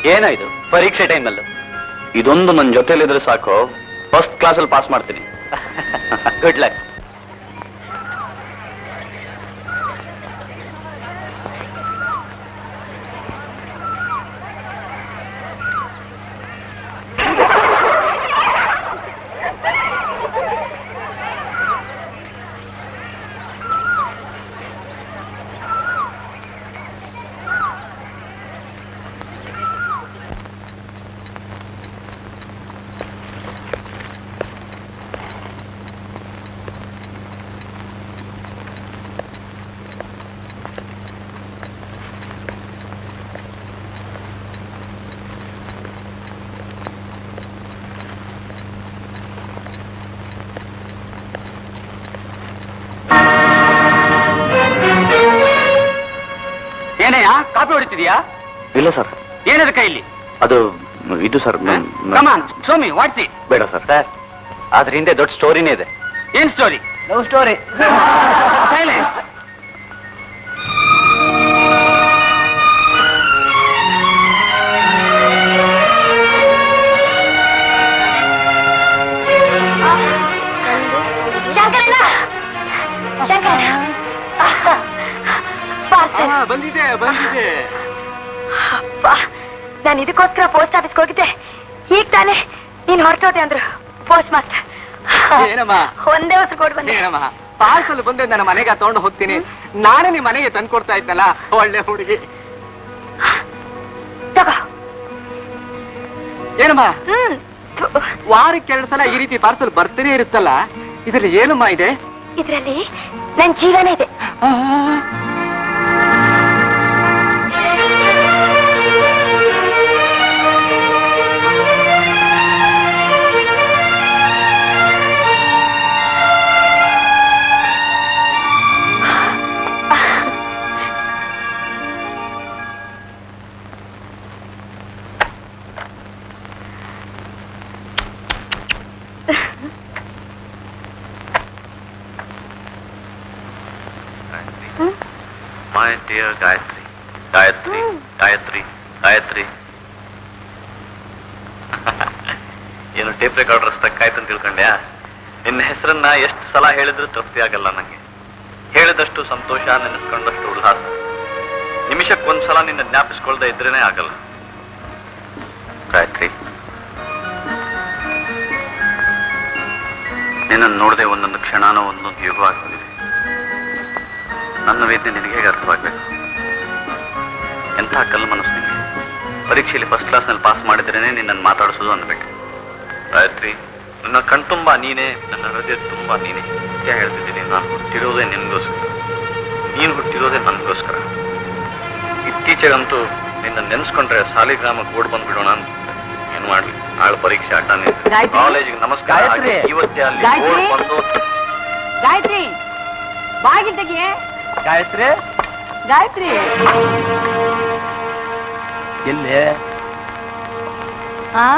ಏನಾಯ್ತು ಪರೀಕ್ಷೆ ಟೈಮಲ್ಲೂ ಇದೊಂದು ನನ್ನ ಜೊತೆಲಿದ್ರೆ ಸಾಕು ಫಸ್ಟ್ ಕ್ಲಾಸಲ್ಲಿ ಪಾಸ್ ಮಾಡ್ತೀನಿ ಗುಡ್ ಲಕ್ ಏನಯ್ಯ ಕಾಪಿ ಹೊಡಿತಿದ್ಯಾ ಇಲ್ಲ ಸರ್ ಏನದ ಕೈಲಿ ಅದು ಇದು ಸರ್ ನ- ನ- ಕಮಾನ್ ಸೋಮಿ ವಾಟ್ಸಿ ಬೇಡ ಸರ್ ಸರ್ ಅದ್ರ ಹಿಂದೆ ದೊಡ್ಡ ಸ್ಟೋರಿನೇ ಇದೆ ಏನ್ ಸ್ಟೋರಿ ಲವ್ ಸ್ಟೋರಿ ಸೈಲೆನ್ಸ್ ಶಂಕರಣ್ಣ ಶಂಕರ ಪಾರ್ಸೆಲ್ ಬಂದಿದೆ ಬಂದಿದೆ ನಾನು ಇದಕ್ಕೋಸ್ಕರ ಪೋಸ್ಟ್ ಆಫೀಸ್ಗೆ ಹೋಗಿದ್ದೆ ಈಗ ತಾನೇ ನೀನ್ ಹೊರಟೋದೆ ಅಂದ್ರು ಪೋಸ್ಟ್ ಮಾಸ್ಟರ್ ಏನಮ್ಮ ಒಂದೇ ಹೊಸ ಕೊಟ್ಟು ಬಂದೆ ಏನಮ್ಮ ಪಾರ್ಸಲ್ ಬಂದೆ ನನ್ನ ಮನೆಗೆ ತಗೊಂಡು ಹೋಗ್ತೀನಿ ನಾನೇ ನಿಮ್ ಮನೆಗೆ ತಂದು ಕೊಡ್ತಾ ಇದ್ದಲ್ಲ ಒಳ್ಳೆ ಹುಡುಗಿ ತಗೋ ಏನಮ್ಮ ಹ್ಮ್ ಥು. ವಾರಕ್ಕೆ ಎರಡು ಸಲ ಈ ರೀತಿ ಪಾರ್ಸಲ್ ಬರ್ತಾನೆ ಇರುತ್ತಲ್ಲ ಇದ್ರಲ್ಲಿ ಏನಮ್ಮ ಇದೆ ಇದ್ರಲ್ಲಿ ನನ್ ಜೀವನ ಇದೆ ಮೈ ಡಿಯರ್ ಗಾಯತ್ರಿ ಗಾಯತ್ರಿ ಗಾಯತ್ರಿ ಗಾಯತ್ರಿ ಏನು ಟೇಪ್ ರೆಕಾರ್ಡರ್ ಸ್ಟಕ್ ಆಯ್ತು ಅಂತ ತಿಳ್ಕೊಂಡ್ಯಾ ನಿನ್ನ ಹೆಸರನ್ನ ಎಷ್ಟು ಸಲ ಹೇಳಿದ್ರು ತೃಪ್ತಿ ಆಗಲ್ಲ ನಂಗೆ ಹೇಳಿದಷ್ಟು ಸಂತೋಷ ನೆನೆಸ್ಕೊಂಡಷ್ಟು ಉಲ್ಲಾಸ ನಿಮಿಷಕ್ಕೊಂದ್ಸಲ ನಿನ್ನ ಜ್ಞಾಪಿಸ್ಕೊಳ್ದೆ ಇದ್ರೇನೆ ಆಗಲ್ಲ ಗಾಯತ್ರಿ ನಿನ್ನನ್ನು ನೋಡದೆ ಒಂದೊಂದು ಕ್ಷಣನೂ ಒಂದೊಂದು ಯುಗವಾಗಿ ಹೋಗಿದೆ ನನ್ನ ವೇದನೆ ನಿನಗೆ ಹೇಗೆ ಅರ್ಥವಾಗಬೇಕು ಎಂಥ ಕಲ್ಲು ಮನಸ್ಸು ನಿನಗೆ ಪರೀಕ್ಷೆಯಲ್ಲಿ ಫಸ್ಟ್ ಕ್ಲಾಸ್ನಲ್ಲಿ ಪಾಸ್ ಮಾಡಿದ್ರೇನೆ ನಿನ್ನನ್ನು ಮಾತಾಡಿಸೋದು ಅನ್ಬೇಕು ಗಾಯತ್ರಿ ನನ್ನ ಕಣ್ತುಂಬ ನೀನೇ ನನ್ನ ಹೃದಯ ತುಂಬ ನೀನೇ ಸತ್ಯ ಹೇಳ್ತಿದ್ದೀನಿ ನಾನು ಹುಟ್ಟಿರೋದೇ ನಿನಗೋಸ್ಕರ ನೀನು ಹುಟ್ಟಿರೋದೇ ನನಗೋಸ್ಕರ ಇತ್ತೀಚೆಗಂತೂ ನಿನ್ನ ನೆನೆಸ್ಕೊಂಡ್ರೆ ಸಾಲಿಗ್ರಾಮಕ್ಕೆ ಓಡ್ ಬಂದ್ಬಿಡೋಣ ಅಂತ ಏನ್ ಮಾಡ್ಲಿ ನಾಳೆ ಪರೀಕ್ಷೆ ಅಡ್ಡ ಗಾಯತ್ರಿ? ಕಾಲೇಜಿಗೆ ನಮಸ್ಕಾರ ಹಾಕಿ ಗಾಯತ್ರಿ? ಇವತ್ತೇ ಅಲ್ಲಿ ಗಾಯತ್ರಿ? ಓಡ್ ಬಂದು ಗಾಯತ್ರಿ ಬಾಗಿಲ್ ತೆಗಿಯೇ ಗಾಯತ್ರಿ ಗಾಯತ್ರಿ ಎಲ್ಲಿ ಆ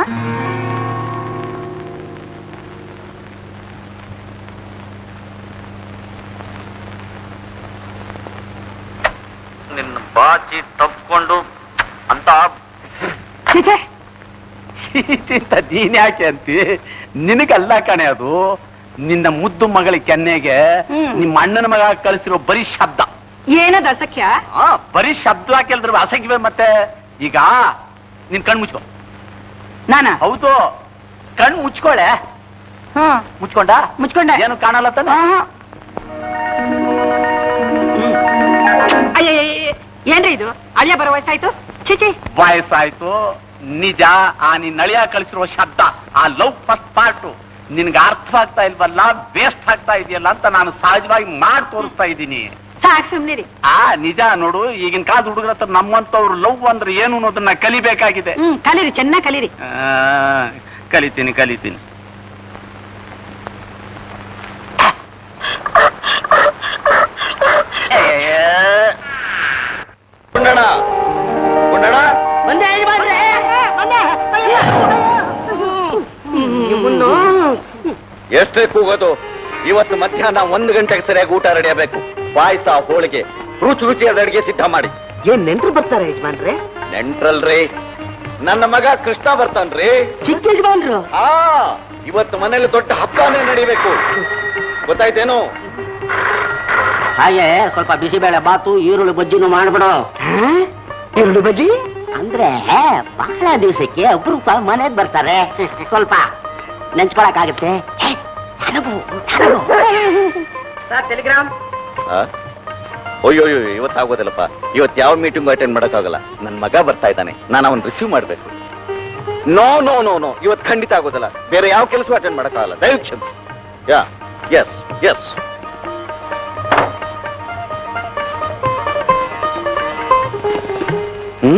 ನಿನ್ನ ಬಾಚಿ ತಪ್ಕೊಂಡು ಅಂತ ಛೀ, ಅಂತ ನೀನ್ ಯಾಕೆ ಅಂತಿ ನಿನಗಲ್ಲ ಕಣೆ ಅದು ನಿನ್ನ ಮುದ್ದು ಮಗಳ ಕೆನ್ನೆಗೆ ಹ್ಮ್. ನಿಮ್ಮ ಅಣ್ಣನ ಮಗ ಕಳಿಸಿರೋ ಬರೀ ಶಬ್ದ ಏನದ ಅಸಖ್ಯ ಆ ಬರೀ ಶಬ್ದ ಕೇಳಿದ್ರೆ ಅಸಗಿವೆ ಮತ್ತೆ ಈಗ ನಿನ್ ಕಣ್ ಮುಚ್ಕೊ ನಾನ ಹೌದು ಕಣ್ ಮುಚ್ಕೊಳೆ ಹ್ಮ್ ಮುಚ್ಕೊಂಡ ಮುಚ್ಕೊಂಡೆ ಏನು ಕಾಣಲ್ಲ ತಾನೆ ಆಹಾ. ಹ್ಮ್. ಅಯ್ಯಯ್ಯಯ್ಯ, ಏನ್ರಿ ಇದು ಅಳಿಯ ಬರೋ ವಯಸ್ಸಾಯ್ತು ಚಿಚಿ ವಯಸ್ಸಾಯ್ತು ನಿಜ ಆ ನಿನ್ ನಳಿಯ ಕಳಿಸಿರೋ ಶಬ್ದ ಆ ಲವ್ ಫಸ್ಟ್ ಪಾರ್ಟು ನಿನ್ಗೆ ಅರ್ಥವಾಗ್ತಾ ಇಲ್ವಲ್ಲ ವೇಸ್ಟ್ ಆಗ್ತಾ ಇದೆಯಲ್ಲ ಅಂತ ನಾನು ಸಹಜವಾಗಿ ಮಾಡಿ ತೋರಿಸ್ತಾ ಇದ್ದೀನಿ ಸಾಕ್ ಸುಮ್ನಿರಿ ಆ ನಿಜ ನೋಡು ಈಗಿನ ಕಾಲದ ಹುಡುಗರ ಹತ್ರ ನಮ್ಮಂತವ್ರು ಲವ್ ಅಂದ್ರೆ ಏನು ಅನ್ನೋದನ್ನ ಕಲಿಬೇಕಾಗಿದೆ ಹ್ಮ್ ಕಲೀರಿ ಚೆನ್ನಾಗ್ ಕಲೀರಿ ಆ, ಕಲಿತೀನಿ ಕಲಿತೀನಿ ಗುಂಡಣ್ಣ ಗುಂಡಣ್ಣ ಬಂದೆ ಬಂದೆ ಎಷ್ಟೇ ಕೂಗೋದು ಇವತ್ತು ಮಧ್ಯಾಹ್ನ ಒಂದು ಗಂಟೆಗೆ ಸರಿಯಾಗಿ ಊಟ ರೆಡಿ ಆಗಬೇಕು ಪಾಯಸ ಹೋಳಿಗೆ ರುಚಿ ರುಚಿಯಾದ ಅಡಿಗೆ ಸಿದ್ಧ ಮಾಡಿ ಏನ್ ನೆಂಟ್ರು ಬರ್ತಾರೆ ಯಜಮಾನ್ರೆ ನೆಂಟ್ರಲ್ರಿ ನನ್ನ ಮಗ ಕೃಷ್ಣ ಬರ್ತಾನ್ರಿ ಚಿಕ್ಕ ಯಜಮಾನ್ರು ಆ ಇವತ್ತು ಮನೇಲಿ ದೊಡ್ಡ ಹಬ್ಬನೇ ನಡಿಬೇಕು ಗೊತ್ತಾಯ್ತೇನು ಹಾಗೆ ಸ್ವಲ್ಪ ಬಿಸಿಬೇಳೆ ಬಾತು ಈರುಳ್ಳಿ ಬಜ್ಜಿನೂ ಮಾಡ್ಬಿಡು ಈರುಳ್ಳಿ ಬಜ್ಜಿ ಅಂದ್ರೆ ಬಹಳ ದಿವಸಕ್ಕೆ ಅಪರೂಪ ಮನೆಗ್ ಬರ್ತಾರೆ ಸ್ವಲ್ಪ ನೆಂಚ್ಕೊಳಕಾಗತ್ತೆ ಹೇ, ನನಗೂ ನನಗೂ ಸರ್ ಟೆಲಿಗ್ರಾಮ್ ಆ? ಅಯ್ಯೋ ಅಯ್ಯೋ ಇವತ್ತಾಗೋದಿಲ್ಲಪ್ಪ ಇವತ್ತು ಯಾವ ಮೀಟಿಂಗ್ ಅಟೆಂಡ್ ಮಾಡಕ್ಕಾಗಲ್ಲ ನನ್ನ ಮಗ ಬರ್ತಾ ಇದ್ದಾನೆ ನಾನು ಅವನ್ ರಿಸೀವ್ ಮಾಡ್ಬೇಕು ನೋ ನೋ ನೋ ನೋ ಇವತ್ತು ಖಂಡಿತ ಆಗೋದಿಲ್ಲ ಬೇರೆ ಯಾವ ಕೆಲಸ ಅಟೆಂಡ್ ಮಾಡಕ್ಕಾಗಲ್ಲ ದಯವಿಟ್ಟು ಕ್ಷಮಿಸಿ ಯಾ ಎಸ್ ಎಸ್ ಹ್ಮ್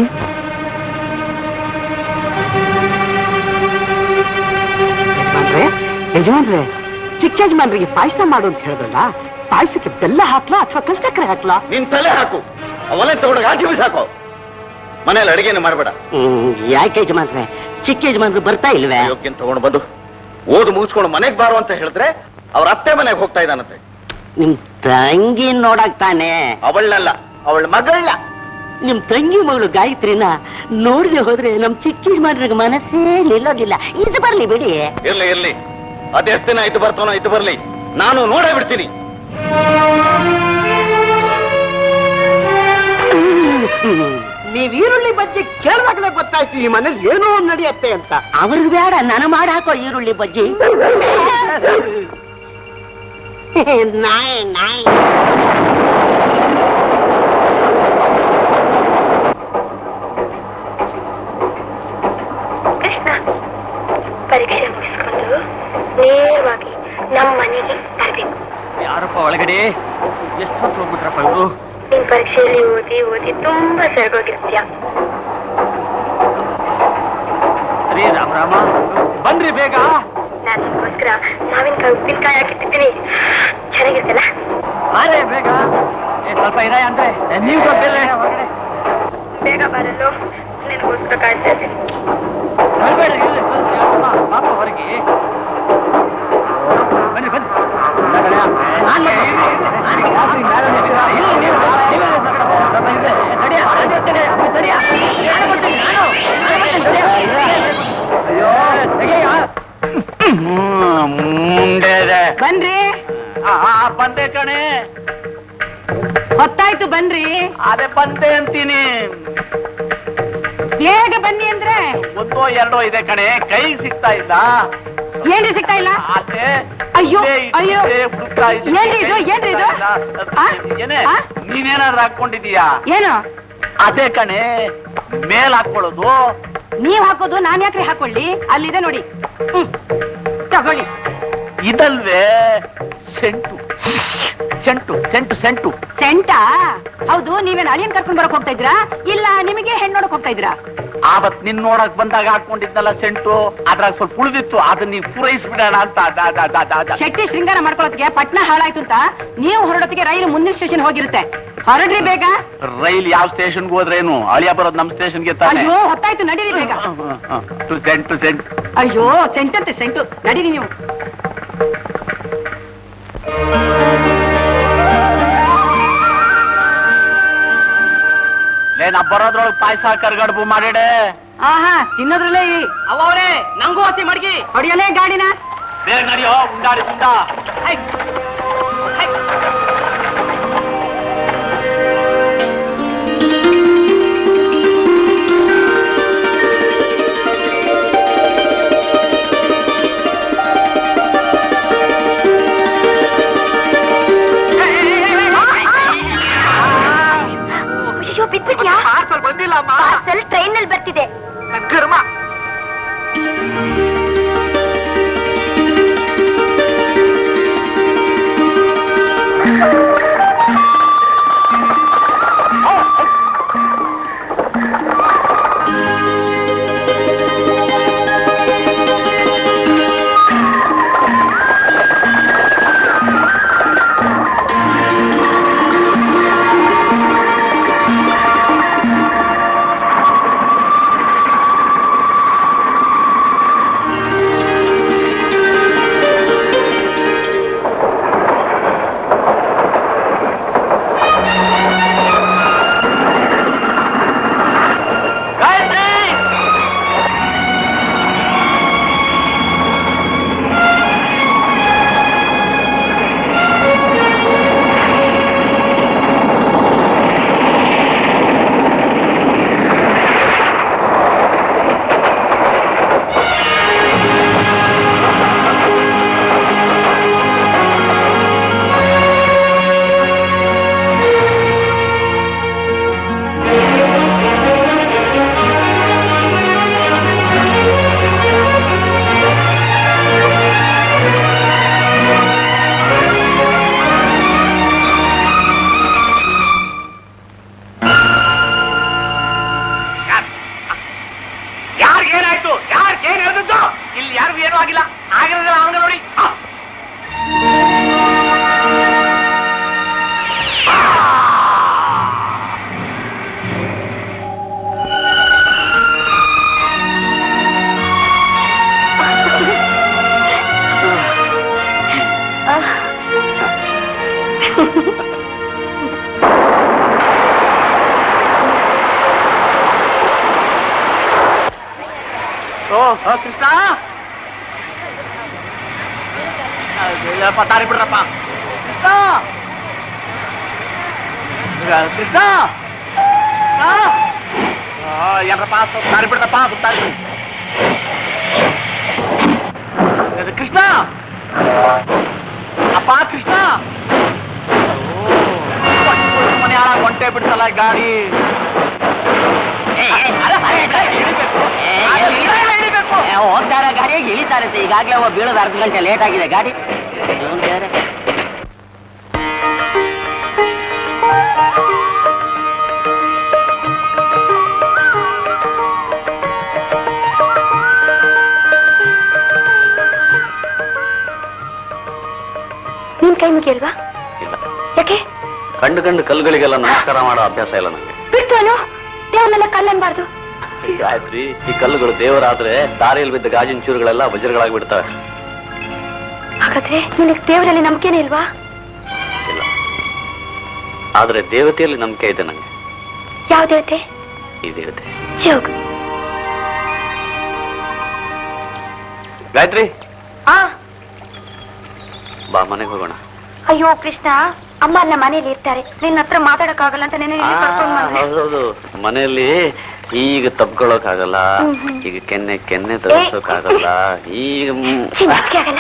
ಯಜಮಾನ್ರೆ ಯಜಮಾನ್ರೆ ಚಿಕ್ಕ ಯಜಮಾನ್ರಿಗೆ ಪಾಯಸ ಮಾಡು ಅಂತ ಹೇಳಿದ್ರಲ್ಲ ಪಾಯಸಕ್ಕೆ ಬೆಲ್ಲ ಹಾಕ್ಲಾ ಅಥವಾ ಕಲ್ಸಕ್ಕರೆ ಹಾಕ್ಲಾ ನಿನ್ ತಲೆ ಹಾಕು ಅವನೇ ತಗೊಂಡಾಗ ಆಚೆ ಬಿಸಾಕೋ ಮನೇಲಿ ಅಡಿಗೆನ ಮಾಡಬೇಡ ಯಾಕೆ ಯಜಮಾನ್ರೆ ಚಿಕ್ಕ ಯಜಮಾನ್ರು ಬರ್ತಾ ಇಲ್ವೇ ಯೋಗ್ಯನ್ ತಗೊಂಡು ಬಂದು ಓದು ಮುಗಿಸ್ಕೊಂಡು ಮನೆಗೆ ಬಾರು ಅಂತ ಹೇಳಿದ್ರೆ ಅವ್ರ ಅತ್ತೆ ಮನೆಗೆ ಹೋಗ್ತಾ ಇದ್ದಾನಂತೆ ನಿಮ್ ತಂಗಿ ನೋಡಕ್ ತಾನೆ ಅವಳನ್ನಲ್ಲ ಅವಳ ಮಗಳನ್ನ ನಿಮ್ ತಂಗಿ ಮಗಳು ಗಾಯತ್ರಿನ ನೋಡದೆ ಹೋದ್ರೆ ನಮ್ ಚಿಕ್ಕ ಯಜಮಾನ್ರಿಗೆ ಮನಸ್ಸೇ ನಿಲ್ಲೋದಿಲ್ಲ ಇದು ಬರ್ಲಿ ಬಿಡಿ ಇರ್ಲಿ ಇರ್ಲಿ ಅದೆಷ್ಟು ದಿನ ಆಯ್ತು ಬರ್ತಾನೋ ಆಯ್ತು ಬರ್ಲಿ ನಾನು ನೋಡೇ ಬಿಡ್ತೀನಿ ನೀವ್ ಈರುಳ್ಳಿ ಬಜ್ಜಿ ಕೇಳಿದಾಗಲೇ ಗೊತ್ತಾಯ್ತು ಈ ಮನೇಲಿ ಏನೋ ಒಂದ್ ನಡೆಯತ್ತೆ ಅಂತ ಅವ್ರಿಗೆ ಬೇಡ ನನ ಮಾಡಿ ಹಾಕೋ ಈರುಳ್ಳಿ ಬಜ್ಜಿ ನಾಯಿ ನಾಯಿ ಕೃಷ್ಣ ಪರೀಕ್ಷೆ ಮುಗಿಸ್ಕೊಂಡು ನೇರವಾಗಿ ನಮ್ಮ ಮನೆಗೆ ಬರ್ಬೇಕು ಯಾರಪ್ಪ ಒಳಗಡೆ ಎಷ್ಟೊತ್ತು ಹೋಗ್ಬಿಟ್ರಪ್ಪ ಇವರು ನಿನ್ ಪರೀಕ್ಷೆಯಲ್ಲಿ ಓದಿ ಓದಿ ತುಂಬಾ ಸೆರಗೋಗಿರ್ತೀಯ ರೀ ರಾಮ ರಾಮ ಬನ್ರಿ ಬೇಗ ನಾನು ನಿನ್ಗೋಸ್ಕರ ಮಾವಿನಕಾಯಿ ಉಪ್ಪಿನಕಾಯಿ ಹಾಕಿಟ್ಟಿದ್ದೀನಿ ಚೆನ್ನಾಗಿರ್ತಲ್ಲ ಅರೆ ಬೇಗ ಏ, ಸ್ವಲ್ಪ ಇರ ಅಂದ್ರೆ ಏ, ನೀವು ಸ್ವಲ್ಪ ಇರ್ರಿ ಹೊರಗಡೆ ಬೇಗ ಬರಲು ನಿನ್ಗೋಸ್ಕರ ಕಾಯ್ತಾ ಇದ್ದೀನಿ ಬರ್ಬೇಡ್ರಿ, ಇರ್ರಿ, ಸ್ವಲ್ಪ ಅಮ್ಮ, ಪಾಪ ಹೊರಗೆ ಬನ್ನಿ ಬನ್ನಿ ಇಲ್ಲ ಕಣಯ್ಯ. ನಾನ್ ಬರ್ತೀನಿ. ಇರ್ರಿ, ನೀವು, ನೀವು, ನೀವೇ ಸ್ವಲ್ಪ ಇರ್ರಿ. ಏ, ತಡಿಯ, ನಾನು ಇರ್ತೀನಿ. ಅಮ್ಮ, ತಡಿಯ. ನಾನು ಬರ್ತೀನಿ, ನಾನು. ನಾನು ಬರ್ತೀನಿ, ತಡಿಯ. ಅಯ್ಯೋ ತೆಗೆಯ ಮುಂದೆ ಬನ್ರಿ ಬಂದೆ ಕಣೆ ಹೊತ್ತಾಯ್ತು ಬನ್ರಿ ಅದೇ ಬಂದೆ ಅಂತೀನಿ ಬೇಗ ಬನ್ನಿ ಅಂದ್ರೆ ಒಂದೋ ಎರಡೋ ಇದೆ ಕಣೆ ಕೈ ಸಿಗ್ತಾ ಇಲ್ಲ ಏನ್ರಿ ಸಿಗ್ತಾ ಇಲ್ಲ ಅದೇ ಅಯ್ಯೋ, ಇಲ್ಲೇ ಇದೆ, ಅಯ್ಯೋ. ಹುಡುಕ್ತಾ ಇದ್ದೀನಿ. ಏನ್ರಿ ಇದು, ಏನ್ರಿ ಇದು? ಸಿಗ್ತಾ ಆ? ಇಲ್ಲ. ಏನೇ ಆ? ನೀನೇನಾದ್ರು ಹಾಕೊಂಡಿದೀಯಾ ಏನು ಅದೇ ಕಣೆ ಮೇಲ್ ಹಾಕೊಳ್ಳೋದು ನೀವ್ ಹಾಕೋದು ನಾನ್ ಯಾಕ್ರಿ ಹಾಕೊಳ್ಳಿ ಅಲ್ಲಿದೆ ನೋಡಿ ಹ್ಮ್ ತಗೊಳ್ಳಿ ಇದಲ್ವೇ ಸೆಂಟು ಸೆಂಟು ಸೆಂಟು ಸೆಂಟು ಸೆಂಟಾ ಹೌದು ನೀವೇನ್ ಅಳಿಯನ್ ಕರ್ಕೊಂಡ್ ಬರಕ್ ಹೋಗ್ತಾ ಇದ್ರಾ ಇಲ್ಲ ನಿಮಗೆ ಹೆಣ್ಣು ನೋಡಕ್ ಹೋಗ್ತಾ ಇದ್ರಾ ಆವತ್ ನಿನ್ ನೋಡಕ್ ಬಂದಾಗ ಹಾಕೊಂಡಿದ್ನಲ್ಲ ಸೆಂಟು ಅದ್ರಾಗ ಸ್ವಲ್ಪ ಉಳಿದಿತ್ತು ಅದನ್ನ ನೀವು ಪೂರೈಸ್ಬಿಡೋಣ ಅಂತ ಅದ, ಅದ, ಅದ, ಅದ, ಅದ. ಶೆಟ್ಟಿ ಶೃಂಗಾರ ಮಾಡ್ಕೊಳ್ಳೋದಕ್ಕೆ ಪಟ್ನ ಹಾಳಾಯ್ತು ಅಂತ ನೀವು ಹೊರಡೋದಕ್ಕೆ ರೈಲು ಮುಂದಿನ ಸ್ಟೇಷನ್ ಹೋಗಿರುತ್ತೆ ಹೊರಡ್ರಿ ಬೇಗ ರೈಲ್ ಯಾವ ಸ್ಟೇಷನ್ಗೆ ಹೋದ್ರೇನು ಅಳಿಯ ಬರೋದು ನಮ್ ಸ್ಟೇಷನ್ಗೆ ತಾನೆ ಅಯ್ಯೋ ಹೊತ್ತಾಯ್ತು ನಡೀರಿ ಬೇಗ ಟು ಸೆಂಟ್ ಟು ಸೆಂಟ್ ಅಯ್ಯೋ ಸೆಂಟ್ ಅಂತೆ ಸೆಂಟು ನಡೀರಿ ನೀವು ಲೇ ನಾ ಬರೋದ್ರೊಳಗೆ ಪಾಯಸ ಕರ್ಗಡ್ಬು ಮಾಡಿಡೆ ಆಹಾ ತಿನ್ನೋದ್ರಲ್ಲೇ ಅವರೇ ನಂಗೂ ಹಸಿ ಮಡ್ಗಿ ಹೊಡಿಯಲೇ ಗಾಡಿನ ಬೇಗ ನಡಿಯೋ ಉಂಡಾಡಿ ಉಂಡ ಅಯ್ಯೋ ಬಿದ್ಬಿಟ್ಯಾ ಪಾರ್ಸಲ್ ಬಂದಿಲ್ಲಮ್ಮ ಪಾರ್ಸಲ್ ಟ್ರೈನ್ ನಲ್ಲಿ ಬರ್ತಿದೆ ಕರ್ಮ ಆ ಆಗಿಲ್ಲ ಆಗಿರೋದಿಲ್ಲ ಅವನಿಗೆ ನೋಡಿ ಆ. ಓ ಓ, ಕೃಷ್ಣ ಅಯ್ಯಪ್ಪ ದಾರಿ ಬಿಡ್ರಪ್ಪ ಕೃಷ್ಣ ಈಗ ಕೃಷ್ಣ ಆ? ಆ, ಏನ್ರಪ್ಪ ಸ್ವಲ್ಪ ದಾರಿ ಬಿಡ್ರಪ್ಪ ಸ್ವಲ್ಪ ದಾರಿ ಬಿಡಿ. ಇದು ಕೃಷ್ಣ ಅಪ್ಪ ಕೃಷ್ಣ ಓ, ಮನೆ ಹಾಳಾಗಿ ಹೊಂಟೆ ಬಿಡ್ತಲ್ಲ ಈ ಗಾಡಿ ಹೋಗ್ತಾರೆ ಗಾಡಿಯಾಗಿ ಇಳಿತಾರೆ ಈಗಾಗಲೇ ಒಬ್ಬ ಬೀಳೋದು ಅರ್ಧ ಗಂಟೆ ಲೇಟ್ ಆಗಿದೆ ಗಾಡಿ ಇವ್ನ್ ಬೇರೆ. ನಿನ್ ಕೈ ಮುಗಿಯಲ್ವಾ ಇಲ್ಲ ಯಾಕೆ ಕಂಡು ಕಂಡು ಕಲ್ಲುಗಳಿಗೆಲ್ಲ ನಮಸ್ಕಾರ ಮಾಡೋ ಅಭ್ಯಾಸ ಇಲ್ಲ ನನಗೆ ಬಿಟ್ಟು ಅನು ದೇವ್ರನ್ನೆಲ್ಲ ಕಲ್ಲನ್ಬಾರ್ದು ಆಯ್ತ್ರಿ ಈ ಕಲ್ಲುಗಳು ದೇವರಾದ್ರೆ ದಾರಿಯಲ್ಲಿ ಬಿದ್ದ ಗಾಜಿನ ಚೂರುಗಳೆಲ್ಲ ವಜ್ರಗಳಾಗಿ ಬಿಡ್ತವೆ ಹಾಗಾದ್ರೆ ನಿನಗೆ ದೇವರಲ್ಲಿ ನಂಬಿಕೆನೇ ಇಲ್ವಾ ಇಲ್ಲ ಆದ್ರೆ ದೇವತೆಯಲ್ಲಿ ನಂಬಿಕೆ ಇದೆ ನಂಗೆ ಯಾವ ದೇವತೆ ಈ ದೇವತೆ ಜೋಗ್ ಗಾಯತ್ರಿ ಆ ಬಾ ಮನೆಗೆ ಹೋಗೋಣ ಅಯ್ಯೋ ಕೃಷ್ಣ ಅಮ್ಮ ನಮ್ಮ ಮನೇಲಿ ಇರ್ತಾರೆ ನಿನ್ನ ಹತ್ರ ಮಾತಾಡಕ್ಕಾಗಲ್ಲ ಅಂತ ನೆನೆ ಆ, ಕರ್ಕೊಂಡು ಬಂದೆ ಹೌದೌದು ಮನೆಯಲ್ಲಿ ಈಗ ತಪ್ಕೊಳಕ್ ಹ್ಮ್, ಹ್ಮ್. ಈಗ ಕೆನ್ನೆ ಕೆನ್ನೆ ತಗ್ಸೋಕಾಗಲ್ಲ ಈಗ ಮ್- ಛೀ, ನಾಚಿಕೆ ಆಗಲ್ಲ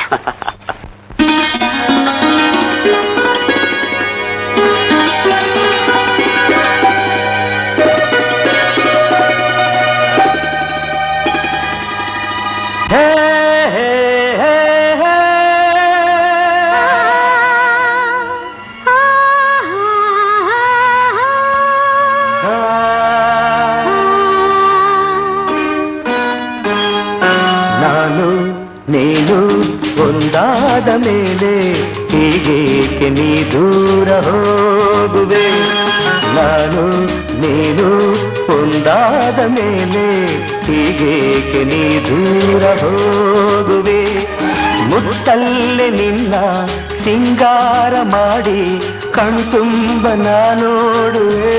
ನಾನು ನೀನು ಒಂದಾದ ಮೇಲೆ ಹೀಗೇಕೆ ನೀ ದೂರ ಹೋಗುವೆ ನಾನು ನೀನು ಒಂದಾದ ಮೇಲೆ ಹೀಗೇಕೆ ನೀ ದೂರ ಹೋಗುವೆ ಮುತ್ತಲ್ಲೇ ನಿನ್ನ ಸಿಂಗಾರ ಮಾಡಿ ಕಣ್ತುಂಬ ನಾ ನೋಡುವೆ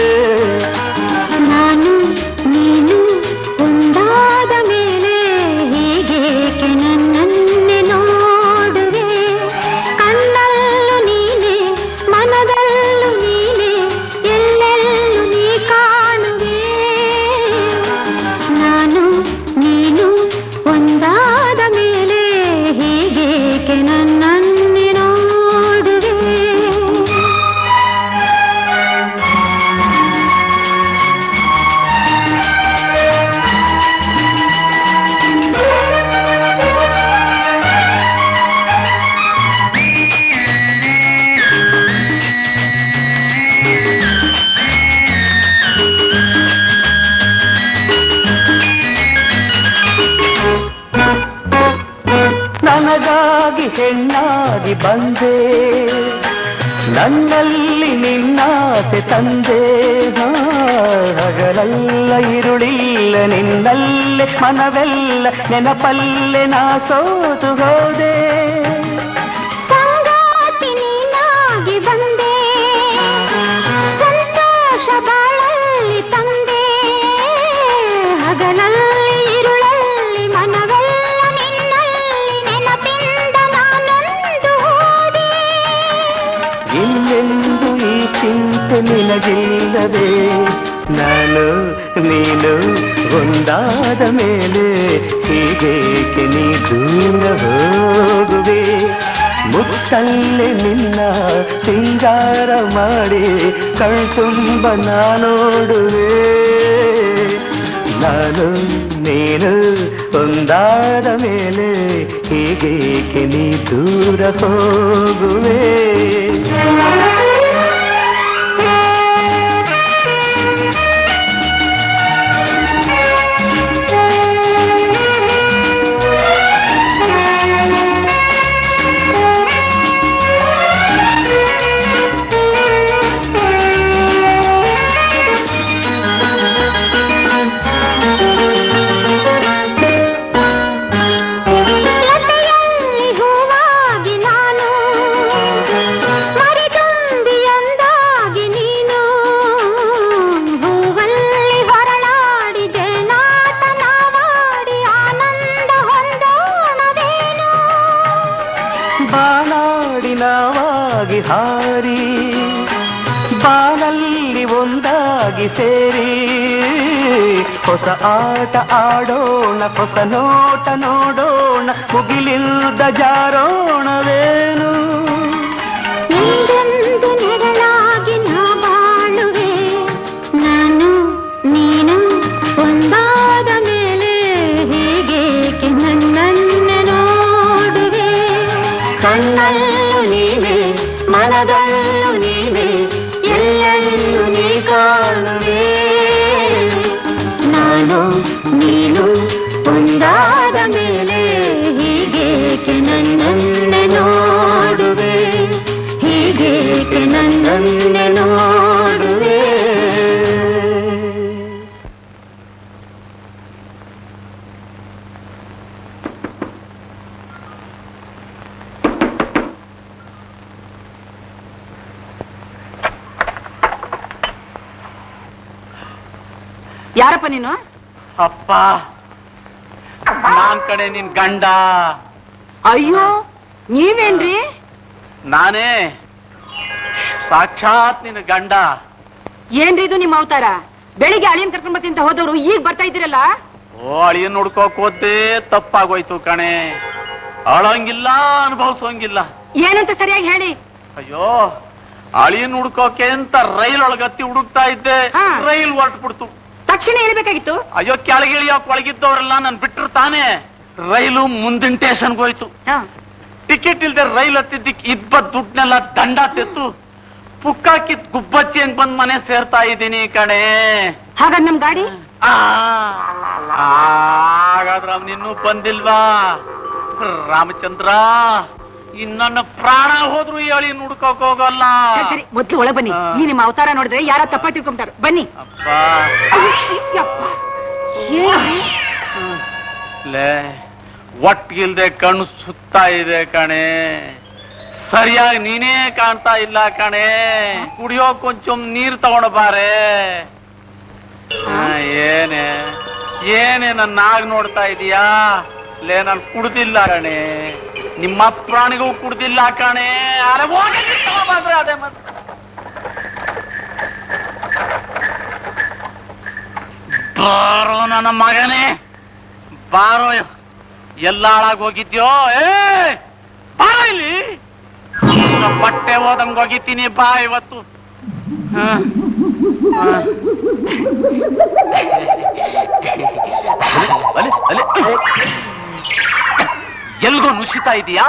ನಾನು ನೀನು ಒಂದಾದ ಮೇಲೆ ಹೀಗೇಕೆ ನನ್ನನ್ನೇ ನೋಡುವೆ ಕಣ್ಣಲ್ಲೂ ನೀನೆ ಮನದಲ್ಲೂ ನೀನೆ ಎಲ್ಲೆಲ್ಲೂ ನೀ ಕಾಣುವೆ ನಾನು ನೀನು ಒಂದಾದ ಮೇಲೆ ಹೀಗೇಕೆ ನನ್ನನ್ನೇ ನೋಡುವೆ ನನಗಾಗಿ ಹೆಣ್ಣಾಗಿ ಬಂದೆ ನನ್ನಲ್ಲಿ ನಿನ್ನಾಸೆ ತಂದೆ ಹಾ, ಹಗಲೆಲ್ಲ ಇರುಳಿಲ್ಲ ನಿನ್ನಲ್ಲೇ ಮನವೆಲ್ಲ ನೆನಪಲ್ಲೇ ನಾ ಸೋತು ಹೋದೆ ಸಂಗಾತಿ ನೀನಾಗಿ ಬಂದೆ ಸಂತೋಷ ಬಾಳಲ್ಲಿ ತಂದೆ ಹಗಲಲ್ಲಿ ಇರುಳಲ್ಲಿ ಮನವೆಲ್ಲ ನಿನ್ನಲ್ಲಿ ನೆನಪಿಂದ ನಾನೊಂದು ಹೋದೆ ಇನ್ನೆಂದು ಈ ಚಿಂತೆ ನಿನಗಿಲ್ಲದೆ ನಾನು ನೀನು ಒಂದಾದ ಮೇಲೆ ಹೀಗೇಕೆ ನೀ ದೂರ ಹೋಗುವೆ ಮುತ್ತಲ್ಲೇ ನಿನ್ನ ಸಿಂಗಾರ ಮಾಡಿ ಕಣ್ತುಂಬ ನಾ ನೋಡುವೆ ನಾನು ನೀನು ಒಂದಾದ ಮೇಲೆ ಹೀಗೇಕೆ ನೀ ದೂರ ಹೋಗುವೆ ಆ ಜೋಡಿ ಸೇರಿ ಹೊಸ ಆಟ ಆಡೋಣ ಹೊಸ ನೋಟ ನೋಡೋಣ ಮುಗಿಲಿಲ್ದ ಜಾರೋಣವೇನು ನೀರೊಂದು ನೆರಳಾಗಿ ನಾ ಬಾಳುವೆ ನಾನು ನೀನು ಒಂದಾದ ಮೇಲೆ ಹೀಗೇಕೆ ನನ್ನನ್ನು ನೋಡುವೆ ಕಣ್ಣಲ್ಲೂ ನೀನೆ ಮನದಲ್ಲೂ ನೀನೆ ಎಲ್ಲೆಲ್ಲೂ ನೀ ಕಾಣುವೆ ನಾನು ನೀನು ಒಂದಾದ ಮೇಲೆ ಹೀಗೇಕೆ ನನ್ನನ್ನು ನೋಡುವೆ ಹೀಗೇಕೆ ನನ್ನನ್ನು ನೋಡುವೆ ಯಾರಪ್ಪ ನೀನು ಅಪ್ಪ ನಾನ್ ಕಡೆ ನಿನ್ ಗಂಡ ಅಯ್ಯೋ ನೀವೇನ್ರಿ ನಾನೇ ಸಾಕ್ಷಾತ್ ನಿನ್ನ ಗಂಡ ಏನ್ರಿ ಇದು ನಿಮ್ಮ ಅವತಾರ ಬೆಳಿಗ್ಗೆ ಅಳಿಯನ್ ಕರ್ಕೊಂಡ್ ಬರ್ತೀನಿ ಅಂತ ಹೋದವ್ರು ಈಗ ಬರ್ತಾ ಇದ್ದೀರಲ್ಲ ಓ ಅಳಿಯನ್ ಹುಡ್ಕೋಕ್ ಹೋದ್ದೇ ತಪ್ಪಾಗೋಯ್ತು ಕಣೆ ಅಳಂಗಿಲ್ಲ ಅನುಭವಿಸೋಂಗಿಲ್ಲ ಏನಂತ ಸರಿಯಾಗಿ ಹೇಳಿ ಅಯ್ಯೋ ಅಳಿಯನ್ ಹುಡ್ಕೋಕೆ ಅಂತ ರೈಲ್ ಒಳಗತ್ತಿ ಹುಡುಕ್ತಾ ಇದ್ದೆ ಹಾ. ರೈಲ್ ಹೊರಟ್ಬಿಡ್ತು ತಕ್ಷಣ ಹೇಳ್ಬೇಕಾಗಿತ್ತು ಅಯ್ಯೋ ಕೆಳಗಿಳಿಯೋಕ್ ಒಳಗಿದ್ದವರೆಲ್ಲ ನನ್ ಬಿಟ್ರು ತಾನೇ ರೈಲು ಮುಂದಿನ ಸ್ಟೇಷನ್ಗೆ ಹೋಯ್ತು ಹಾ. ಟಿಕೆಟ್ ಇಲ್ದೆ ರೈಲ್ ಹತ್ತಿದ್ದಕ್ ಇಬ್ಬ ದುಡ್ನೆಲ್ಲ ದಂಡ ತೆತ್ತು ಪುಕ್ಕಾಕಿತ್ ಗುಬ್ಬಚ್ಚಿ ಹಂಗ್ ಬಂದ್ ಮನೆ ಸೇರ್ತಾ ಇದ್ದೀನಿ ಕಣೆ ಹಾಗಾದ್ ನಮ್ ಗಾಡಿ ಆ, ಹಾಗಾದ್ರೆ ಅವ್ನ್ ಇನ್ನೂ ಬಂದಿಲ್ವಾ ರಾಮಚಂದ್ರ ಇನ್ನನ್ನ ಪ್ರಾಣ ಹೋದ್ರು ಹೇಳಿ ನುಡ್ಕೋಕ್ ಹೋಗಲ್ಲ ಸರಿ, ಸರಿ ಮೊದ್ಲು ಒಳಗ್ ಬನ್ನಿ ಹಾ. ಈ ನಿಮ್ಮ ಅವತಾರ ನೋಡಿದ್ರೆ ಯಾರ ತಪ್ಪ ತಿಳ್ಕೊಂತಾರೆ ಬನ್ನಿ ಅಪ್ಪ ಅಯ್ಯಪ್ಪ. ಏನ್ರಿ? ಲೇ ಒಟ್ಟಿಗಿಲ್ದೆ ಕಣ್ಣು ಸುತ್ತಾ ಇದೆ ಕಣೆ ಸರಿಯಾಗಿ ನೀನೇ ಕಾಣ್ತಾ ಇಲ್ಲ ಕಣೆ ಕುಡಿಯೋ ಕೊಂಚ ನೀರ್ ತಗೊಂಡು ಬಾರೆ ಆ, ಏನೇ ಏನೇ ನನ್ನ ಆಗ್ ನೋಡ್ತಾ ಇದೀಯಾ ಲೇ ನಾನು ಕುಡ್ದಿಲ್ಲ ಕಣೆ ನಿಮ್ಮ ಪ್ರಾಣಿಗೂ ಕುಡ್ದಿಲ್ಲ ಕಣೆ ಅರೆ ಹೋಗಿ ನೀರ್ ತಗೊಂಬಂದ್ರೆ ಅದೇ ಮತ್ತೆ ಬಾರೋ ನನ್ನ ಮಗನೇ ಬಾರೋ ಎಲ್ಲ ಹಾಳಾಗ್ ಹೋಗಿದ್ಯೋ ಏ ಬಾರೋ ಇಲ್ಲಿ ನಿನ್ನ ಬಟ್ಟೆ ಹೋದಂಗ್ ಹೋಗಿದ್ದೀನಿ ಬಾ ಇವತ್ತು ಹ. ಹ. ಅಲೆ, ಅಲೆ. ಎಲ್ಗೋ ನುಸಿತಾ ಇದೀಯಾ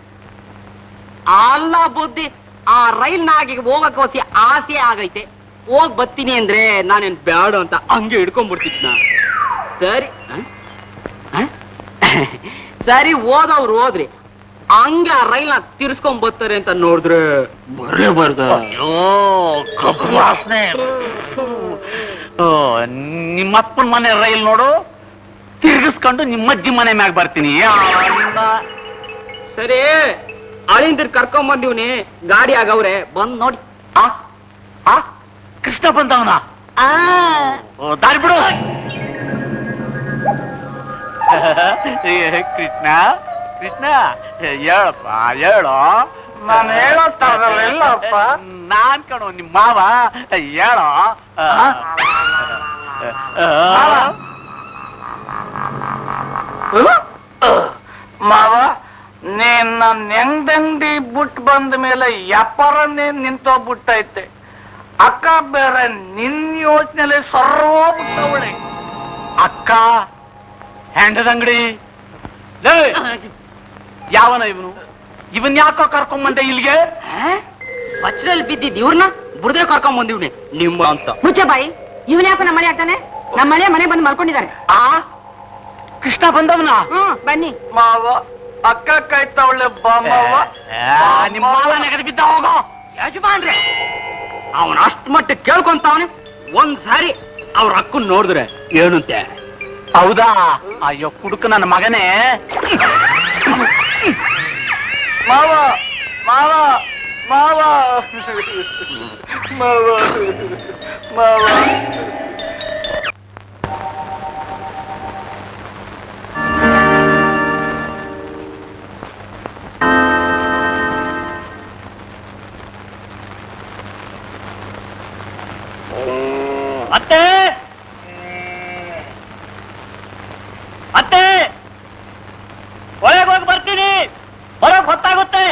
ಅಲ್ಲ ಬುದ್ಧಿ ಆ ರೈಲ್ ನಾಗಿ ಹೋಗಕ್ಕೋಸಿ ಆಸೆ ಆಗೈತೆ ಹೋಗ್ ಬರ್ತೀನಿ ಅಂದ್ರೆ ನಾನೇನ್ ಬೇಡ ಅಂತ ಹಂಗೆ ಹಿಡ್ಕೊಂಡ್ಬಿಡ್ತಿದ್ನ ಸರಿ ಹ? ಹ? ಸರಿ ಓದವ್ರು ಹೋದ್ರಿ ಹಂಗೆ ಆ ರೈಲ್ನ ತಿರ್ಸ್ಕೊಂಡ್ ಬರ್ತಾರೆ ಅಂತ ನೋಡಿದ್ರೆ ಬರೇ ಬರ್ದ ಅಯ್ಯೋ ಕಬ್ಬು ವಾಸನೆ ಓ, ನಿಮ್ಮಪ್ಪನ ಮನೆ ರೈಲ್ ನೋಡು ತಿರ್ಗಿಸ್ಕೊಂಡು ನಿಮ್ಮಜ್ಜಿ ಮನೆ ಮ್ಯಾಗ ಬರ್ತೀನಿ ಯಾ, ನಿನ್ನ- ಸರಿ ಅಳಿಂದ್ರ ಕರ್ಕೊಂಡ್ ಬಂದಿವ್ನಿ ಗಾಡಿ ಆಗವ್ರೆ ಬಂದ್ ನೋಡಿ ಆ? ಆ? ಕೃಷ್ಣ ಬಂದವನ ಓ, ದಾರಿ ಬಿಡು ಏ, ಕೃಷ್ಣ ಕೃಷ್ಣ ಹೇಳಪ್ಪ ಹೇಳೋ ನಾನು ಹೇಳೋ ಇಲ್ಲಪ್ಪ ನಾನ್ ಕಣೋ ನಿಮ್ಮ ಮಾವ ಹೇಳೋ ಆ? ಆ? ಮಾವ ನೀನ್ ನನ್ನ ಹೆಂಗಂಗಡಿ ಬಿಟ್ಟು ಬಂದ ಮೇಲೆ ವ್ಯಾಪಾರನೇ ನಿಂತೋಗ್ಬಿಟ್ಟೈತೆ ಅಕ್ಕ ಬೇರೆ ನಿನ್ ಯೋಚನೆಲೆ ಸರ್ವೋಗ್ಬಿಟ್ಟವಳೆ ಅಕ್ಕ ಹೆಂಡದಂಗಡಿ ಲೇ ಯಾವನ ಇವನು ಇವನ್ ಯಾಕೋ ಕರ್ಕೊಂಬಂದೆ ಇಲ್ಲಿಗೆ ಬಚ್ಚರಲ್ಲಿ ಬಿದ್ದಿದ್ ಇವ್ರನ್ನ ಬುಡ್ದೆ ಕರ್ಕೊಂಡ್ ಬಂದಿವ್ನಿ ನಿಮ್ಮ ಅಂತ ಮುಚ್ಚ ಬಾಯಿ ಇವನ್ ಯಾಕೆ ನಮ್ಮ ಮಳೆ ಆಗ್ತಾನೆ ನಮ್ಮ ಮಳೆ ಮನೆ ಬಂದು ಮಲ್ಕೊಂಡಿದ್ದಾರೆ ಆ ಕೃಷ್ಣ ಬಂದವನ ಹ್ಮ್ ಬನ್ನಿ ಮಾವ ಅಕ್ಕ ಕಾಯ್ತಾವಳೆ ಬಾಮವ ನಿಮ್ಮ ಮಾವ ನೆಗಡಿ ಬಿದ್ದ ಹೋಗೋ ಯಜಮಾನ್ರೆ ಅವನ ಅಷ್ಟ್ ಮಟ್ಟ ಕೇಳ್ಕೊಂತಾವನೆ ಒಂದ್ ಸಾರಿ ಅವ್ರ ಅಕ್ಕನ್ ನೋಡಿದ್ರೆ ಏನಂತೆ ಹೌದಾ ಅಯ್ಯೋ ಕುಡುಕ ನನ್ನ ಮಗನೇ ಮಾವ ಮಾವ ಮಾವ ಮಾವ ಮಾವ ಅತ್ತೆ ಅತ್ತೆ ಒಳಗೆ ಹೋಗಿ ಬರ್ತೀನಿ ಹೊರಗೆ ಹೊತ್ತಾಗುತ್ತೆ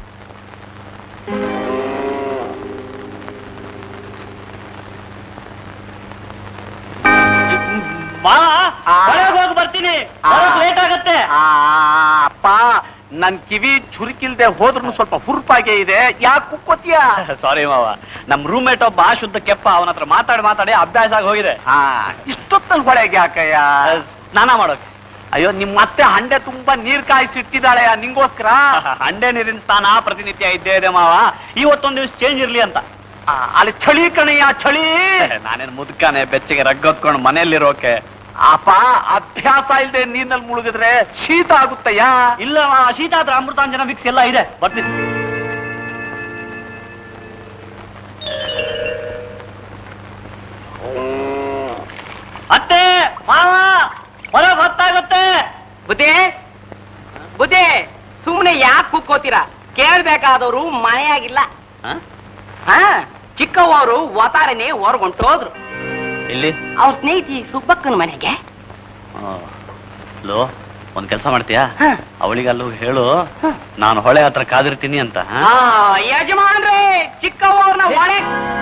ಮಾವ ಒಳಗೆ ಹೋಗಿ ಬರ್ತೀನಿ ಲೇಟ್ ಆಗತ್ತೆ ಆ, ಅಪ್ಪ ನನ್ ಕಿವಿ ಚುರುಕಿಲ್ದೆ ಹೋದ್ರೂ ಸ್ವಲ್ಪ ಹುರುಪಾಗೆ ಇದೆ ಯಾಕೆ ಕುಕ್ಕೋತೀಯ ಸಾರಿ ಮಾವ ನಮ್ ರೂಮ್ಮೇಟ್ ಒಬ್ಬ ಶುದ್ಧ ಕೆಪ್ಪ ಅವನ ಹತ್ರ ಮಾತಾಡಿ ಮಾತಾಡಿ ಅಭ್ಯಾಸ ಆಗಿ ಹೋಗಿದೆ ಆ, ಇಷ್ಟೊತ್ತಲ್ಲಿ ಹೊಳೆಗೆ ಯಾಕಯ್ಯ ಸ್ನಾನ ಮಾಡೋಕೆ ಅಯ್ಯೋ ನಿಮ್ ಮತ್ತೆ ಹಂಡೆ ತುಂಬಾ ನೀರ್ ಕಾಯಿಸಿಟ್ಟಿದ್ದಾಳೆ ನಿಂಗೋಸ್ಕರ ಹಂಡೆ ನೀರಿನ ಸ್ನಾನ ಪ್ರತಿನಿತ್ಯ ಇದ್ದೇ ಇದೆ ಮಾವ ಇವತ್ತೊಂದ್ ದಿವಸ ಚೇಂಜ್ ಇರ್ಲಿ ಅಂತ ಆ, ಅಲ್ಲಿ ಚಳಿ ಕಣಯ್ಯ ಚಳಿ ನಾನೇನ್ ಮುದುಕಾನೆ ಬೆಚ್ಚಗೆ ರಗ್ಗೊತ್ಕೊಂಡು ಮನೆಯಲ್ಲಿರೋಕೆ ಅಪ್ಪ ಅಭ್ಯಾಸ ಇಲ್ದೆ ನೀರ್ನಲ್ಲಿ ಮುಳುಗಿದ್ರೆ ಶೀತ ಆಗುತ್ತಯ್ಯ ಇಲ್ಲ ಮಾವ ಶೀತ ಆದ್ರೆ ಅಮೃತಾಂಜನ ವಿಕ್ಸ್ ಎಲ್ಲ ಇದೆ ಬರ್ತೀನಿ ಅತ್ತೆ ಮಾವ ಹೊರಗೆ ಹೊತ್ತಾಗುತ್ತೆ ಬುದ್ಧಿ ಬುದ್ಧಿ ಸುಮ್ನೆ ಯಾಕೆ ಕುಕ್ಕೋತೀರಾ ಕೇಳ್ಬೇಕಾದವರು ಮನೆಯಾಗಿಲ್ಲ ಹಾ ಚಿಕ್ಕವರು ಒತಾರನೆ ಹೊರಗೊಂಟೋದ್ರು ಇಲ್ಲಿ ಅವ್ರ ಸ್ನೇಹಿತಿ ಸುಬ್ಬಕ್ಕನ ಮನೆಗೆ ಲೋ ಒಂದ್ ಕೆಲಸ ಮಾಡ್ತೀಯಾ ಹ. ಅವಳಿಗೆ ಅಲ್ಲೂ ಹೇಳು ನಾನು ಹೊಳೆ ಹತ್ರ ಕಾದಿರ್ತೀನಿ ಅಂತ ಹ? ಆ, ಯಜಮಾನ್ರೇ ಚಿಕ್ಕವ್ರನ್ನ ಒಳೆ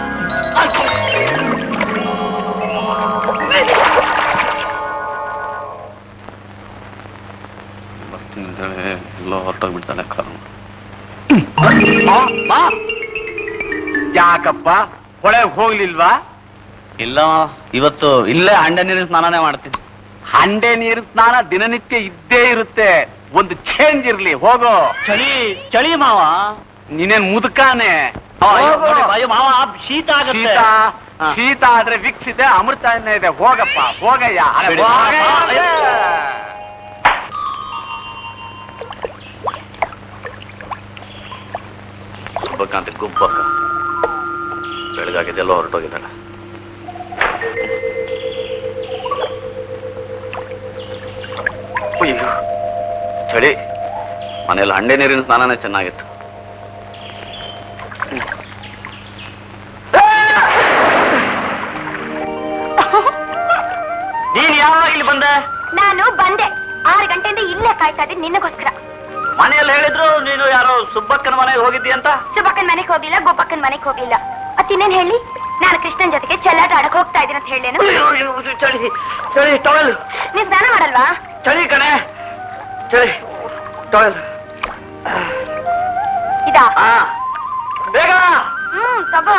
ಬರ್ತೀನಿ ಅಂತೇಳಿ ಎಲ್ಲೋ ಹೊರಟೋಗ್ಬಿಡ್ತಾಳೆ ಕಾರು ಆ, ಬಾ. ಯಾಕಪ್ಪ ಹೊಳೆಗೆ ಹೋಗ್ಲಿಲ್ವಾ ಇಲ್ಲ ಇವತ್ತು ಇಲ್ಲೇ ಹಂಡೆ ನೀರಿನ ಸ್ನಾನನೇ ಮಾಡ್ತೀನಿ ಹಂಡೆ ನೀರು ಸ್ನಾನ ದಿನನಿತ್ಯ ಇದ್ದೇ ಇರುತ್ತೆ ಒಂದು ಚೇಂಜ್ ಇರ್ಲಿ ಹೋಗೋ ಚಳಿ ಚಳಿ ಮಾವ ನೀನೇನ್ ಮುದುಕಾನೆ ಅಯ್ಯೋ, ಹೋಗು. ನೋಡಿ, ಅಯ್ಯೋ ಮಾವ ಶೀತ ಆಗುತ್ತೆ ಶೀತ ಹಾ. ಶೀತ ಆದ್ರೆ ವಿಕ್ಸ್ ಇದೆ ಅಮೃತ ಎಣ್ಣೆ ಇದೆ ಹೋಗಪ್ಪ ಹೋಗಯ್ಯ ಅರೆ, ಬಿಡಿ. ಹೋಗಯ್ಯ. ಅಯ್ಯೋ. ಗುಬ್ಬಕ್ಕ ಗುಬ್ಬಕ್ಕ ಬೆಳಗಾಗಿದೆ ಎಲ್ಲೋ ಹೊರಟೋಗಿದ್ದಾಳೆ ಅಯ್ಯೋ ಚಳಿ ಮನೇಲಿ ಹಂಡೆ ನೀರಿನ ಸ್ನಾನನೇ ಚೆನ್ನಾಗಿತ್ತು ನೀನ್ ಯಾವಾಗ ಇಲ್ಲಿ ಬಂದೆ ನಾನು ಬಂದೆ ಆರು ಗಂಟೆಯಿಂದ ಇಲ್ಲೇ ಕಾಯ್ತಾ ಇದ್ದೆ ನಿನ್ನಗೋಸ್ಕರ ಮನೆಯಲ್ಲಿ ಹೇಳಿದ್ರು ನೀನು ಯಾರೋ ಸುಬ್ಬಕ್ಕನ ಮನೆಗೆ ಹೋಗಿದ್ದಿ ಅಂತ ಸುಬ್ಬಕ್ಕನ್ ಮನೆಗೆ ಹೋಗ್ಲಿಲ್ಲ ಗೋಪಕ್ಕನ್ ಮನೆಗೆ ಹೋಗ್ಲಿಲ್ಲ ಮತ್ತಿನ್ನೇನ್ ಹೇಳಿ ನಾನು ಕೃಷ್ಣನ್ ಜೊತೆಗೆ ಚೆಲ್ಲಾಟ ಆಡಕ್ ಹೋಗ್ತಾ ಇದ್ದೀನಿ ಅಂತ ಹೇಳೇನು ಚಳಿ ಚಳಿ ಟವಲ್ ನೀನ್ ಸ್ನಾನ ಮಾಡಲ್ವಾ ಚಳಿ ಕಣೆ ಚಳಿ ಟವಲ್ ಇದಾ ಹಾ ಬೇಗ ಹ್ಮ್ ತಗೋ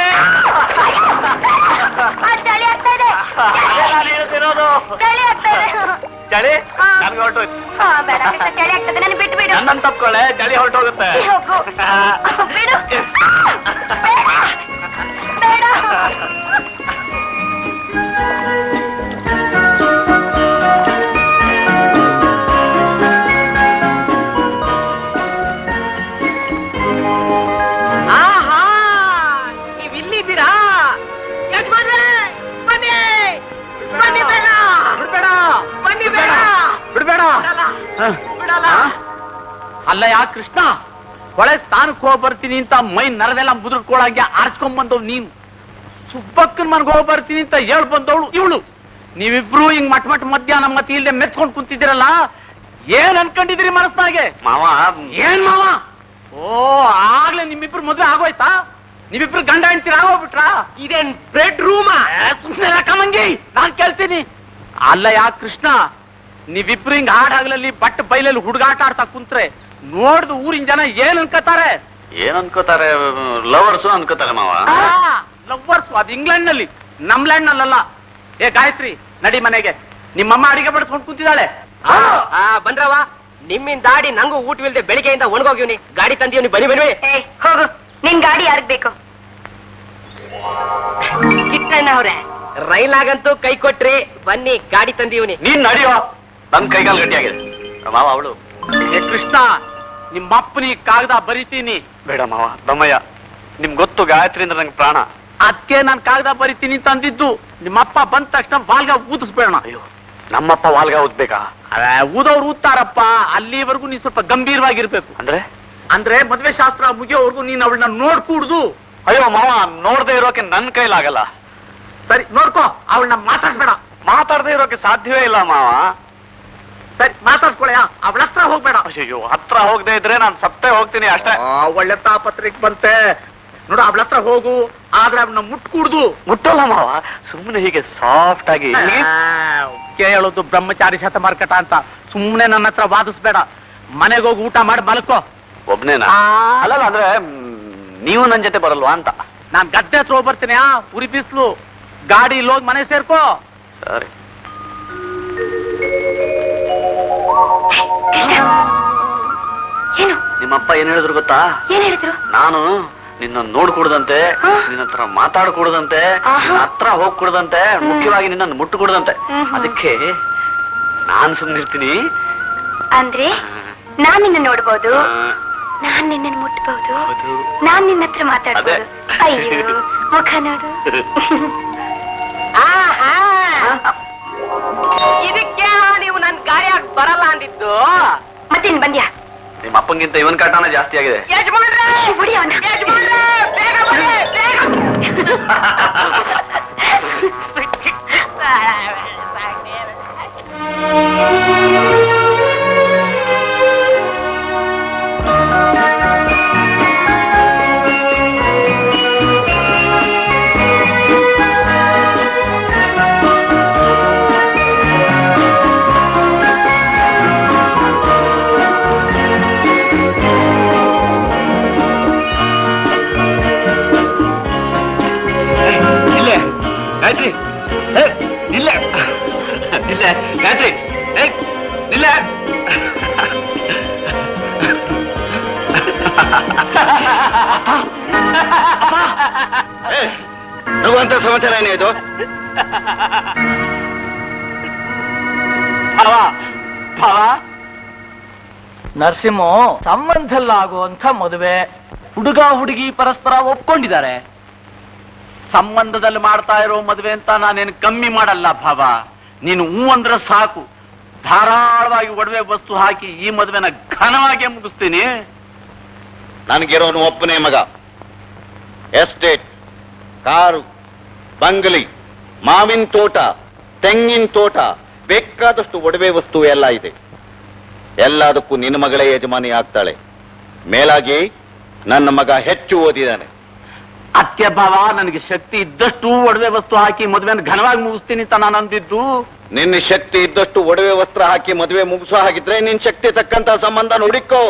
ಆ, ಚಳಿ ಆಗ್ತಾ ಇದೆ ಅದೇ ನಾನು ಹೇಳ್ತಿರೋದು ಚಳಿ ಆಗ್ತಾ ಇದೆ ಚಳಿ ಹಾ. ನನ್ಗೆ ಹೊರಟೋಯ್ತು ಹಾ, ಬೇಡ ಕೃಷ್ಣ, ಚಳಿ ಆಗ್ತದೆ ನಾನು ಬಿಟ್ಟು ಬಿಡು ನನ್ನನ್ನು ತಪ್ಕೊಳ್ಳೆ ಚಳಿ ಹೊರಟೋಗುತ್ತೆ ಹೋಗು ಬಿಡು ಬೇಡ. ಬೇಡ ಆಹಾ ನೀವ್ ಇಲ್ಲಿದ್ದೀರಾ ಯಜಮಾನ್ರೇ ಬನ್ನಿ ಬನ್ನಿ ಬೇಗ ಬಿಡ್ಬೇಡ ಬನ್ನಿ ಬೇಗ ಬಿಡ್ಬೇಡ ಬಿಡಲ್ಲ ಬಿಡಲ್ಲ ಅಲ್ಲ ಯಾ ಕೃಷ್ಣ ಹೊಳೆ ಸ್ಥಾನಕ್ಕೆ ಹೋಗಿ ಬರ್ತೀನಿ ಅಂತ ಮೈ ನರದೆಲ್ಲ ಮುದುರ್ಕೊಳಂಗೆ ಆರ್ಸ್ಕೊಂಡ್ ಬಂದವ್ ನೀನು ಸುಬ್ಬಕ್ಕನ್ ಮನ್ಗೆ ಹೋಗಿ ಬರ್ತೀನಿ ಅಂತ ಹೇಳ್ ಬಂದವಳು ಇವಳು ನೀವಿಬ್ರು ಹಿಂಗ್ ಮಟ್ ಮಟ್ ಮಧ್ಯಾಹ್ನ ಮತ್ತೆ ಇಲ್ಲದೆ ಮೆಚ್ಕೊಂಡ್ ಕುಂತಿದ್ದೀರಲ್ಲ ಏನ್ ಅನ್ಕೊಂಡಿದ್ದೀರಿ ಮನಸ್ನಾಗೆ ಮಾವ ಏನ್ ಮಾವ ಓ ಆಗ್ಲೇ ನಿಮ್ಮಿಬ್ರು ಮದ್ವೆ ಆಗೋಯ್ತಾ ನೀವಿಬ್ರು ಗಂಡ ಹೆಂಡ್ತೀರ ಆಗೋಗ್ಬಿಟ್ರಾ ಇದೇನ್ ಬ್ರೆಡ್ ರೂಮಾ ಸುಮ್ಮನೆ ಕಮಂಗಿ ನಾನ್ ಕೇಳ್ತೀನಿ ಅಲ್ಲ ಯಾ ಕೃಷ್ಣ ನೀವಿಬ್ರು ಹಿಂಗ್ ಹಾಡಾಗ್ಲಲ್ಲಿ ಬಟ್ ಬೈಲಲ್ಲಿ ಹುಡುಗಾಟ ಆಡ್ತಾ ಕುಂತ್ರೆ ನೋಡ್ದು ಊರಿನ ಜನ ಏನ್ ಅನ್ಕೋತಾರೆ ಏನ್ ಅನ್ಕೋತಾರೆ ಲವರ್ಸು ಅನ್ಕೋತಾರೆ ಮಾವ ಲವ್ವರ್ಸ್ ಅದು ಇಂಗ್ಲೆಂಡ್ ನಲ್ಲಿ ನಮ್ ಲ್ಯಾಂಡ್ ನಲ್ಲಲ್ಲ ಏ ಗಾಯತ್ರಿ ನಡಿ ಮನೆಗೆ ನಿಮ್ಮಮ್ಮ ಅಡಿಗೆ ಬಡಿಸ್ಕೊಂಡು ಕುಂತಿದ್ದಾಳೆ ಬಂದ್ರವ ನಿಮ್ಮಿನ ದಾಡಿ ನಂಗೂ ಊಟವಿಲ್ದೆ ಬೆಳಿಗ್ಗೆಯಿಂದ ಒಣಗೋಗಿವ್ನಿ ಗಾಡಿ ತಂದೀವ್ನಿ ಬನ್ನಿ ಬನ್ನಿ ಏ ಹೋಗು ನಿನ್ ಗಾಡಿ ಯಾರಿಗ್ ಬೇಕು ಕಿಟ್ಟಣ್ಣ ಅವ್ರೆ ರೈಲಾಗಂತೂ ಕೈ ಕೊಟ್ರಿ ಬನ್ನಿ ಗಾಡಿ ತಂದೀವ್ನಿ ನೀನ್ ನಡಿಯೋ ನನ್ ಕೈಗಾಲ್ ಗಟ್ಟಿಯಾಗಿದೆ ಮಾವ ಅವಳು ಏ ಕೃಷ್ಣ ನಿಮ್ಮಪ್ಪನಿ ಕಾಗದ ಬರಿತೀನಿ ಬೇಡ ಮಾವ ದಮ್ಮಯ್ಯ ನಿಮ್ ಗೊತ್ತು ಗಾಯತ್ರಿ ಅಂದ್ರೆ ನಂಗೆ ಪ್ರಾಣ ಅದಕ್ಕೆ ನಾನ್ ಕಾಗದ ಬರಿತೀನಿ ಅಂತ ಅಂದಿದ್ದು ನಿಮ್ಮಪ್ಪ ಬಂದ ತಕ್ಷಣ ಬಾಲ್ಗ ಊದಿಸ್ಬೇಡ ಅಯ್ಯೋ ನಮ್ಮಪ್ಪ ವಾಲ್ಗ ಓದ್ಬೇಕಾ ಊದವ್ರು ಊದ್ತಾರಪ್ಪ ಅಲ್ಲಿವರೆಗೂ ನೀನ್ ಸ್ವಲ್ಪ ಗಂಭೀರವಾಗಿರ್ಬೇಕು ಅಂದ್ರೆ ಅಂದ್ರೆ ಮದ್ವೆ ಶಾಸ್ತ್ರ ಮುಗಿಯೋವರೆಗೂ ನೀನ್ ಅವಳನ್ನ ನೋಡ್ಕೂಡ್ದು ಅಯ್ಯೋ ಮಾವ ನೋಡ್ದೆ ಇರೋಕೆ ನನ್ ಕೈಲಾಗಲ್ಲ ಸರಿ ನೋಡ್ಕೋ ಅವಳನ್ನ ಮಾತಾಡ್ಸ್ಬೇಡ ಮಾತಾಡದೆ ಇರೋಕೆ ಸಾಧ್ಯವೇ ಇಲ್ಲ ಮಾವ ಸರಿ ಮಾತಾಡ್ಸ್ಕೊಳಯ್ಯ ಅವಳ ಹತ್ರ ಹೋಗ್ಬೇಡ ಅಯ್ಯೋ ಹತ್ರ ಹೋಗದೆ ಇದ್ರೆ ನಾನು ಸತ್ತೇ ಹೋಗ್ತೀನಿ ಅಷ್ಟೇ ಆ, ಒಳ್ಳೆ ತಾಪತ್ರಿಕ್ ಬಂತೆ ನೋಡು ಅವಳ ಹತ್ರ ಹೋಗು ಆದ್ರೆ ಅವನ್ನ ಮುಟ್ಕೂಡ್ದು ಮುಟ್ಟಲ್ಲ ಮಾವ ಸುಮ್ಮನೆ ಹೀಗೆ ಸಾಫ್ಟ್ ಆಗಿ ಕೇಳೋದು ಬ್ರಹ್ಮಚಾರಿ ಶತಮಾರ್ಕಟ ಅಂತ ಸುಮ್ಮನೆ ನನ್ನ ಹತ್ರ ವಾದಿಸ್ಬೇಡ ಮನೆಗೆ ಹೋಗಿ ಊಟ ಮಾಡಿ ಮಲ್ಕೋ ಒಬ್ನೇನಾ ಆ. ಅಲ್ಲಲ್ಲ ಅಂದ್ರೆ ಮ್, ನೀವು ನನ್ ಜೊತೆ ಬರಲ್ವಾ ಅಂತ ನಾನ್ ಗದ್ದೆ ಹತ್ರ ಹೋಗಿ ಬರ್ತೀನಿ ಆ ಉರಿ ಬಿಸ್ಲು ಗಾಡಿ ಇಲ್ಲಿ ಹೋಗಿ ಮನೆ ಸೇರ್ಕೋ ಸರಿ ಏನು ನಿಮ್ಮಪ್ಪ ಏನ್ ಹೇಳಿದ್ರು ಗೊತ್ತಾ ಏನ್ ಹೇಳಿದ್ರು ನಾನು ನಿನ್ನ ನೋಡ್ಕೂಡದಂತೆ ಹಾ? ನಿನ್ನ ಹತ್ರ ಮಾತಾಡ್ಕೂಡದಂತೆ ಆಹಾ. ನಿನ್ನ ಹತ್ರ ಹೋಗ್ಕೂಡದಂತೆ ಮುಖ್ಯವಾಗಿ ನಿನ್ನನ್ನು ಮುಟ್ಟುಕೂಡದಂತೆ ಹ್ಮ್ ಹ್ಮ್. ಅದಕ್ಕೆ ನಾನ್ ಸುಮ್ನಿರ್ತೀನಿ ಅಂದ್ರೆ ನಾನ್ ನಿನ್ನ ನೋಡ್ಬೋದು ಆ, ನಾನ್ ನಿನ್ನ ಮುಟ್ಬಹುದು ಹೌದು. ನಾನ್ ನಿನ್ನ ಹತ್ರ ಮಾತಾಡ್ಬೋದು ಅದೇ. ಅಯ್ಯೋ ಮುಖ ನೋಡು ಇದಕ್ಕೆ ನೀವು ನನ್ ಗಾಡಿಯಾಗ ಬರಲ್ಲ ಅಂದಿದ್ದು ಮತ್ತೇನ್ ಬಂದ್ಯಾ ನಿಮ್ಮ ಅಪ್ಪಂಗಿಂತ ಇವನ್ ಕಾಟನ ಜಾಸ್ತಿ ಆಗಿದೆ ಯಜಮಾನ್ರೆ ಬಿಡಿ ಅವನ ಯಜಮಾನ್ರೆ ಬೇಗ ಬನ್ನಿ, ಬೇಗ ಇಲ್ಲೇ ಗಾಯತ್ರಿ ಏ, ಇಲ್ಲೇ ಇಲ್ಲೇ ಗಾಯತ್ರಿ ಏ, ಇಲ್ಲೇ ಏ, ನಗುವಂತ ಸಮಾಚಾರ ಏನೇ ಇದು ಭಾವ ಭಾವ ನರಸಿಂಹ ಸಂಬಂಧದಲ್ಲಾಗುವಂತ ಮದುವೆ ಹುಡುಗ ಹುಡುಗಿ ಪರಸ್ಪರ ಒಪ್ಕೊಂಡಿದ್ದಾರೆ ಸಂಬಂಧದಲ್ಲಿ ಮಾಡ್ತಾ ಇರೋ ಮದುವೆ ಅಂತ ನಾನೇನು ಕಮ್ಮಿ ಮಾಡಲ್ಲ ಭಾವ ನೀನು ಹೂ ಅಂದ್ರೆ ಸಾಕು ಧಾರಾಳವಾಗಿ ಒಡವೆ ವಸ್ತು ಹಾಕಿ ಈ ಮದುವೆನ ಘನವಾಗಿ ಮುಗಿಸ್ತೀನಿ ನನಗಿರೋನು ಒಬ್ಬನೇ ಮಗ ಎಸ್ಟೇಟ್ ಕಾರು ಬಂಗಲಿ ಮಾವಿನ ತೋಟ ತೆಂಗಿನ ತೋಟ ಬೇಕಾದಷ್ಟು ಒಡವೆ ವಸ್ತು ಎಲ್ಲ ಇದೆ ಎಲ್ಲದಕ್ಕೂ ನಿನ್ನ ಮಗಳೇ ಯಜಮಾನಿ ಆಗ್ತಾಳೆ ಮೇಲಾಗಿ ನನ್ನ ಮಗ ಹೆಚ್ಚು ಓದಿದ್ದಾನೆ ಅತ್ಯ ಭಾವ ನನಗೆ ಶಕ್ತಿ ಇದ್ದಷ್ಟು ಒಡವೆ ವಸ್ತು ಹಾಕಿ ಮದುವೆನ ಘನವಾಗಿ ಮುಗಿಸ್ತೀನಿ ಅಂತ ನಾನು ಅಂದಿದ್ದು ನಿನ್ನ ಶಕ್ತಿ ಇದ್ದಷ್ಟು ಒಡವೆ ವಸ್ತ್ರ ಹಾಕಿ ಮದುವೆ ಮುಗಿಸೋ ಹಾಗಿದ್ರೆ ನಿನ್ ಶಕ್ತಿ ತಕ್ಕಂತ ಸಂಬಂಧ ನೋಡಿಕೋ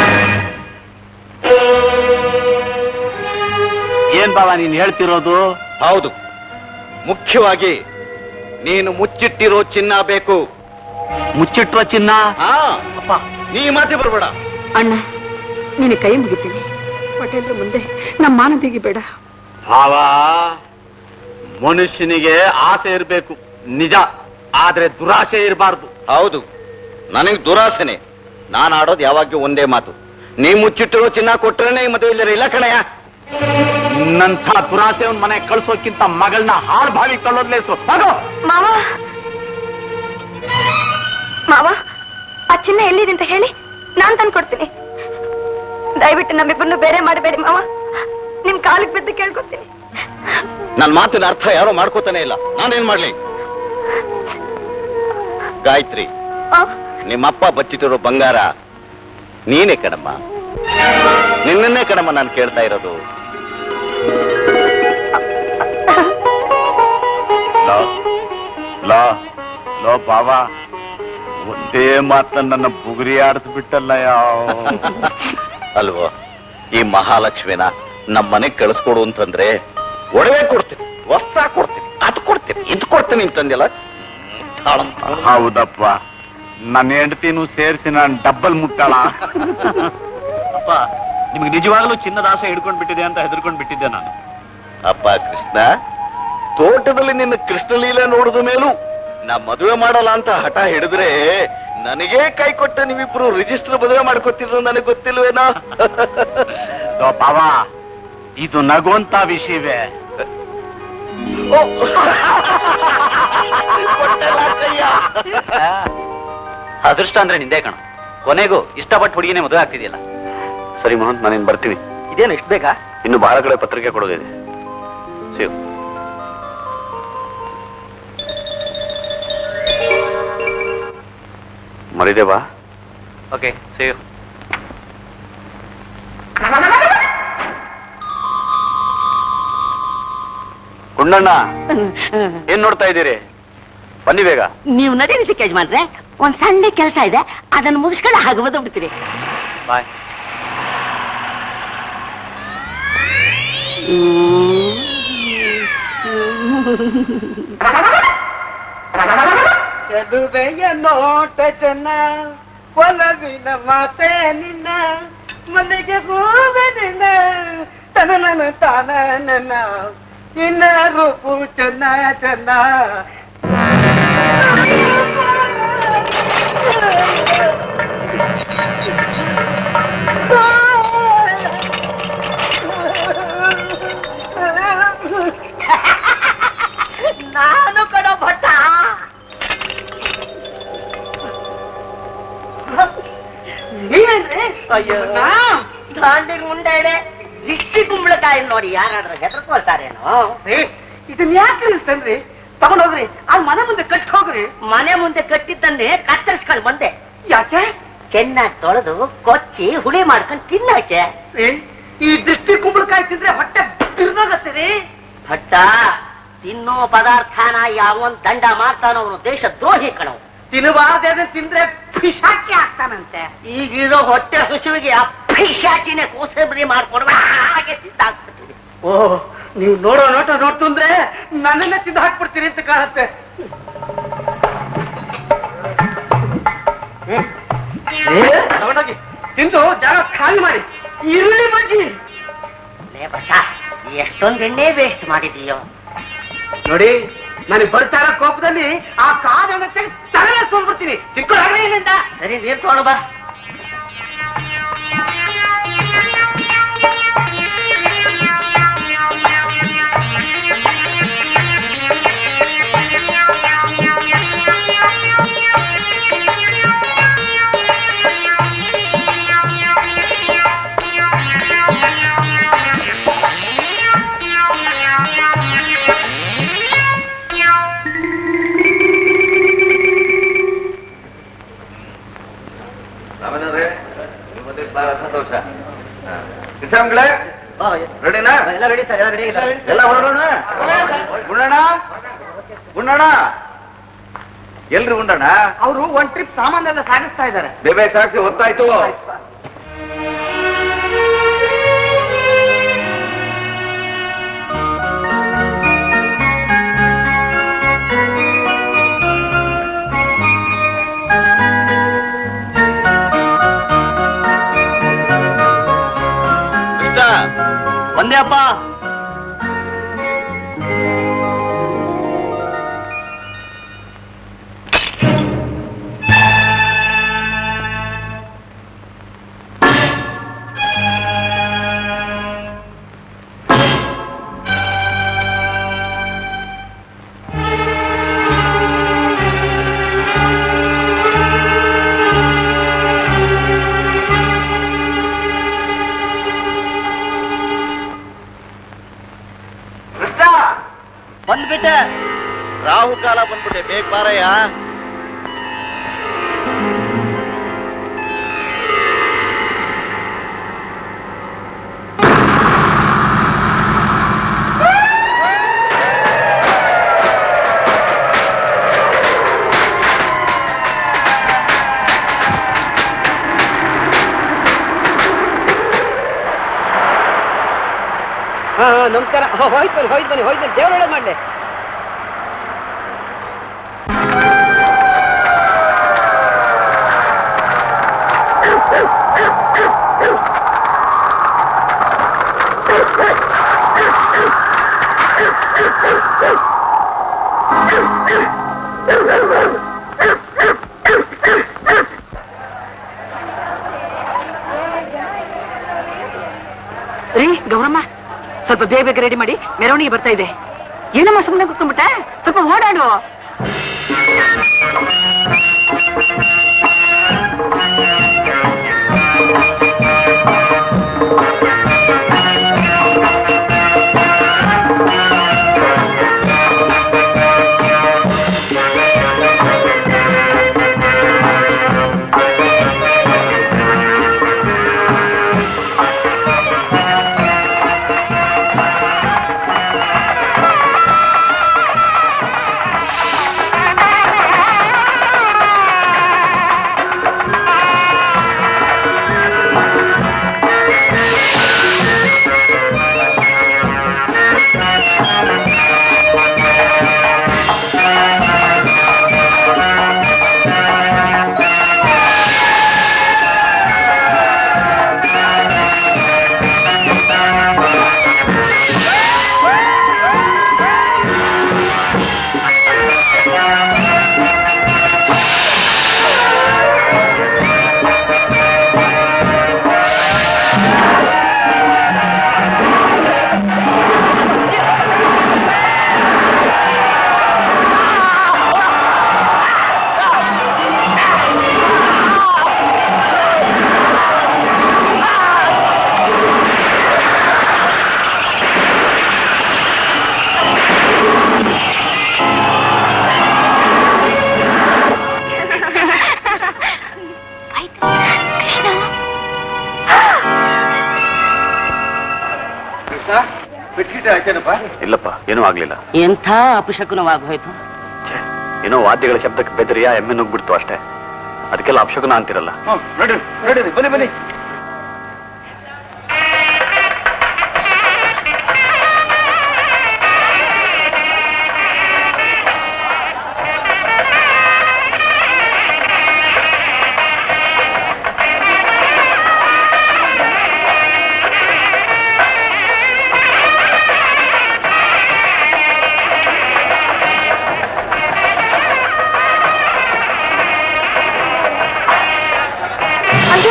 ಏನ್ ಭಾವ ನೀನ್ ಹೇಳ್ತಿರೋದು ಹೌದು ಮುಖ್ಯವಾಗಿ ನೀನು ಮುಚ್ಚಿಟ್ಟಿರೋ ಚಿನ್ನ ಬೇಕು ಮುಚ್ಚಿಟ್ಟುವ ಚಿನ್ನ ಹಾ ಅಪ್ಪ ನೀ ಮಾತೆ ಬರ್ಬೇಡ ಅಣ್ಣ ನಿನ್ನ ಕೈ ಮುಗಿತೀನಿ ಪಟೇಲ್ರ ಮುಂದೆ ನಮ್ಮ ಮಾನ ತೆಗಿಬೇಡ ಭಾವ ಮನುಷ್ಯನಿಗೆ ಆಸೆ ಇರಬೇಕು ನಿಜ ಆದ್ರೆ ದುರಾಸೆ ಇರಬಾರ್ದು ಹೌದು ನನಗೆ ದುರಾಸೆನೆ ನಾನು ಆಡೋದು ಯಾವಾಗ್ಲೂ ಒಂದೇ ಮಾತು ನೀ ಮುಚ್ಚಿಟ್ಟಿರೋ ಚಿನ್ನ ಕೊಟ್ರೇನೆ ಈ ಮದುವೆ ಇಲ್ಲರ ಇಲ್ಲ ಕಣಯ್ಯ ನಿನ್ನಂಥ ದುರಾಸೆ ಒಂದ್ ಮನೆ ಕಳ್ಸೋಕ್ಕಿಂತ ಮಗಳನ್ನ ಹಾಳು ಬಾವಿ ಕಳ್ಳೋದ್ಲೇ ಹೋಗೋ ಮಾವ ಮಾವ ಆ ಚಿನ್ನ ಎಲ್ಲಿದೆ ಅಂತ ಹೇಳಿ ನಾನ್ ತಂದು ಕೊಡ್ತೀನಿ ದಯವಿಟ್ಟು ನಮ್ಮಿಬ್ಬರನ್ನು ಬೇರೆ ಮಾಡಬೇಡಿ ಮಾವ ನಿಮ್ ಕಾಲಿಗೆ ಬಿದ್ದು ಕೇಳ್ಕೊತೀನಿ ನನ್ನ ಮಾತಿನ ಅರ್ಥ ಯಾರೋ ಮಾಡ್ಕೋತಾನೆ ಇಲ್ಲ ನಾನೇನ್ ಮಾಡ್ಲಿ ಗಾಯತ್ರಿ ಆ, ನಿಮ್ಮಪ್ಪ ಬಚ್ಚಿಟ್ಟಿರೋ ಬಂಗಾರ ನೀನೇ ಕಣಮ್ಮ ನಿನ್ನನ್ನೇ ಕಣಮ್ಮ ನಾನು ಕೇಳ್ತಾ ಇರೋದು ಲೋ ಲೋ ಲೋ ಬಾವಾ ಒಂದೇ ಮಾತನ್ನ ನನ್ನ ಬುಗುರಿ ಆಡಿಸ್ಬಿಟ್ಟಲ್ಲ ಯಾವ ಅಲ್ವೋ ಈ ಮಹಾಲಕ್ಷ್ಮಿನ ನಮ್ಮ ಮನೆಗ್ ಕಳಿಸ್ಕೊಡು ಅಂತಂದ್ರೆ ಒಡವೆ ಕೊಡ್ತೀನಿ ವಸ್ತ್ರ ಕೊಡ್ತೀನಿ ಅದು ಕೊಡ್ತೀನಿ ಇದು ಕೊಡ್ತೀನಿ ಅಂತಂದಿಲ್ಲ ಹೌದಪ್ಪ ನನ್ನ ಹೆಂಡತಿನೂ ಸೇರಿಸಿ ನಾನು ಡಬ್ಬಲ್ ಮುಟ್ಟಾಳ ಅಪ್ಪ ನಿಮ್ಗೆ ನಿಜವಾಗ್ಲೂ ಚಿನ್ನದ ಆಸೆ ಹಿಡ್ಕೊಂಡ್ ಬಿಟ್ಟಿದೆ ಅಂತ ಹೆದರ್ಕೊಂಡ್ ಬಿಟ್ಟಿದ್ದೆ ನಾನು ಅಪ್ಪ ಕೃಷ್ಣ ತೋಟದಲ್ಲಿ ನಿನ್ನ ಕೃಷ್ಣಲೀಲೆ ನೋಡಿದ ಮೇಲೂ ನಾ ಮದುವೆ ಮಾಡಲ್ಲ ಅಂತ ಹಠ ಹಿಡಿದ್ರೆ ನನಗೇ ಕೈ ಕೊಟ್ಟ ನೀವಿಬ್ರು ರಿಜಿಸ್ಟರ್ ಮದುವೆ ಮಾಡ್ಕೊತಿದ್ರು ನನಗೆ ಗೊತ್ತಿಲ್ವೇನೋ ಲೋ ಬಾವ ಇದು ನಗುವಂತ ವಿಷಯವೇ ಅದೃಷ್ಟ ಅಂದ್ರೆ ನಿಂದೆ ಕಣ ಕೊನೆಗೂ ಇಷ್ಟಪಟ್ಟು ಹುಡುಗಿನೇ ಮದುವೆ ಆಗ್ತಿದೆಯಲ್ಲ ಸರಿ ಮೋಹನ್ ನಾನೇನ್ ಬರ್ತೀನಿ ಇದೇನು ಎಷ್ಟು ಬೇಕಾ ಇನ್ನು ಬಹಳ ಕಡೆ ಪತ್ರಿಕೆ ಕೊಡೋದಿದೆ ಸಿವ್ ಮರಿದೆ ಬಾ ಓಕೆ ಸೇವ್ ಗುಂಡಣ್ಣ ಏನ್ ನೋಡ್ತಾ ಇದ್ದೀರಿ ಬನ್ನಿ ಬೇಗ ನೀವು ನಡೀರಿ ಯಜಮಾನ್ರೆ ಒಂದ್ ಸಣ್ಣ ಕೆಲಸ ಇದೆ ಅದನ್ನು ಮುಗಿಸ್ಕೊಂಡು ಹಾಗೆ ಬಂದು ಬಿಡ್ತೀರಿ ಬಾಯ್ ಚದುವೆಯ ನೋಟ ಚೆನ್ನ ಒಲವಿನ ಮಾತೆ ನಿನ್ನ ಮನೆಗೆ ಹೋಗ ನಿನ್ನ ತನ ತಾನ ನನ್ನ ನಿನ್ನ ರೂಪು ಚೆನ್ನ ಚೆನ್ನ ನಾನು ಕಡೋ ಭಟ್ಟ ನೀವೇನ್ರಿ ಅಯ್ಯೋ ದಾಂಡಿಗೆ ಮುಂಡೆ ಇದೆ ದಿಷ್ಟಿ ಕುಂಬಳಕಾಯಿ ನೋಡಿ ಯಾರಾದ್ರೂ ಹೆದರ್ಕೊಳ್ತಾರೇನೋ ಇದನ್ನ ಯಾಕೆ ತಂದ್ರಿ ತಗೊಂಡೋಗ್ರಿ ಆ ಮನೆ ಮುಂದೆ ಕಟ್ಟಿ ಹೋಗ್ರಿ ಮನೆ ಮುಂದೆ ಕಟ್ಟಿದ್ದನ್ನೇ ಕತ್ತರಿಸ್ಕೊಂಡು ಬಂದೆ ಯಾಕೆ ಚೆನ್ನಾಗಿ ತೊಳೆದು ಕೊಚ್ಚಿ ಹುಳಿ ಮಾಡ್ಕೊಂಡು ತಿನ್ನಕ್ಕೆ ಏ, ಈ ದೃಷ್ಟಿ ಕುಂಬಳಕಾಯಿ ತಿಂದ್ರೆ ಹೊಟ್ಟೆ ತಿರ್ದೋಗತ್ತೀರಿ ಭಟ್ಟ ತಿನ್ನೋ ಪದಾರ್ಥನ ಯಾವನ್ ದಂಡ ಮಾಡ್ತಾನೋ ಅವನು ದೇಶ ದ್ರೋಹಿ ಕಣವು ತಿನ್ನಬಾರ್ದೇ ತಿಂದ್ರೆ ಪಿಶಾಚಿ ಆಗ್ತಾನಂತೆ ಈಗಿರೋ ಹೊಟ್ಟೆ ಹಸುವಿಗೆ ಆ ಪೈಶಾಚಿನೇ ಕೋಸಂಬರಿ ಮಾಡ್ಕೊಡುವ ಹಾಗೆ ತಿಂದಾಕ್ಬಿಡ್ತೀನಿ ಓ ನೀವು ನೋಡೋ ನೋಟ ನೋಡ್ತಂದ್ರೆ ನನ್ನನ್ನೇ ತಿಂದು ಹಾಕ್ಬಿಡ್ತೀರಿ ಅಂತ ಕಾಣುತ್ತೆ ಏ, ತಗೊಂಡೋಗಿ ತಿಂದು ಜಾಗ ಖಾಲಿ ಮಾಡಿ ಈರುಳ್ಳಿ ಬಜ್ಜಿ ಲೇ ಭಟ್ಟ ಎಷ್ಟೊಂದು ಎಣ್ಣೆ ವೇಸ್ಟ್ ಮಾಡಿದೀಯೋ ನೋಡಿ ನನಗೆ ಬರ್ತಾ ಇರೋ ಕೋಪದಲ್ಲಿ ಆ ಕಾದ ತಲೆ ಸೋಲ್ಬಿಡ್ತೀನಿ ತಿಳ್ಕೊಳ್ಳಿ ಇಲ್ಲಿಂದ ಸರಿ ನೀರ್ ತಗೊಂಡು ಬಾ ಸಂತೋಷ ಕಿಸಮ್ಗಳೇ ರೆಡಿನಾ ಎಲ್ಲ ರೆಡಿ ಸರ್ ಎಲ್ಲ ರೆಡಿ ಎಲ್ಲ ಹೊರಡೋಣ ಗುಂಡಣ್ಣ ಗುಂಡಣ್ಣ ಎಲ್ರಿ ಗುಂಡಣ್ಣ ಅವರು ಒಂದ್ ಟ್ರಿಪ್ ಸಾಮಾನೆಲ್ಲ ಸಾಗಿಸ್ತಾ ಇದ್ದಾರೆ ಬೇಬೆ ಸಾಕ್ಷಿ ಹೊತ್ತಾಯ್ತು ಕೃಷ್ಣ ಒಂದೇ ಅಪ್ಪ ಕೃಷ್ಣ ಬಂದ್ಬಿಟ್ಟೆ ರಾಹು ಕಾಲ ಬಂದ್ಬಿಟ್ಟೆ ಬೇಗ ಬಾರಯ್ಯ ಹಾ ಹಾ, ನಮಸ್ಕಾರ ಹೋ, ಹೋಯ್ತು ಬನ್ನಿ ಹೋಯ್ತು ಬನ್ನಿ ಹೋಯ್ತು ಬನ್ನಿ ದೇವ್ರ ಒಳ್ಳೇದ್ ಮಾಡ್ಲಿ ರೀ ಗೌರಮ್ಮ ಸ್ವಲ್ಪ ಬೇಗ ಬೇಗ ರೆಡಿ ಮಾಡಿ ಮೆರವಣಿಗೆ ಬರ್ತಾ ಇದೆ ಏನಮ್ಮ ಸುಮ್ಮನೆ ಕುತ್ಕೊಂಡ್ಬಿಟ್ಟ ಸ್ವಲ್ಪ ಓಡಾಡು ಿ ಏನಾಯ್ತೇನಪ್ಪ ಇಲ್ಲಪ್ಪ ಏನೂ ಆಗ್ಲಿಲ್ಲ ಎಂಥ ಅಪಶಕುನವಾಗೋಯ್ತು ಛೆ, ಏನೋ ವಾದ್ಯಗಳ ಶಬ್ದಕ್ಕೆ ಬೆದರಿಯ ಎಮ್ಮೆ ನುಗ್ಬಿಡ್ತು ಅಷ್ಟೇ ಅದಕ್ಕೆಲ್ಲ ಅಪಶಕುನ ಅಂತಿರಲ್ಲ ನೋಡ್ರಿ ನೋಡ್ರಿ ಬನ್ನಿ ಬನ್ನಿ ಅಯ್ಯೋ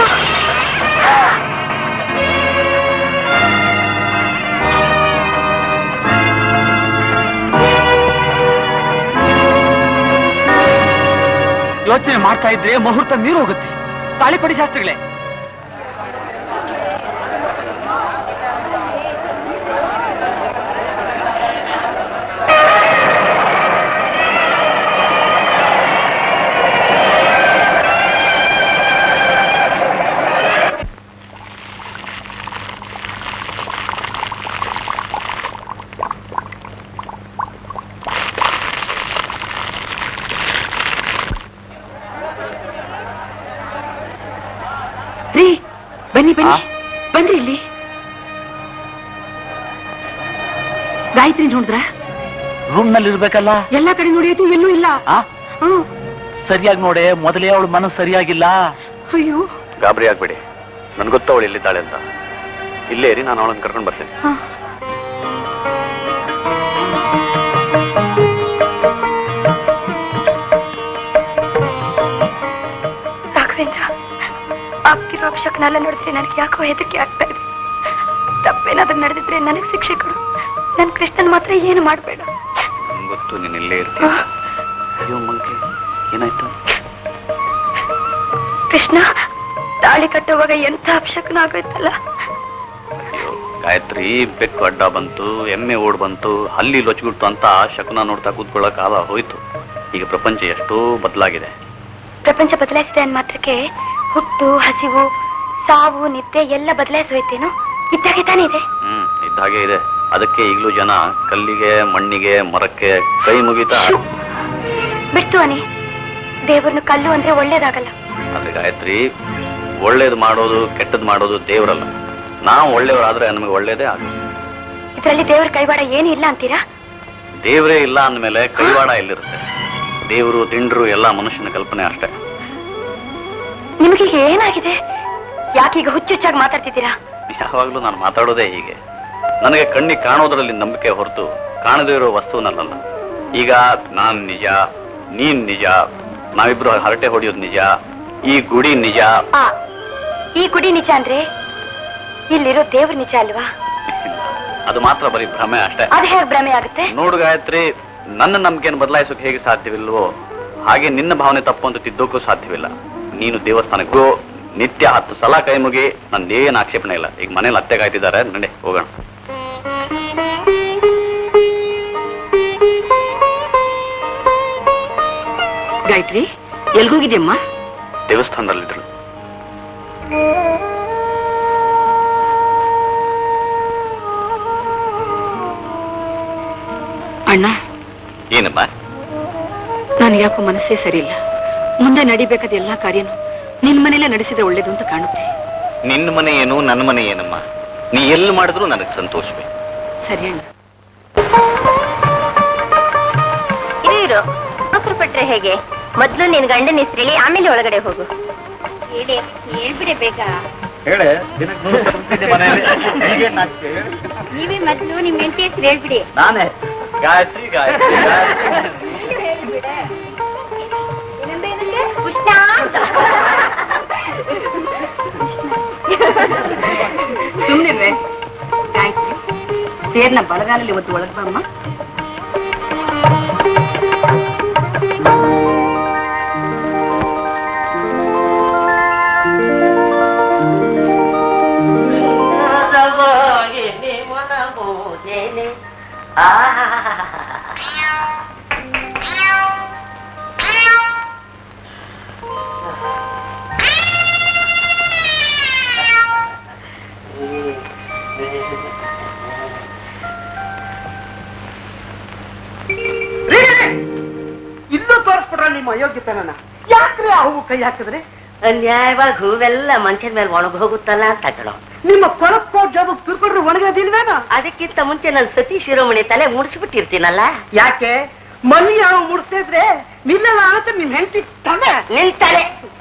ಯೋಚನೆ ಮಾಡ್ತಾ ಇದ್ರೆ ಮುಹೂರ್ತ ನೀರು ಹೋಗುತ್ತೆ ತಾಳಿಪಡಿ ಶಾಸ್ತ್ರಿಗಳೇ ರೀ ಬನ್ನಿ ಬನ್ನಿ ಆ? ಬನ್ರಿ ಇಲ್ಲಿ ಗಾಯತ್ರಿ ನೋಡಿದ್ರ ರೂಮ್ ನಲ್ಲಿ ಇರ್ಬೇಕಲ್ಲ ಎಲ್ಲಾ ಕಡೆ ನೋಡಿಯತು ಎಲ್ಲೂ ಇಲ್ಲ ಆ ಹ್ಮ್ ಸರಿಯಾಗಿ ನೋಡೆ ಮೊದಲೇ ಅವಳ ಮನಸ್ಸು ಸರಿಯಾಗಿಲ್ಲ ಅಯ್ಯೋ ಗಾಬರಿ ಆಗ್ಬೇಡಿ ನನ್ಗೆ ಗೊತ್ತ ಅವಳು ಎಲ್ಲಿದ್ದಾಳೆ ಅಂತ ಇಲ್ಲೇ ಇರಿ ನಾನು ಅವಳನ್ನ ಕರ್ಕೊಂಡು ಬರ್ತೇನೆ ಹ. ರಾಘವೇಂದ್ರ ಆಗ್ತಿರೋ ಅಪಶಕನೆಲ್ಲ ನೋಡಿದ್ರೆ ನನಗೆ ಯಾಕೋ ಹೆದರಿಕೆ ಆಗ್ತಾ ಇದೆ ತಪ್ಪೇನಾದ್ರೂ ನಡೆದಿದ್ರೆ ನನಗೆ ಶಿಕ್ಷೆ ಕೊಡು ನನ್ ಕೃಷ್ಣನ್ ಮಾತ್ರ ಏನು ಮಾಡಬೇಡ ನನ್ಗೆ ಗೊತ್ತು ನೀನು ಇಲ್ಲೇ ಇರ್ತೀನಿ ಅಯ್ಯೋ ಮಂಕೆ ಏನಾಯ್ತು ಕೃಷ್ಣ ತಾಳಿ ಕಟ್ಟುವಾಗ ಎಂಥ ಅಪಶಕನ ಆಗೋಯ್ತಲ್ಲ ಅಯ್ಯೋ ಗಾಯತ್ರಿ ಬೆಕ್ಕು ಅಡ್ಡ ಬಂತು ಎಮ್ಮೆ ಓಡ್ ಬಂತು ಹಲ್ಲಿ ಲೊಚ್ಗುಟ್ಟು ಅಂತ ಶಕುನ ನೋಡ್ತಾ ಕೂತ್ಕೊಳ್ಳೋ ಕಾಲ ಹೋಯ್ತು ಈಗ ಪ್ರಪಂಚ ಎಷ್ಟೋ ಬದಲಾಗಿದೆ ಪ್ರಪಂಚ ಬದಲಾಯಿಸಿದೆ ಅಂದ ಮಾತ್ರಕ್ಕೆ ಹುಟ್ಟು ಹಸಿವು ಸಾವು ನಿದ್ದೆ ಎಲ್ಲ ಬದಲಾಯಿಸಿ ಹೋಯ್ತೇನು ಇದ್ದಾಗೆ ತಾನೇ ಇದೆ ಹ್ಮ್ ಇದ್ದ ಹಾಗೆ ಇದೆ ಅದಕ್ಕೆ ಈಗಲೂ ಜನ ಕಲ್ಲಿಗೆ ಮಣ್ಣಿಗೆ ಮರಕ್ಕೆ ಕೈ ಮುಗಿತಾ ಬಿಡ್ತು ಅನಿ ದೇವ್ರನ್ನ ಕಲ್ಲು ಅಂದ್ರೆ ಒಳ್ಳೇದಾಗಲ್ಲ ಆದ್ರೆ ಗಾಯತ್ರಿ ಒಳ್ಳೇದು ಮಾಡೋದು ಕೆಟ್ಟದ್ ಮಾಡೋದು ದೇವರಲ್ಲ ನಾವು ಒಳ್ಳೆಯವರಾದ್ರೆ ನಮಗೆ ಒಳ್ಳೇದೇ ಆಗುತ್ತೆ ಇದರಲ್ಲಿ ದೇವ್ರ ಕೈವಾಡ ಏನು ಇಲ್ಲ ಅಂತೀರಾ ದೇವರೇ ಇಲ್ಲ ಅಂದಮೇಲೆ ಕೈವಾಡ ಎಲ್ಲಿರುತ್ತೆ ದೇವರು ದಿಂಡ್ರು ಎಲ್ಲ ಮನುಷ್ಯನ ಕಲ್ಪನೆ ಅಷ್ಟೇ ನಿಮಗೀಗ ಏನಾಗಿದೆ ಯಾಕೀಗ ಹುಚ್ಚುಚ್ಚಾಗಿ ಮಾತಾಡ್ತಿದ್ದೀರಾ ಯಾವಾಗ್ಲೂ ನಾನು ಮಾತಾಡೋದೇ ಹೀಗೆ ನನಗೆ ಕಣ್ಣಿಗೆ ಕಾಣೋದ್ರಲ್ಲಿ ನಂಬಿಕೆ ಹೊರತು ಕಾಣದೇ ಇರೋ ವಸ್ತುವನ್ನಲ್ಲ ಈಗ ನಾನ್ ನಿಜ ನೀನ್ ನಿಜ ನಾವಿಬ್ರು ಹರಟೆ ಹೊಡೆಯೋದು ನಿಜ ಈ ಗುಡಿ ನಿಜ ಆ ಈ ಗುಡಿ ನಿಜ ಅಂದ್ರೆ ಇಲ್ಲಿರೋ ದೇವ್ರ ನಿಜ ಅಲ್ವಾ ಅದು ಮಾತ್ರ ಬರೀ ಭ್ರಮೆ ಅಷ್ಟೇ ಅದು ಹೇಗೆ ಭ್ರಮೆ ಆಗುತ್ತೆ ನೋಡು ಗಾಯತ್ರಿ ನನ್ನ ನಂಬಿಕೆಯನ್ನು ಬದಲಾಯಿಸೋಕೆ ಹೇಗೆ ಸಾಧ್ಯವಿಲ್ವೋ ಹಾಗೆ ನಿನ್ನ ಭಾವನೆ ತಪ್ಪು ಅಂತ ತಿದ್ದೋಕ್ಕೂ ಸಾಧ್ಯವಿಲ್ಲ ನೀನು ದೇವಸ್ಥಾನಕ್ಕೂ ನಿತ್ಯ ಹತ್ತು ಸಲ ಕೈ ಮುಗಿ ನಂದೇನು ಆಕ್ಷೇಪಣೆ ಇಲ್ಲ ಈಗ ಮನೇಲಿ ಅತ್ತೆ ಕಾಯ್ತಿದ್ದಾರೆ ನಡೆ ಹೋಗೋಣ ಗಾಯತ್ರಿ ಎಲ್ಗೋಗಿದ್ಯಮ್ಮ ದೇವಸ್ಥಾನದಲ್ಲಿದ್ರು ಅಣ್ಣ ಏನಮ್ಮ ನನಗೆ ಯಾಕೋ ಮನಸ್ಸೇ ಸರಿ ಇಲ್ಲ ಮುಂದೆ ನಡಿಬೇಕಾದ ಎಲ್ಲಾ ಕಾರ್ಯನು ನಿನ್ ಮನೇಲೆ ನಡೆಸಿದ್ರೆ ಒಳ್ಳೇದು ಅಂತ ಕಾಣುತ್ತೆ ನಿನ್ನ ಮನೆ ಏನು ನನ್ನ ಮನೆ ಏನಮ್ಮ ನೀ ಎಲ್ಲಿ ಮಾಡಿದ್ರು ನನಗೆ ಸಂತೋಷವೇ ಸರಿ ಅಣ್ಣ ಇರು ಇರು ನೌಕರು ಪಟ್ರೆ ಹೇಗೆ ಮೊದ್ಲು ನಿನ್ ಗಂಡನ ಹೆಸರು ಹೇಳಿ ಆಮೇಲೆ ಒಳಗಡೆ ಹೋಗು ಹೇಳಿ ಹೇಳ್ಬಿಡೆ ಬೇಗ ಹೇಳೆ ನೀವೇ ಮೊದ್ಲು ನಿಮ್ ಹೆಂಡತಿ ಹೆಸರು ಹೇಳ್ಬಿಡಿ ನಾನೇ ಗಾಯತ್ರಿ ಗಾಯತ್ರಿ ಕೃಷ್ಣ ಅಂತ. ಸುಮ್ಮನೆ ಗಾಯತ್ರಿ ಸೇರ್ನ ಬಲಗಾಲಲ್ಲಿ ಒಂದು ಒಳಗ್ ಬಮ್ಮ ತೋರಿಸ್ಬಿಟ್ರ ನಿಮ್ಮ ಅಯೋಗ್ಯತನ ಯಾಕ್ರಿ ಆ ಹೂವು ಕೈ ಹಾಕಿದ್ರಿ ನ್ಯಾಯವಾಗಿ ಹೂವೆಲ್ಲ ಮಂಚದ ಮೇಲೆ ಒಣಗಿ ಹೋಗುತ್ತಲ್ಲ ಅಂತ ಕಣೋ ನಿಮ್ಮ ಕೊಳಕ್ಕೋ ಜಬ ತಿರ್ಕೊಂಡ್ರೆ ಒಣಗೋದಿಲ್ವೇನ ಅದಕ್ಕಿಂತ ಮುಂಚೆ ನಾನು ಸತಿ ಶಿರೋಮಣಿ ತಲೆ ಮುಡಿಸ್ಬಿಟ್ಟಿರ್ತೀನಲ್ಲ ಯಾಕೆ ಮಲ್ಲಿ ಯಾವ ಮುಡಿಸ್ತಾ ಇದ್ರೆ ನಿಲ್ಲಲ್ಲ ಅಂತ ನಿಮ್ ಹೆಂಡತಿ ತಲೆ ನಿನ್ ತಲೆ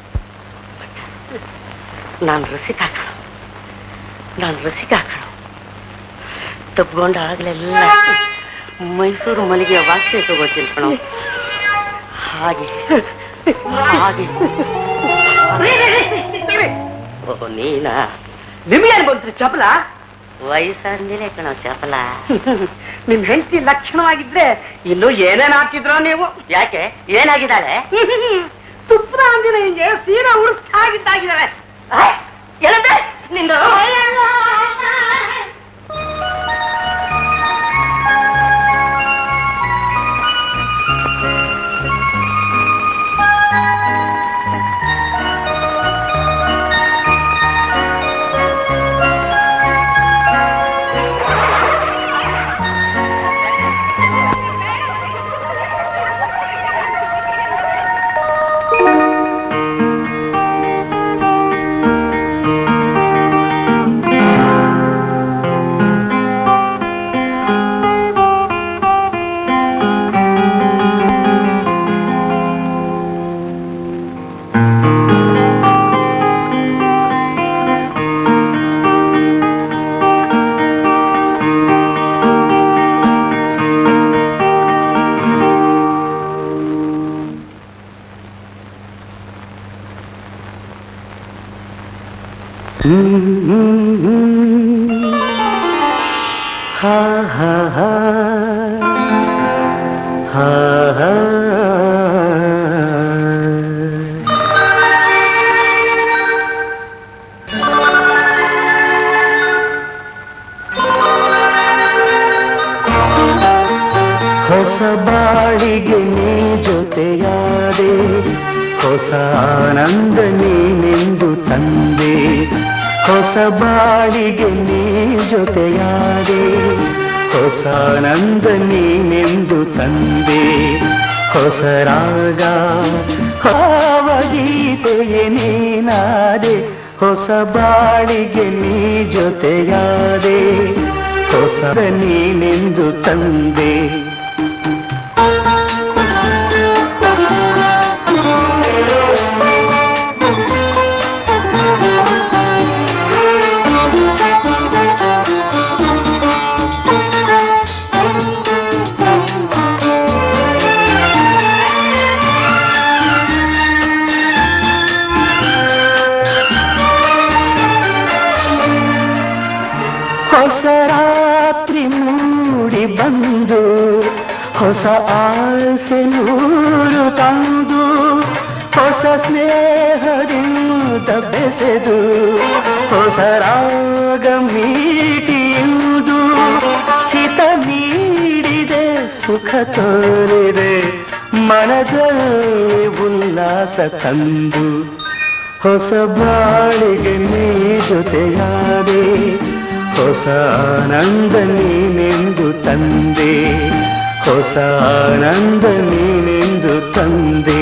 ನಾನು ರಸಿಕ ಕಣೋ ನಾನು ರಸಿಕ ಕಣೋ ತಪ್ಕೊಂಡ ಆಗ್ಲೆಲ್ಲ ಮೈಸೂರು ಮಲ್ಲಿಗೆ ವಾಸನೆ ತಗೋತೀನಿ ಕಣೋ ಹಾಗೆ ಹಾಗೆ ಓ ನೀನಾ ನಿಮ್ಗೇನ್ ಬಂತ್ರಿ ಚಪಲ ವಯಸ್ಸಾದ್ಮೇಲೆ ಕಣೋ ಚಪಲ ನಿಮ್ ಹೆಂಡತಿ ಲಕ್ಷಣವಾಗಿದ್ರೆ ಇನ್ನು ಏನೇನ್ ಹಾಕಿದ್ರೋ ನೀವು ಯಾಕೆ ಏನಾಗಿದ್ದಾಳೆ ತುಪ್ಪದ ಅಂದಿನ ಹಿಂಗೆ ಸೀರಾ ಉಳಿಸ್ ಆಗಿದ್ದಾಗಿದ್ದಾಳೆ ಏನಂದ್ರೆ ನಿನ್ನ ಹಾ ಹಾ ಹಾ ಹಾ ಹಾ ಹೊಸ ಬಾಳಿಗೆ ನೀ ಜೊತೆಯಾದೆ ಹೊಸ ಆನಂದ ನೀನೆಂದು ತಂದೆ ಹೊಸ ಬಾಳಿಗೆ ನೀ ಜೊತೆಯಾದೆ ಹೊಸ ಆನಂದ ನೀನೆಂದು ತಂದೆ ಹೊಸ ರಾಗ ಭಾವಗೀತೆಯೇ ನೀನಾದೆ ಹೊಸ ಬಾಳಿಗೆ ನೀ ಜೊತೆಯಾದೆ ಹೊಸ ನೀನೆಂದು ತಂದೆ ಹೊಸ ರಾತ್ರಿ ಮೂಡಿ ಬಂದು ಹೊಸ ಆಸೆ ನೂರು ತಂದು ಹೊಸ ಸ್ನೇಹದಿಂದ ಬೆಸೆದು ಹೊಸ ರಾಗ ಮೀಟಿಯುವುದು ಹಿತ ನೀಡಿದೆ ಸುಖ ತೋರಿದೆ ಮನದಲ್ಲಿ ಉಲ್ಲಾಸ ತಂದು ಹೊಸ ಬಾಳಿಗೆ ನೀ ಜೊತೆಯಾದೆ ಹೊಸ ಆನಂದ ನೀನೆಂದು ತಂದೆ ಹೊಸ ಆನಂದ ನೀನೆಂದು ತಂದೆ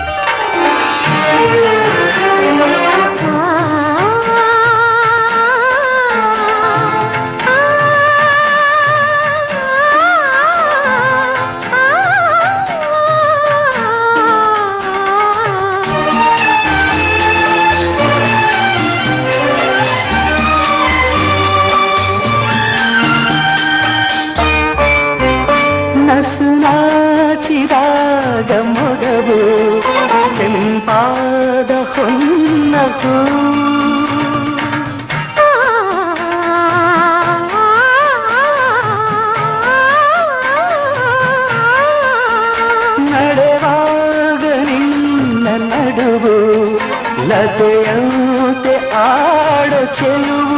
ನಸು ನಾಚಿದಾಗ ಮೊಗವು ಕೆಂಪಾದ ಹೊನ್ನದು ನಡೆವಾಗ ನಿನ್ನ ನಡುವು ಲತೆಯಂತೆ ಆಡ ಚೆಲುವು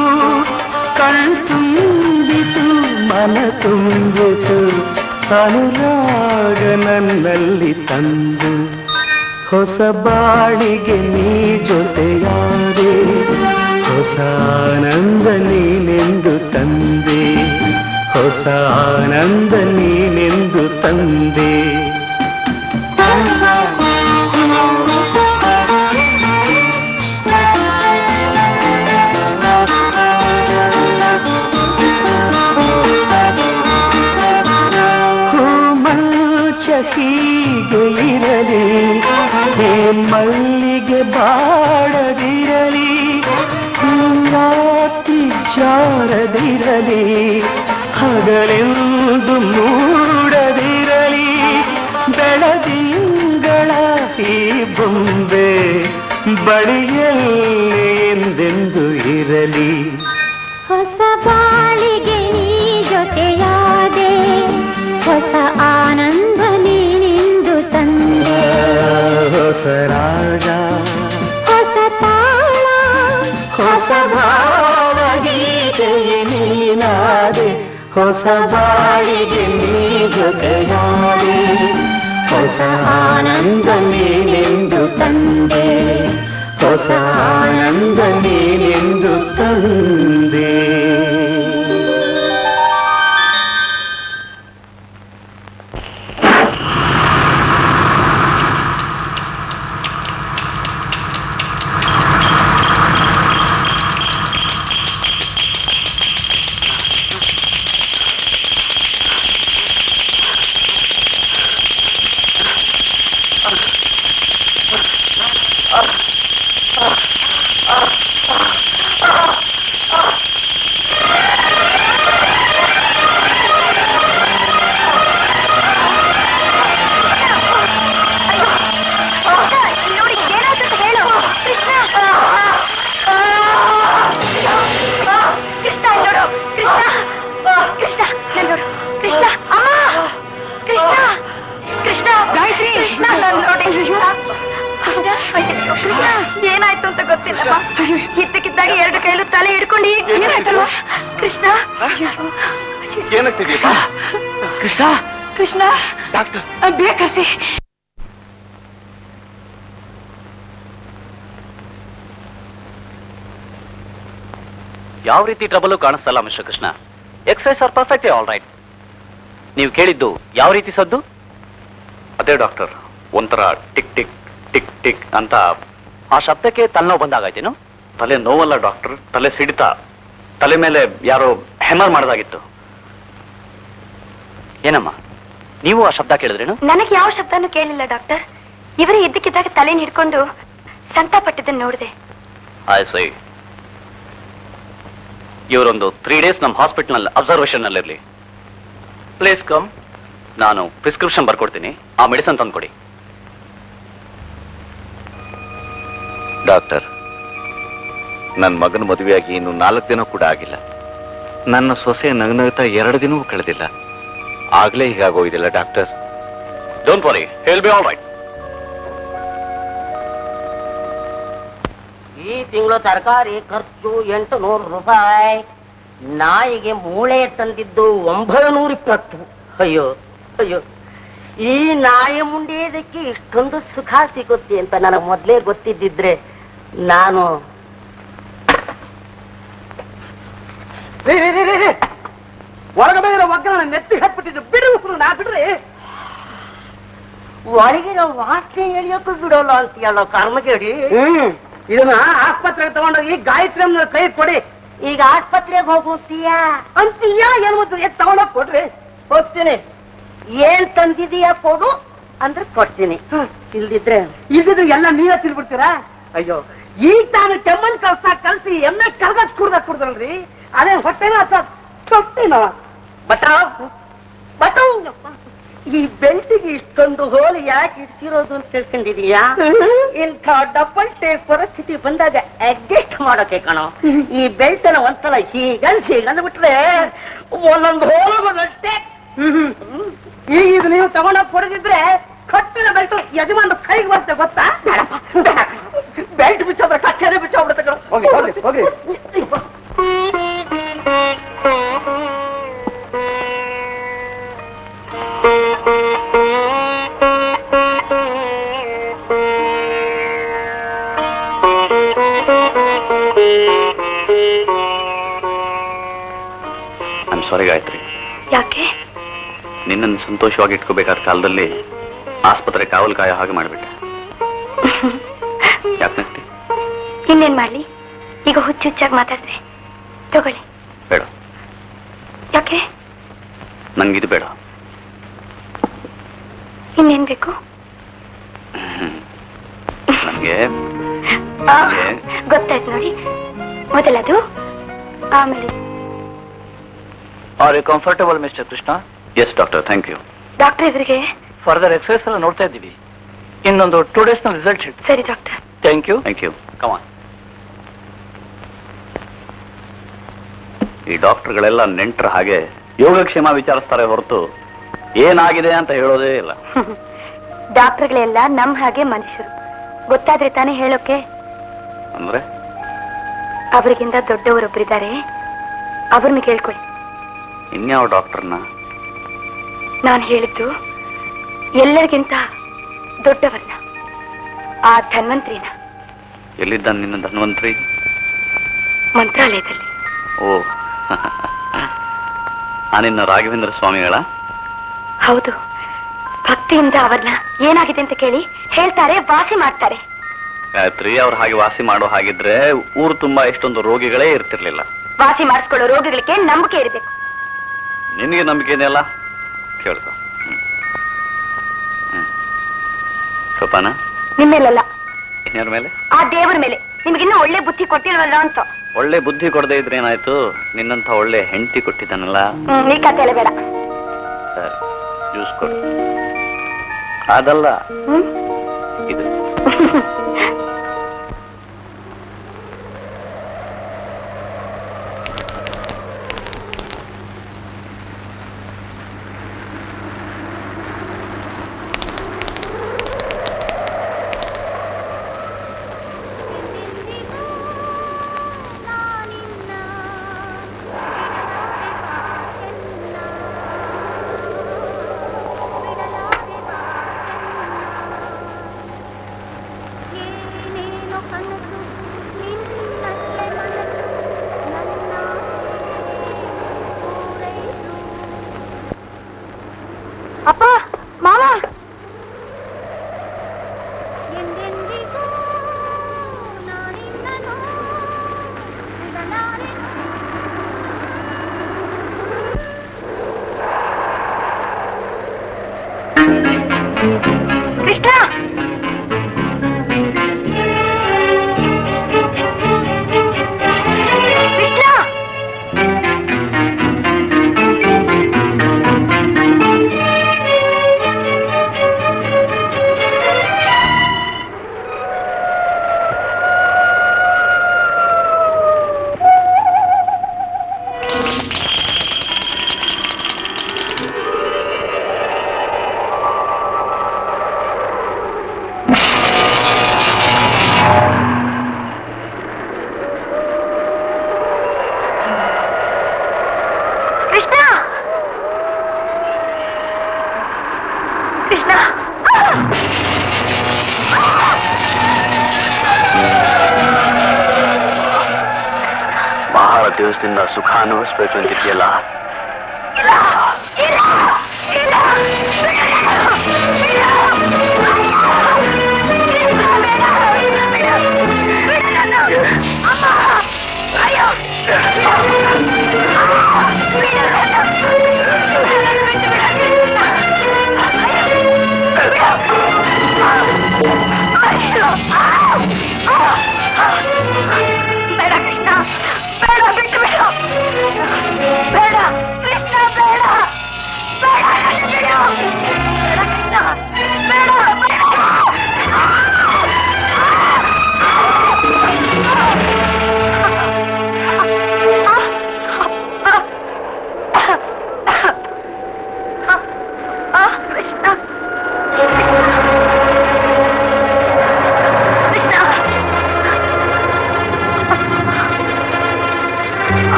ಕಣ್ತುಂಬಿತು ಮನ ತುಂಬಿತು ಅನುರಾಗ ನನ್ನಲ್ಲಿ ತಂದು ಹೊಸ ಬಾಳಿಗೆ ನೀ ಜೊತೆಯಾದೆ ಹೊಸ ಆನಂದ ನೀನೆಂದು ತಂದೆ ಹೊಸ ಆನಂದ ನೀನೆಂದು ತಂದೆ ಆ ಬಾಡದಿರಲಿ ರಾತ್ರಿ ಜಾರದಿರಲಿ ಹಗಲೆಂದು ಮೂಡದಿರಲಿ ಬೆಳದಿಂಗಳ ಈ ಬೊಂಬೆ ಬಳಿಯಲ್ಲಿ ಎಂದೆಂದು ಇರಲಿ ಹೊಸ ಬಾಳಿಗೆ ನೀ ಜೊತೆಯಾದೆ ಹೊಸ ಆನಂದ ನೀನೆಂದು ತಂದೆ ಹೊಸ ರಾಗ ಹೊಸ ತಾಳ ಹೊಸ ಭಾವಗೀತೆಯೇ ನೀನಾದೆ ಹೊಸ ಬಾಳಿಗೆ ನೀ ಜೊತೆಯಾದೆ ಹೊಸ ಆನಂದ ನೀನೆಂದು ತಂದೆ ಹೊಸ ಆನಂದ ನೀನೆಂದು ತಂದೆ ನೋಡಿ ಏನಾಯ್ತು ಅಂತ ಹೇಳು ಕೃಷ್ಣ ಕೃಷ್ಣ ಇಲ್ಲಿ ನೋಡು ಕೃಷ್ಣ ಕೃಷ್ಣ ಇಲ್ಲಿ ನೋಡು ಕೃಷ್ಣ ಅಮ್ಮ ಕೃಷ್ಣ ಕೃಷ್ಣ ಗಾಯತ್ರಿ ಕೃಷ್ಣ ನಾನು ನೋಡಿ ಕೃಷ್ಣ ಕೃಷ್ಣ ಏನಾಯ್ತು ಅಂತ ಗೊತ್ತಿಲ್ಲಮ್ಮ ಇದ್ದಕ್ಕಿದ್ದಾಗ ಎರಡು ಕೈಲು ತಲೆ ಹಿಡ್ಕೊಂಡು ಈಗ ಏನಾಯ್ತಲ್ವ ಕೃಷ್ಣ ಏನಾಗ್ತಿದೀಪ ಕೃಷ್ಣ ಕೃಷ್ಣ ಡಾಕ್ಟರ್ ಬೇಕಸಿ ಯಾವ ರೀತಿ ಟ್ರಬಲ್ ಕಾಣಿಸ್ತಲ್ಲ mister Krishna exercise are perfect all right ನೀವು ಕೇಳಿದ್ದು ಯಾವ ರೀತಿ ಸದ್ದು ಅದೇ ಡಾಕ್ಟರ್ ಒಂಥರ ಟಿಕ್ ಟಿಕ್ ಟಿಕ್ ಟಿಕ್ ಅಂತ ಆ ಶಬ್ದಕ್ಕೆ ತಲೆನೋವು ಬಂದಾಗಾಯ್ತೇನು ತಲೆ ನೋವಲ್ಲ ಡಾಕ್ಟರ್ ತಲೆ ಸಿಡಿತ ತಲೆ ಮೇಲೆ ಯಾರೋ ಹೆಮರ್ ಮಾಡದಾಗಿತ್ತು ಏನಮ್ಮ ನೀವು ಆ ಶಬ್ದ ಕೇಳಿದ್ರೇನು ನನಗೆ ಯಾವ ಶಬ್ದನೂ ಕೇಳಿಲ್ಲ ಡಾಕ್ಟರ್ ಇವರೇ ಇದ್ದಕ್ಕಿದ್ದಾಗ ತಲೆನ ಹಿಡ್ಕೊಂಡು ಸಂತಾಪಟ್ಟಿದ್ದನ್ನು ನೋಡಿದೆ ಆಯ್ ಸೈ ಇವರೊಂದು ತ್ರೀ ಡೇಸ್ ನಮ್ಮ ಹಾಸ್ಪಿಟಲ್ ಅಬ್ಸರ್ವೇಷನ್ ನಲ್ಲಿರ್ಲಿ ಪ್ಲೇಸ್ ಕಮ್ ನಾನು ಪ್ರಿಸ್ಕ್ರಿಪ್ಷನ್ ಬರ್ಕೊಡ್ತೀನಿ ಆ ಮೆಡಿಸನ್ ತಂದ್ಕೊಡಿ ಡಾಕ್ಟರ್ ನನ್ನ ಮಗನ ಮದುವೆಯಾಗಿ ಇನ್ನು ನಾಲ್ಕು ದಿನ ಕೂಡ ಆಗಿಲ್ಲ ನನ್ನ ಸೊಸೆ ನಗನಗ್ತಾ ಎರಡು ದಿನವೂ ಕಳೆದಿಲ್ಲ ಆಗ್ಲೇ ಹೀಗಾಗೋಯ್ದಿಲ್ಲ doctor don't worry he'll be all right ಈ ತಿಂಗಳು ತರಕಾರಿ ಖರ್ಚು ಎಂಟು ನೂರು ರೂಪಾಯಿ ನಾಯಿಗೆ ಮೂಳೆ ತಂದಿದ್ದು ಒಂಬೈನೂರ ಇಪ್ಪತ್ತು ಅಯ್ಯೋ ಅಯ್ಯೋ ಈ ನಾಯಿ ಮುಂಡಿಯೋದಕ್ಕೆ ಇಷ್ಟೊಂದು ಸುಖ ಸಿಗುತ್ತೆ ಅಂತ ನನಗೆ ಮೊದಲೇ ಗೊತ್ತಿದ್ದಿದ್ರೆ ನಾನು ಒಳಗಡೆ ಇರೋ ಒಗ್ಗರಣ ನೆತ್ತಿ ಹತ್ಬಿಟ್ಟಿದ್ದು ಬಿಡು ಉಸಿರು ನಾ ಬಿಡ್ರಿ ಒಳಗಿರೋ ವಾಸನೆ ಎಳಿಯೋಕ್ಕೂ ಬಿಡೋಲ್ಲ ಅಂತೀಯಲ್ಲ ಕರ್ಮಗೇಡಿ ಹ್ಮ್ ಇದನ್ನ ಆಸ್ಪತ್ರೆಗೆ ತಗೊಂಡೋಗಿ ಗಾಯತ್ರಿ ಅಮ್ಮನ ಕೈ ಕೊಡಿ ಈಗ ಆಸ್ಪತ್ರೆಗೆ ಹೋಗುತ್ತೀಯಾ ಅಂತೀಯ ಏನ್ ಮತ್ತು ಎತ್ ತಗೊಂಡೋಗಿ ಕೊಡ್ರಿ ಹೋಗ್ತೀನಿ ಏನ್ ತಂದಿದೀಯಾ ಕೊಡು ಅಂದ್ರೆ ಕೊಡ್ತೀನಿ ಇಲ್ದಿದ್ರೆ ಇಲ್ಲಿದ್ರೆ ಎಲ್ಲ ನೀವೇ ತಿಳ್ಬಿಡ್ತೀರಾ ಅಯ್ಯೋ ಈಗ ತಾನು ಕೆಮ್ಮನ್ ಕಲ್ಸ ಕಲ್ಸಿ ಎಮ್ಮೆ ಕರ್ಗದ್ ಕುಡ್ದ ಕುಡ್ದಲ್ರಿ ಅದೇ ಹೊಟ್ಟೆನ ಅಥವಾ ತೊಟ್ಟಿನ ಬಟ ಬಟ ಈ ಬೆಲ್ಟಿಗೆ ಇಷ್ಟೊಂದು ಹೋಲು ಯಾಕೆ ಇಡ್ಸಿರೋದು ಅಂತ ತಿಳ್ಕೊಂಡಿದೀಯಾ ಇಂಥ ಡಬಲ್ ಟೇಕ್ ಪರಿಸ್ಥಿತಿ ಬಂದಾಗ ಅಡ್ಜಸ್ಟ್ ಮಾಡೋಕೆ ಕಣೋ ಈ ಬೆಲ್ಟ್ ಅನ್ನ ಒಂದ್ಸಲ ಹೀಗಂದ್ ಹೀಗಂದ್ ಬಿಟ್ರೆ ಒಂದೊಂದು ಹೋಲು ನಟ್ಟೆ ಈಗ ಇದು ನೀವು ತಗೊಂಡೋಗಿ ಕೊಡದಿದ್ರೆ ಕಟ್ಟಿನ ಬೆಲ್ಟ್ ಯಜಮಾನ ಕೈಗೆ ಬರುತ್ತೆ ಗೊತ್ತಾ ಬೆಲ್ಟ್ ಬಿಚ್ಚೋದ್ರೆ ಕಚ್ಚೇನೆ ಬಿಚ್ಚೋಗ್ಬಿಡುತ್ತೆ ಕಣೋ. ಹೋಗಿ ಹೋಗಿ ಹೋಗಿ ಐ ಸಾರಿ ಗಾಯತ್ರಿ ಯಾಕೆ ನಿನ್ನನ್ನು ಸಂತೋಷವಾಗಿ ಇಟ್ಕೋಬೇಕಾದ ಕಾಲದಲ್ಲಿ ಆಸ್ಪತ್ರೆ ಕಾವಲು ಕಾಯ ಹಾಗೆ ಮಾಡಿಬಿಟ್ಟೆ ಯಾಕೆ ನಗ್ತಿ ಇನ್ನೇನ್ ಮಾಡ್ಲಿ ಈಗ ಹುಚ್ಚು ಹುಚ್ಚಾಗಿ ಮಾತಾಡಿದ್ರೆ ತಗೊಳ್ಳಿ ಬೇಡ ಯಾಕೆ ನಂಗಿದು ಬೇಡ ಇನ್ನೇನ್ ಬೇಕು ನನಗೆ ಆ, ಗೊತ್ತಾಯ್ತು ನೋಡಿ ಮೊದಲದು ಆಮೇಲೆ are you comfortable mister Krishna yes doctor thank you doctor ಎದುರಿಗೆ ಫರ್ದರ್ ಎಕ್ಸರ್ಸೈಸ್ ಎಲ್ಲ ನೋಡ್ತಾ ಇದ್ದೀವಿ ಇನ್ನೊಂದು ಟೂ ಡೇಸ್ ನಲ್ಲಿ ರಿಸಲ್ಟ್ ಹೇಳ್ತೀವಿ ಸರಿ doctor thank you thank you come on ಈ ಡಾಕ್ಟರ್ಗಳೆಲ್ಲ ನೆಂಟ್ರ ಹಾಗೆ ಯೋಗಕ್ಷೇಮ ವಿಚಾರಿಸ್ತಾರೆ ಹೊರತು ಏನಾಗಿದೆ ಅಂತ ಹೇಳೋದೇ ಇಲ್ಲ ಡಾಕ್ಟರ್ಗಳೆಲ್ಲ ನಮ್ ಹಾಗೆ ಮನುಷ್ಯರು ಗೊತ್ತಾದ್ರೆ ತಾನೇ ಹೇಳೋಕೆ ಅಂದ್ರೆ ಅವರಿಗಿಂತ ದೊಡ್ಡವರೊಬ್ಬರಿದ್ದಾರೆ ಅವ್ರನ್ನ ಕೇಳ್ಕೊಳ್ಳಿ ಇನ್ಯಾವ ಡಾಕ್ಟರ್ನ ನಾನು ಹೇಳಿದ್ದು ಎಲ್ಲರಿಗಿಂತ ದೊಡ್ಡವರನ್ನ ಆ ಧನ್ವಂತ್ರಿನ ಎಲ್ಲಿದ್ದ ನಿನ್ನ ಧನ್ವಂತ್ರಿ ಮಂತ್ರಾಲಯದಲ್ಲಿ ಓ ಆ ನಿನ್ನ ರಾಘವೇಂದ್ರ ಸ್ವಾಮಿಗಳ ಹೌದು ಭಕ್ತಿಯಿಂದ ಅವ್ರನ್ನ ಏನಾಗಿದೆ ಅಂತ ಕೇಳಿ ಹೇಳ್ತಾರೆ ವಾಸಿ ಮಾಡ್ತಾರೆ ಗಾಯತ್ರಿ ಅವ್ರು ಹಾಗೆ ವಾಸಿ ಮಾಡೋ ಹಾಗಿದ್ರೆ ಊರು ತುಂಬಾ ಎಷ್ಟೊಂದು ರೋಗಿಗಳೇ ಇರ್ತಿರ್ಲಿಲ್ಲ ವಾಸಿ ಮಾಡಿಸ್ಕೊಳ್ಳೋ ರೋಗಿಗಳಿಗೆ ನಂಬಿಕೆ ಇರಬೇಕು ನಿನಗೆ ನಂಬಿಕೆ ಇದೆಯಲ್ಲ ಕೇಳ್ಕೊ ಹ್ಮ್. ಹ್ಮ್. ಸೋಪಾನ ನಿಮ್ಮೇಲಲ್ಲ ಇನ್ಯಾರ ಮೇಲೆ ಆ ದೇವರ ಮೇಲೆ ನಿಮ್ಗಿನ್ನೂ ಒಳ್ಳೆ ಬುದ್ಧಿ ಕೊಟ್ಟಿಲ್ವಲ್ಲ ಅಂತ ಒಳ್ಳೆ ಬುದ್ಧಿ ಕೊಡದೇ ಇದ್ರೆ ಏನಾಯ್ತು ನಿನ್ನಂತ ಒಳ್ಳೆ ಹೆಂಡತಿ ಕೊಟ್ಟಿದ್ದಾನಲ್ಲ ಹ್ಮ್ ಈ ಕತೆ ಎಲ್ಲ ಬೇಡ ಸರಿ ಜ್ಯೂಸ್ ಕೊಡು ಅದಲ್ಲ ಹ್ಮ್ ಇದು ಅಪ್ಪ ಮಾಮ ಕೃಷ್ಣ ಕೃಷ್ಣ ಕೃಷ್ಣ ಕೃಷ್ಣ ಬಹಳ ದಿವಸದಿಂದ ಸುಖ ಅನುಭವಿಸ್ಬೇಕು ಅಂತಿದ್ಯಲ್ಲ ಬೇಡ ಕೃಷ್ಣ ಬೇಡ ಬಿಟ್ಟು ಬಿಡು ಬೇಡ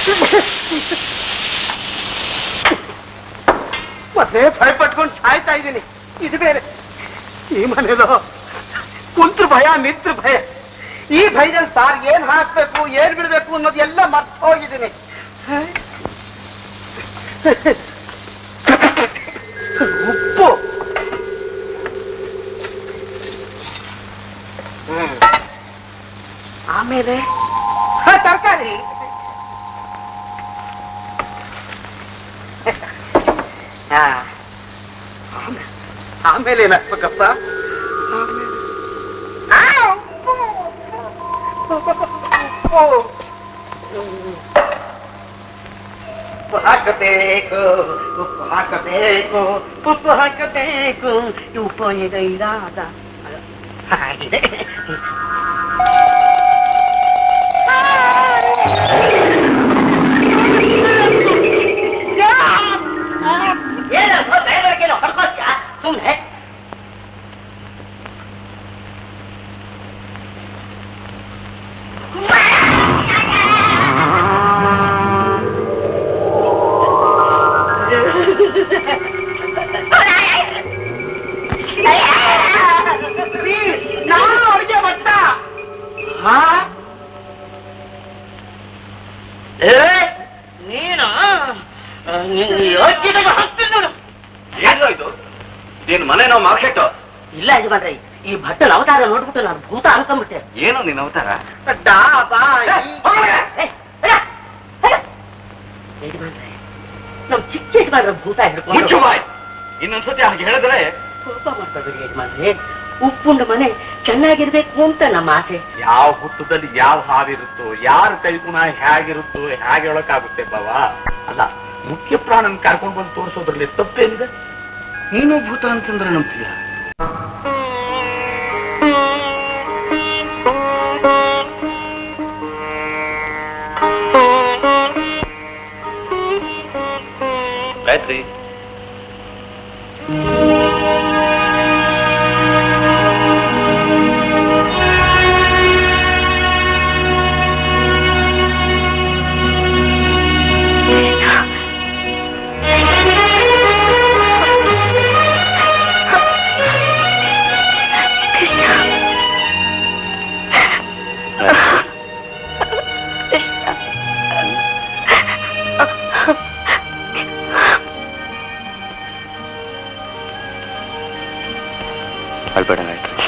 ಮತ್ತೆ ಭಯ ಪಟ್ಕೊಂಡು ಸಾಯ್ತಾ ಇದ್ದೀನಿ ಇದು ಬೇರೆ ಈ ಮನೇಲೋ ಕುಂತ್ರ ಭಯ ನಿಂತ್ರ ಭಯ ಈ ಭಯದಲ್ಲಿ ಸಾರ್ ಏನ್ ಹಾಕ್ಬೇಕು ಏನ್ ಬಿಡ್ಬೇಕು ಅನ್ನೋದು ಎಲ್ಲ ಮರ್ತು ಹೋಗಿದ್ದೀನಿ ಉಪ್ಪು ಹ್ಮ್. ಆಮೇಲೆ ಹ, ತರಕಾರಿ ಹಾ. ಆಮೇಲೆ- ಆಮೇಲೆ ಏನಾಗ್ಬೇಕಪ್ಪ ಆಮೇಲೆ- ಆ, ಉಪ್ಪು, ಉಪ್ಪು, ಉಪ್ಪು. ಉಪ್ಪು ಹಾಕಬೇಕು ಉಪ್ಪು ಹಾಕಬೇಕು ಉಪ್ಪು ಹಾಕಬೇಕು ಉಪ್ಪು ಈಗ ಇದಾದ ಹಾಗಿದೆ ಸುಮ್ಮನೆ ನಾನು ಅಡುಗೆ ಭಟ್ಟ ಹಾ ಏ ನೀನು ಯೋಚಿದಾಗ ಹಾಕ್ತೀನಿ ನೋಡು ಏನೋ ಇದು ಇದೇನು ಮನೆ ನಾವು ಮಾರ್ಕೆಟ್ ಇಲ್ಲ ಯಜಮಾನ್ರೆ ಈ ಭಟ್ಟನ ಅವತಾರ ನೋಡ್ಬಿಟ್ಟು ನಾನು ಭೂತ ಅನ್ಕೊಂಡ್ಬಿಟ್ಟೆ ಏನು ನಿನ್ನ ಅವತಾರ ಡಾ ಬಾ ಯಜಮಾನ್ರೆ ನಮ್ ಚಿಕ್ಕ ಯಜಮಾನ್ರ ಭೂತ ಮುಚ್ಚು ಹಿಡ್ಕೊಂಡು ಬಾಯ್ ಇನ್ನೊಂದ್ಸತಿ ಹಾಗೆ ಹೇಳಿದ್ರೆ ಕೋಪ ಮಾಡ್ಕೊಬೇಡಿ ಯಜಮಾನ್ರೆ ಉಪ್ಪುಂಡ ಮನೆ ಚೆನ್ನಾಗಿರ್ಬೇಕು ಅಂತ ನಮ್ಮ ಆಸೆ ಯಾವ ಹುಟ್ಟದಲ್ಲಿ ಯಾವ ಹಾವಿರುತ್ತೋ ಯಾರ ಕೈಗುಣ ಹೇಗಿರುತ್ತೋ ಹೇಗೆ ಹೇಳಕ್ಕಾಗುತ್ತೆ ಬಾವ ಅಲ್ಲ ಮುಖ್ಯ ಪ್ರಾಣನ್ ಕರ್ಕೊಂಡು ಬಂದು ತೋರಿಸೋದ್ರಲ್ಲಿ ತಪ್ಪೇನಿದೆ ನೀನು ಭೂತ ಅಂತಂದ್ರೆ ನಂಬ್ತೀಯ ಗಾಯತ್ರಿ ಅಳ್ಬೇಡ ಗಾಯತ್ರಿ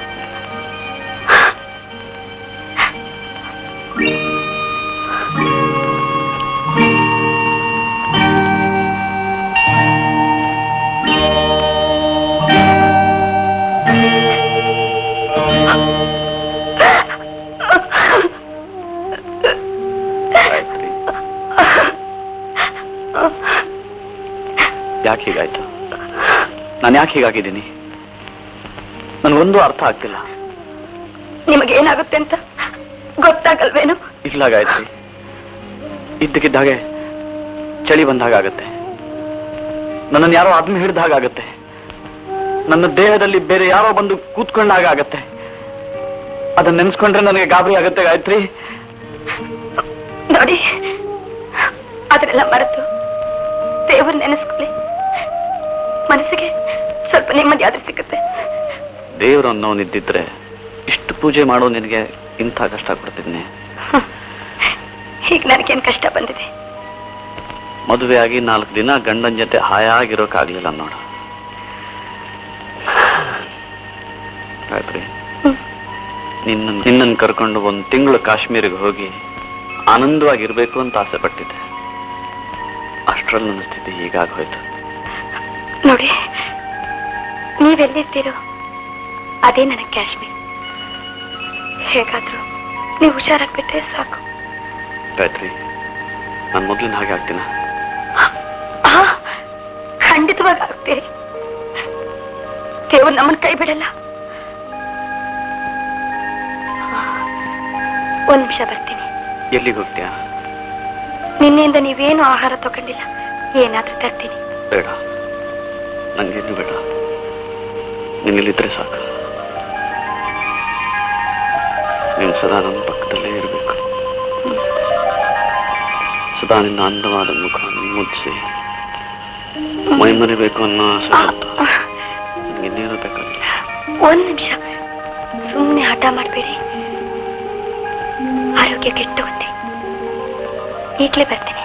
ಗಾಯತ್ರಿ ಯಾಕೆ ಹೀಗಾಯ್ತು ನಾನು ಯಾಕೆ ಹೀಗಾಗಿದ್ದೀನಿ ನನಗೊಂದು ಅರ್ಥ ಆಗ್ತಿಲ್ಲ ನಿಮಗೆ ಏನಾಗುತ್ತೆ ಅಂತ ಗೊತ್ತಾಗಲ್ವೇನು ಇಲ್ಲ ಗಾಯತ್ರಿ ಇದ್ದಕ್ಕಿದ್ದ ಹಾಗೆ ಚಳಿ ಬಂದಾಗ ಆಗತ್ತೆ ನನ್ನನ್ನು ಯಾರೋ ಆತ್ಮ ಹಿಡಿದ ಹಾಗಾಗತ್ತೆ ನನ್ನ ದೇಹದಲ್ಲಿ ಬೇರೆ ಯಾರೋ ಬಂದು ಕೂತ್ಕೊಂಡಾಗ ಆಗತ್ತೆ ಅದನ್ನ ನೆನ್ಸ್ಕೊಂಡ್ರೆ ನನಗೆ ಗಾಬರಿ ಆಗತ್ತೆ ಗಾಯತ್ರಿ ನೋಡಿ ಅದನ್ನೆಲ್ಲ ಮರೆತು ದೇವ್ರ ನೆನೆಸ್ಕೊಳ್ಳಿ ಮನಸ್ಸಿಗೆ ಸ್ವಲ್ಪ ನೆಮ್ಮದಿ ಆದ್ರೆ ಸಿಗುತ್ತೆ ದೇವರು ಅನ್ನೋನಿದ್ದಿದ್ರೆ ಇಷ್ಟು ಪೂಜೆ ಮಾಡೋ ನಿನಗೆ ಇಂಥ ಕಷ್ಟ ಕೊಡ್ತಿದ್ನೆ ಈಗ ನನಗೇನ್ ಕಷ್ಟ ಬಂದಿದೆ ಮದುವೆಯಾಗಿ ನಾಲ್ಕು ದಿನ ಗಂಡನ ಜೊತೆ ಹಾಯಾಗಿರೋಕ್ಕಾಗ್ಲಿಲ್ಲ ನೋಡು ಗಾಯತ್ರಿ ನಿನ್ನ ನಿನ್ನನ್ನು ಕರ್ಕೊಂಡು ಒಂದು ತಿಂಗಳು ಕಾಶ್ಮೀರಿಗೆ ಹೋಗಿ ಆನಂದವಾಗಿರ್ಬೇಕು ಅಂತ ಆಸೆ ಪಟ್ಟಿದ್ದೆ ಅಷ್ಟರಲ್ಲಿ ನನ್ನ ಸ್ಥಿತಿ ಹೀಗಾಗೋಯ್ತು ನೋಡಿ ನೀವೆಲ್ಲಿರ್ತೀರೋ ಅದೇ ನನಗೆ ಕಾಶ್ಮೀರ್ ಹೇಗಾದ್ರೂ ನೀವು ಹುಷಾರಾಗ್ಬಿಟ್ರೆ ಸಾಕು ಗಾಯತ್ರಿ ನಾನು ಮೊದಲಿನ ಹಾಗೆ ಆಗ್ತೀನ ಆ, ಖಂಡಿತವಾಗಿ ಆಗ್ತೀರಿ ದೇವ್ರು ನಮ್ಮನ್ನ ಕೈ ಬಿಡಲ್ಲ ಒಂದ್ ನಿಮಿಷ ಬರ್ತೀನಿ ಎಲ್ಲಿಗೆ ಹೋಗ್ತೀಯಾ ನಿನ್ನೆಯಿಂದ ನೀವೇನು ಆಹಾರ ತಗೊಂಡಿಲ್ಲ ಏನಾದ್ರೂ ತರ್ತೀನಿ ಬೇಡ ನಂಗೇನು ಬೇಡ ನೀನಿಲ್ಲಿದ್ರೆ ಸಾಕು ನೀನು ಸದಾ ನನ್ನ ಪಕ್ಕದಲ್ಲೇ ಇರಬೇಕು ಸದಾ ನಿನ್ನ ಅಂದವಾದ ಮುಖ ಮುಚ್ಚಿ ಮೈ ಮರಿಬೇಕು ಅನ್ನೋ ಆಸೆ ಬಂತು ಇನ್ನೇನು ಬೇಕಾಗಿಲ್ಲ ಒಂದ್ ನಿಮಿಷ ಸುಮ್ಮನೆ ಹಠ ಮಾಡಬೇಡಿ ಆರೋಗ್ಯ ಕೆಟ್ಟು ಹೋಗುತ್ತೆ ಈಗ್ಲೇ ಬರ್ತೀನಿ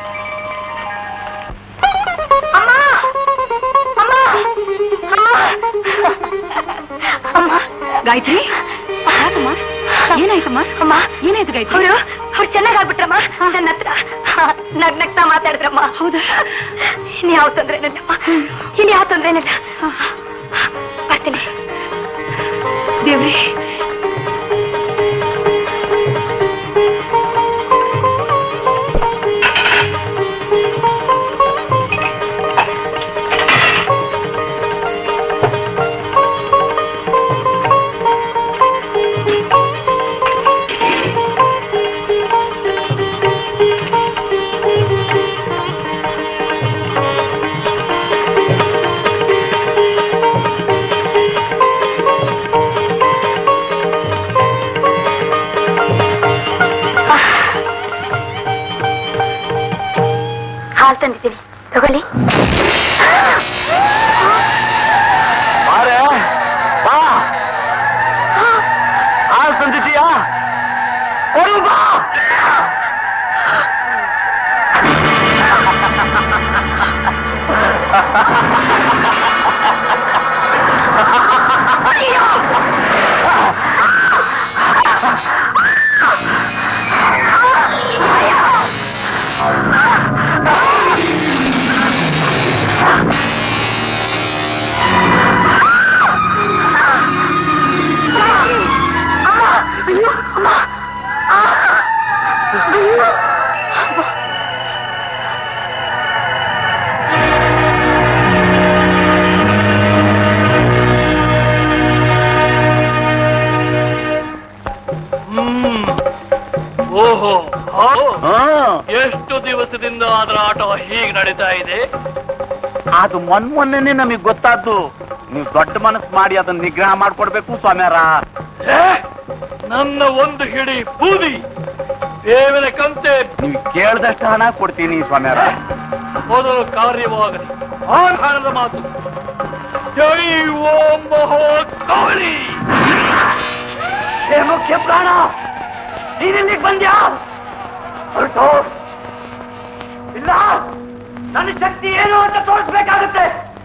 ಅಮ್ಮ ಅಮ್ಮ ಅಮ್ಮ ಅಮ್ಮ ಗಾಯತ್ರಿ ಯಾಕಮ್ಮ ಏನಾಯ್ತಮ್ಮ ಅಮ್ಮ ಏನಾಯ್ತು ಗಾಯತ್ರಿ ಅವರು ಅವ್ರು ಚೆನ್ನಾಗ್ ಆಗ್ಬಿಟ್ರಮ್ಮ ನನ್ನ ಹತ್ರ ನಗ್ ನಗ್ತಾ ಮಾತಾಡಿದ್ರಮ್ಮ ಹೌದಾ ಇನ್ ಯಾವ ತೊಂದ್ರೆನಿಲ್ಲಮ್ಮ ಇನ್ ಯಾವ ತೊಂದ್ರೆನಿಲ್ಲ ಬರ್ತೀನಿ ದೇವ್ರಿ ಹಾಲು ತಂದಿದ್ದೀನಿ ತಗೊಳ್ಳಿ ಬಾರೆ ಬಾ ಹಾಲು ತಂದಿದ್ದೀಯಾ ಕೊಡು ಬಾ ಓಹೋ ಎಷ್ಟು ದಿವಸದಿಂದ ಅದರ ಆಟ ಹೀಗೆ ನಡೀತಾ ಇದೆ ಅದು ಮೊನ್ ಮೊನ್ನೆನೆ ನಮಗೆ ಗೊತ್ತಾದ್ದು ನೀವು ದೊಡ್ಡ ಮನಸ್ಸು ಮಾಡಿ ಅದನ್ನ ನಿಗ್ರಹ ಮಾಡ್ಕೊಡ್ಬೇಕು ಸ್ವಾಮ್ಯಾರ ಏ, ನನ್ನ ಒಂದು ಹಿಡಿ ಬೂದಿ ದೇವರ ಕಂತೆ ನೀವು ಕೇಳ್ದಷ್ಟು ಹಣ ಕೊಡ್ತೀನಿ ಸ್ವಾಮ್ಯಾರ ಮೊದಲು ಕಾರ್ಯವಾಗಲಿ ಆಧಾರದ ಮಾತು ಜೈ ಓಂ ಮಹೋತ್ಸವಳಿ ಮುಖ್ಯ ಪ್ರಾಣ ನೀನಿಲ್ಲಿಗೆ ಬಂದ್ಯಾ ಹೊರಟು ಇಲ್ಲ ನನ್ನ ಶಕ್ತಿ ಏನು ಅಂತ ತೋರಿಸ್ಬೇಕಾಗುತ್ತೆ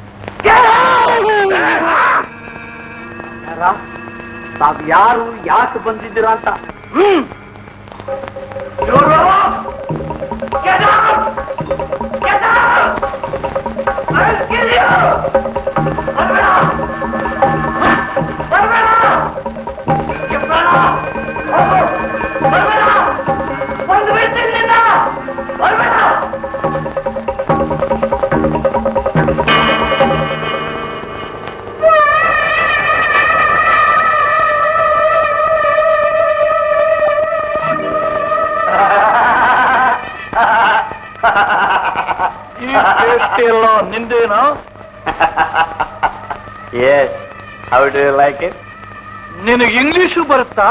ತಾವು ಯಾರು ಯಾಕೆ ಬಂದಿದ್ದೀರಾ ಅಂತ ಹ್ಮ್ ಇವ್ರು Get out! Get out! I'll kill you! ಬರ್ಬೇಡ! ಬರ್ಬೇಡ! ಮುಖ್ಯ ಪ್ರಾಣ! ಹೋಗು! ಬರ್ಬೇಡ! ಒಂದು ವಯಸ್ಸಿನಿಂದ ಬರ್ಬೇಡ ಈ ಟೇಸ್ಟ್ ಎಲ್ಲ ನಿಂದೇನಾ Yes. How do you like it? ನಿನಗೆ ಇಂಗ್ಲಿಷು ಬರುತ್ತಾ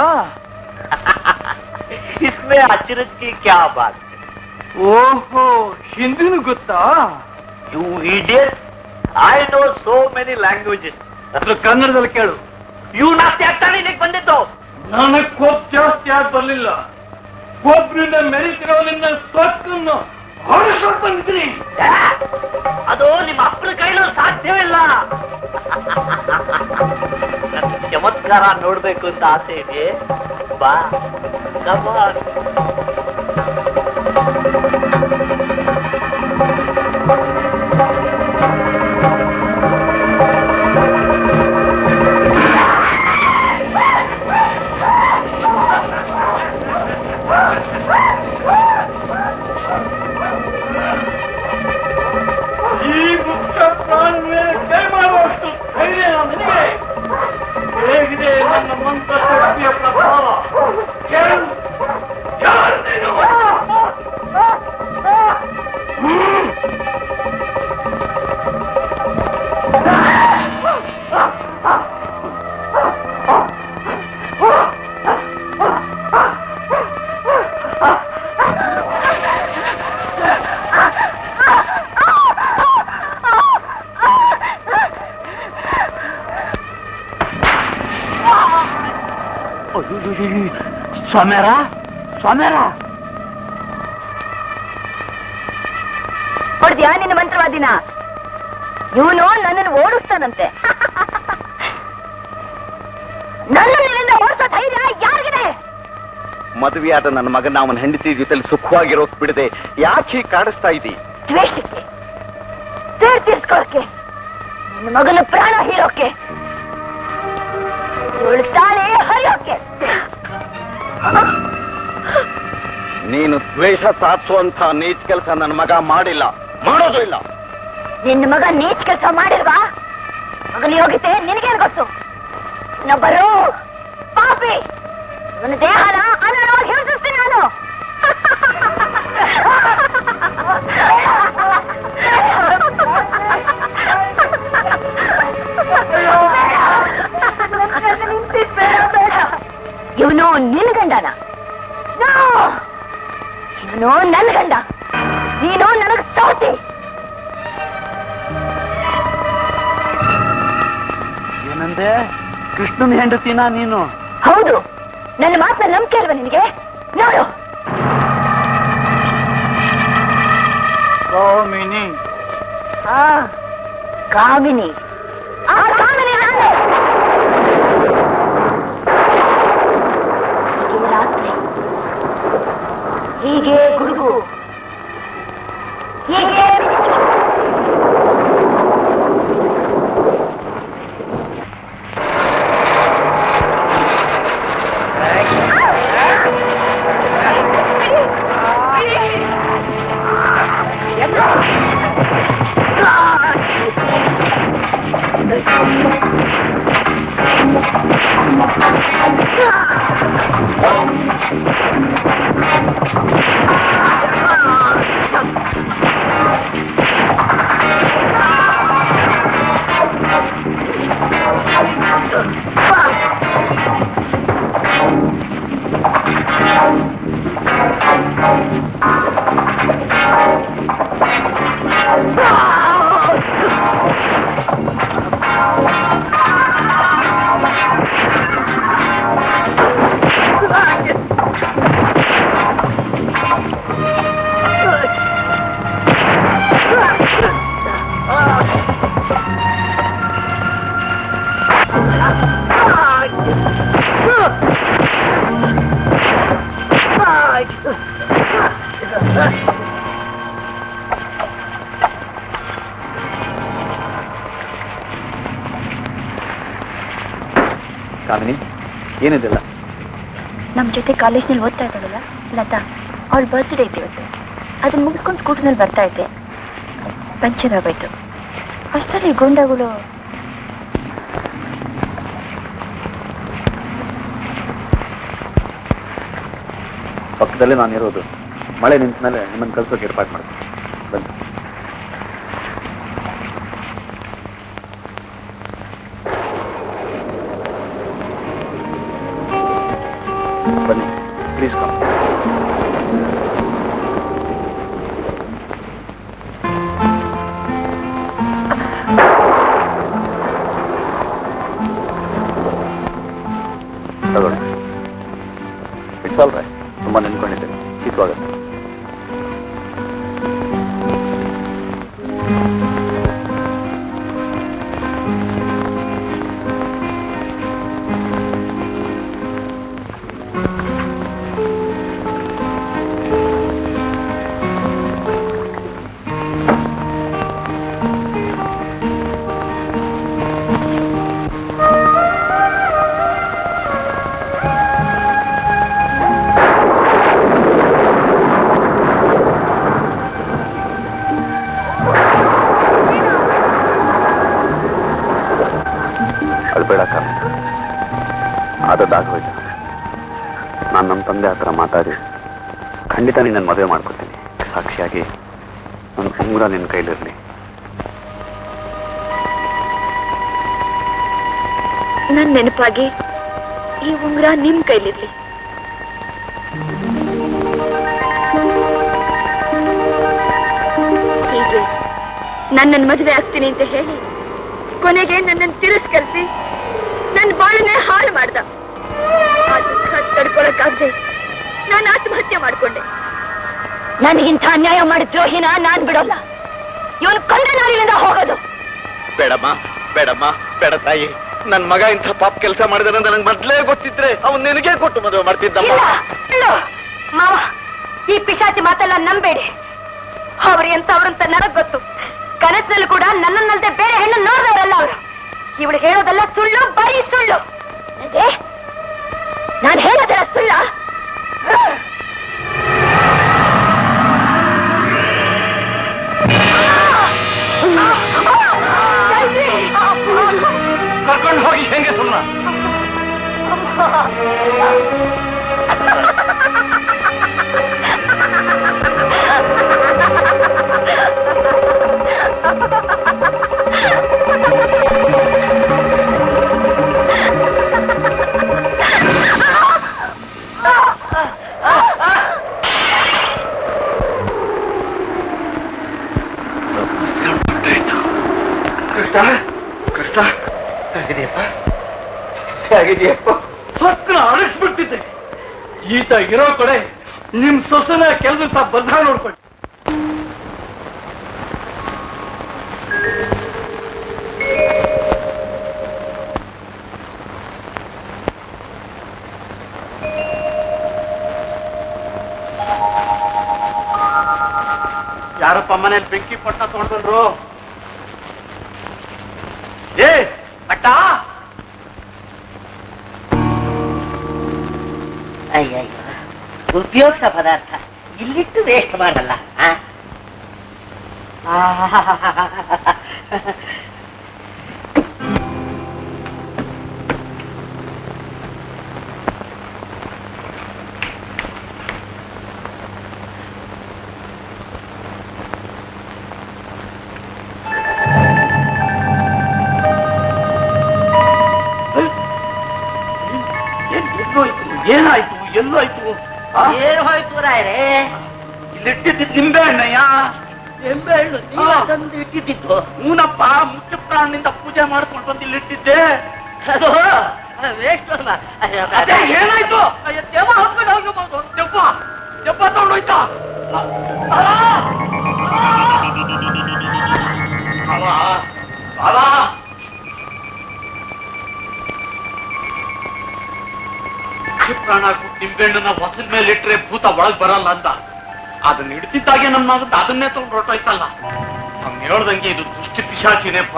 इसमें अचरज की क्या बात है? ಓಹೋ ಹಿಂದಿನೂ ಗೊತ್ತಾ You idiot! I know so many languages. ಅದು ಕನ್ನಡದಲ್ಲಿ ಕೇಳು You ನಾಸ್ತಿ ಆಗ್ತಾನೆ ಇಲ್ಲಿಗೆ ಬಂದಿದ್ದು ನನಗ್ ಕೋಪ್ ಜಾಸ್ತಿ ಆಗಿ ಬರ್ಲಿಲ್ಲ ಒಬ್ರಿಂದ ಮೆರಿತಿರೋದ್ರಿಂದ ಸ್ವಕ್ಕನ್ನು ಹೊರಸ್ಕೊಂಡು ಬಂದಿದ್ದೀನಿ ಏ? ಅದು ನಿಮ್ಮ ಅಪ್ಪನ ಕೈಲೂ ಸಾಧ್ಯವಿಲ್ಲ ನನ್ನ ಚಮತ್ಕಾರ ನೋಡ್ಬೇಕು ಅಂತ ಆಸೆ ಇದೆ ಬಾ come on. ಈ ಮುಖ್ಯ ಪ್ರಾಣ ಮೇಲೆ ಕೈ ಮಾಡುವಷ್ಟು ಧೈರ್ಯ ನಿನಗೆ ಹೇಗಿದೆ ನನ್ನ ಮಂತ್ರ ಶಕ್ತಿಯ ಪ್ರಭಾವ ಕೇಳು ಯಾರು ನೀನು ಹ್ಮ್. ಸ್ವಾಮ್ಯಾರ ಸ್ವಾಮ್ಯಾರ ಹೊಡ್ದ್ಯಾ ನಿನ್ನ ಮಂತ್ರವಾದಿನ ಇವನು ನನ್ನನ್ನು ಓಡಿಸ್ತಾನಂತೆ ನನ್ನ ನಿನ್ನಿಂದ ಓಡಿಸೋ ಧೈರ್ಯ ಯಾರಿಗಿದೆ ಮದುವೆಯಾದ ನನ್ನ ಮಗನ ಅವನ ಹೆಂಡತಿ ಜೊತೆಲಿ ಸುಖವಾಗಿರೋಕ್ ಬಿಡದೆ ಯಾಕೆ ಹೀಗ್ ಕಾಡಿಸ್ತಾ ಇದ್ದೀ ದ್ವೇಷಕ್ಕೆ ತೀರ್ ತೀರ್ಸ್ಕೊಳಕ್ಕೆ ನಿನ್ನ ಮಗನ ಪ್ರಾಣ ಹೀರೋಕೆ ಇವಳು ತಾನೇ ಹರಿಯೋಕೆ ನೀನು ದ್ವೇಷ ಸಾಧಿಸುವಂತ ನೀಚ ಕೆಲಸ ನನ್ನ ಮಗ ಮಾಡಿಲ್ಲ ಮಾಡೋದು ಇಲ್ಲ ನಿನ್ನ ಮಗ ನೀಚ್ ಕೆಲಸ ಮಾಡಿಲ್ವಾ ಮಗನ ಯೋಗ್ಯತೆ ನಿನಗೇನು ಗೊತ್ತು ಇನ್ನೊಬ್ಬರು ಪಾಪಿ ಇವನ ದೇಹನ ಅನಾರೋಗ್ಯ ಹಿಂಸಿಸ್ತೀನಿ ನಾನು ಇವನು ನಿನ್ ಗಂಡನ ಇವನು ನನ್ನ ಗಂಡ ನೀನು ನನಗ್ ಸೌತಿ ಏನಂದೆ ಕೃಷ್ಣನ ಹೆಂಡತಿನ ನೀನು ಹೌದು ನನ್ನ ಮಾತನ್ನ ನಂಬಿಕೆ ಅಲ್ವಾ ನಿನಗೆ ನೋಡು ಕಾಮಿನಿ ಆ, ಕಾಮಿನಿ ಆ ಕಾಮಿನಿ ನಾನೇ. ಹೀಗೆ ರಾತ್ರಿ ಹೀಗೆ ಗುಡುಗು ಹೀಗೆ ಮಿಂಚು. ಕಾಮಿನಿ ಏನಿದೆಲ್ಲ ನಮ್ ಜೊತೆ ಕಾಲೇಜ್ನಲ್ಲಿ ಓದ್ತಾ ಇದ್ದಾಳಲ್ಲ ಲತಾ ಅವಳ ಬರ್ತ್ಡೇ ಐತೆ ಇವತ್ತು ಅದನ್ನ ಮುಗಿಸ್ಕೊಂಡು ಸ್ಕೂಟರ್ನಲ್ಲಿ ಬರ್ತಾ ಇದ್ದೆ ಪಂಚರ್ ಆಗೋಯ್ತು ಅಷ್ಟರಲ್ಲಿ ಗೂಂಡಾಗಳು ಪಕ್ಕದಲ್ಲೇ ನಾನಿರೋದು ಮಳೆ ನಿಂತ ಮೇಲೆ ನಿಮ್ಮನ್ನು ಕಳ್ಸೋಕೆ ಏರ್ಪಾಡು ಮಾಡ್ತೀನಿ ಬನ್ನಿ ಬನ್ನಿ ಪ್ಲೀಸ್ ಕಮ್ ತಗೊಳ್ಳಿ ಇಟ್ಸ್ ಆಲ್ ರೈಟ್ ತುಂಬ ನೆನ್ಕೊಂಡಿದ್ದೇನೆ ಶೀತವಾಗುತ್ತೆ ಅಳ್ಬೇಡ ಕಾರಣ ಆದದ್ದಾಗೋಯ್ತು ನಾನು ನಮ್ಮ ತಂದೆ ಆ ಥರ ಮಾತಾಡಿ ಖಂಡಿತ ನಿನ್ನ ಮದುವೆ ಮಾಡ್ಕೊತೀನಿ ಸಾಕ್ಷಿಯಾಗಿ ನನ್ನ ಉಂಗುರ ನಿನ್ನ ಕೈಲಿರಲಿ ನನ್ ನೆನಪಾಗಿ ಈ ಉಂಗುರ ನಿಮ್ ಕೈಲಿರ್ಲಿ ಹೀಗೆ ನನ್ನನ್ನು ಮದುವೆ ಆಗ್ತೀನಿ ಅಂತ ಹೇಳಿ ಕೊನೆಗೆ ನನ್ನನ್ನು ತಿರಸ್ಕರಿಸಿ ನನ್ನ ಬಾಳನ್ನೇ ಹಾಳು ಮಾಡ್ದ ಆ ದುಃಖ ತಡ್ಕೊಳಕ್ಕಾಗ್ದೆ ನಾನು ಆತ್ಮಹತ್ಯೆ ಮಾಡ್ಕೊಂಡೆ ನನಗಿಂತ ಅನ್ಯಾಯ ಮಾಡಿದ ದ್ರೋಹಿನ ನಾನ್ ಬಿಡೋಲ್ಲ ಇವನು ಕೊಂದ ನಾರಿಲಿಂದ ಹೋಗೋದು ಬೇಡಮ್ಮ ಬೇಡಮ್ಮ ಬೇಡ ತಾಯಿ ನನ್ ಮಗ ಇಂಥ ಪಾಪ ಕೆಲಸ ಮಾಡಿದಾರೆ ಅಂತ ನಂಗೆ ಮೊದ್ಲೇ ಗೊತ್ತಿದ್ರೆ ಅವ್ನು ನಿನಗೆ ಕೊಟ್ಟು ಮದುವೆ ಮಾಡ್ತಿದ್ದಮ್ಮ ಇಲ್ಲ ಇಲ್ಲ ಮಾವ ಈ ಪಿಶಾಚಿ ಮಾತೆಲ್ಲ ನಂಬೇಡಿ ಅವ್ರು ಎಂತವ್ರಂತ ನನಗ್ ಗೊತ್ತು ಕನಸಿನಲ್ಲಿ ಕೂಡ ನನ್ನನ್ನಲ್ದೆ ಬೇರೆ ಹೆಣ್ಣು ನೋಡಿದವರಲ್ಲ ಅವರು ಇವಳು ಹೇಳೋದೆಲ್ಲ ಸುಳ್ಳು ಬರೀ ಸುಳ್ಳು ಅದೇ ನಾನು ಹೇಳೋದೆಲ್ಲ ಸುಳ್ಳ ಕರ್ಕೊಂಡು ಹೋಗಿ ಹೆಂಗೆ ಸುಮ್ಮನ ಕೃಷ್ಣ ಕೃಷ್ಣ ಹೇಗಿದೆಯಪ್ಪ ಹೇಗಿದೆಯಪ್ಪ ಸತ್ರ ಅಳಿಸ್ಬಿಡ್ತಿದ್ದೆ ಈತ ಇರೋ ಕಡೆ ನಿಮ್ ಸೊಸನ ಕೆಲಸ ಬದ್ಧ ನೋಡ್ಕೊಳ್ಳಿ ಯಾರಪ್ಪ ಮನೇಲಿ ಬೆಂಕಿ ಪಟ್ಟ ತೊಗೊಂಡ್ಬಂದ್ರು ಏ ಪಟ್ಟ ಅಯ್ಯಯ್ಯೋ ಉಪಯೋಗಿಸ ಪದಾರ್ಥ ಇಲ್ಲಿಟ್ಟು ವೇಸ್ಟ್ ಮಾಡಲ್ಲ ಆ? ಏನ್ ಎಲ್ಲೋಯ್ತು ಏನಾಯ್ತು ಎಲ್ಲೋಯ್ತು ಆ? ಏನು ಹೋಯ್ತು ರಾಯರೇ ಇಲ್ಲಿಟ್ಟಿದ್ದು ನಿಂಬೆ ಹಣ್ಣಯ್ಯ ನಿಂಬೆ ಹಣ್ಣು ನೀವೇ ತಂದು ಇಟ್ಟಿದ್ದು ಹೂನಪ್ಪ ಮುಖ್ಯ ಪ್ರಾಣದಿಂದ ಪೂಜೆ ಮಾಡ್ಕೊಂಡು ಬಂದು ಇಲ್ಲಿಟ್ಟಿದ್ದೆ ಅದು ವೇಸ್ಟ್ ಅಲ್ಲ ಅದೇ ಏನಾಯ್ತು ಅಯ್ಯ, ದೆವ್ವ ಹೊತ್ಕೊಂಡು ಹೋಗ್ಬೋದು ದೆವ್ವ ದೆವ್ವ ತಗೊಂಡೋಯ್ತಾ ಅಲ! ಅಲ! ಅಲ! ಮುಖ್ಯ ಪ್ರಾಣ ಕೊಟ್ಟು ನಿಂಬೆಹಣ್ಣನ್ನ ಹೊಸದ ಮೇಲೆ ಇಟ್ರೆ ಭೂತ ಒಳಗ್ ಬರಲ್ಲ ಅಂತ ಅದನ್ನ ಹಿಡ್ತಿದ್ದಾಗೆ ನಮ್ಮ ಮಗಂದು ಅದನ್ನೇ ತಗೊಂಡು ಹೊರಟೋಯ್ತಲ್ಲ ಅವ್ನು ಹೇಳ್ದಂಗೆ ಇದು ದುಷ್ಟಿ ಪಿಶಾಚಿನೇಪ್ಪ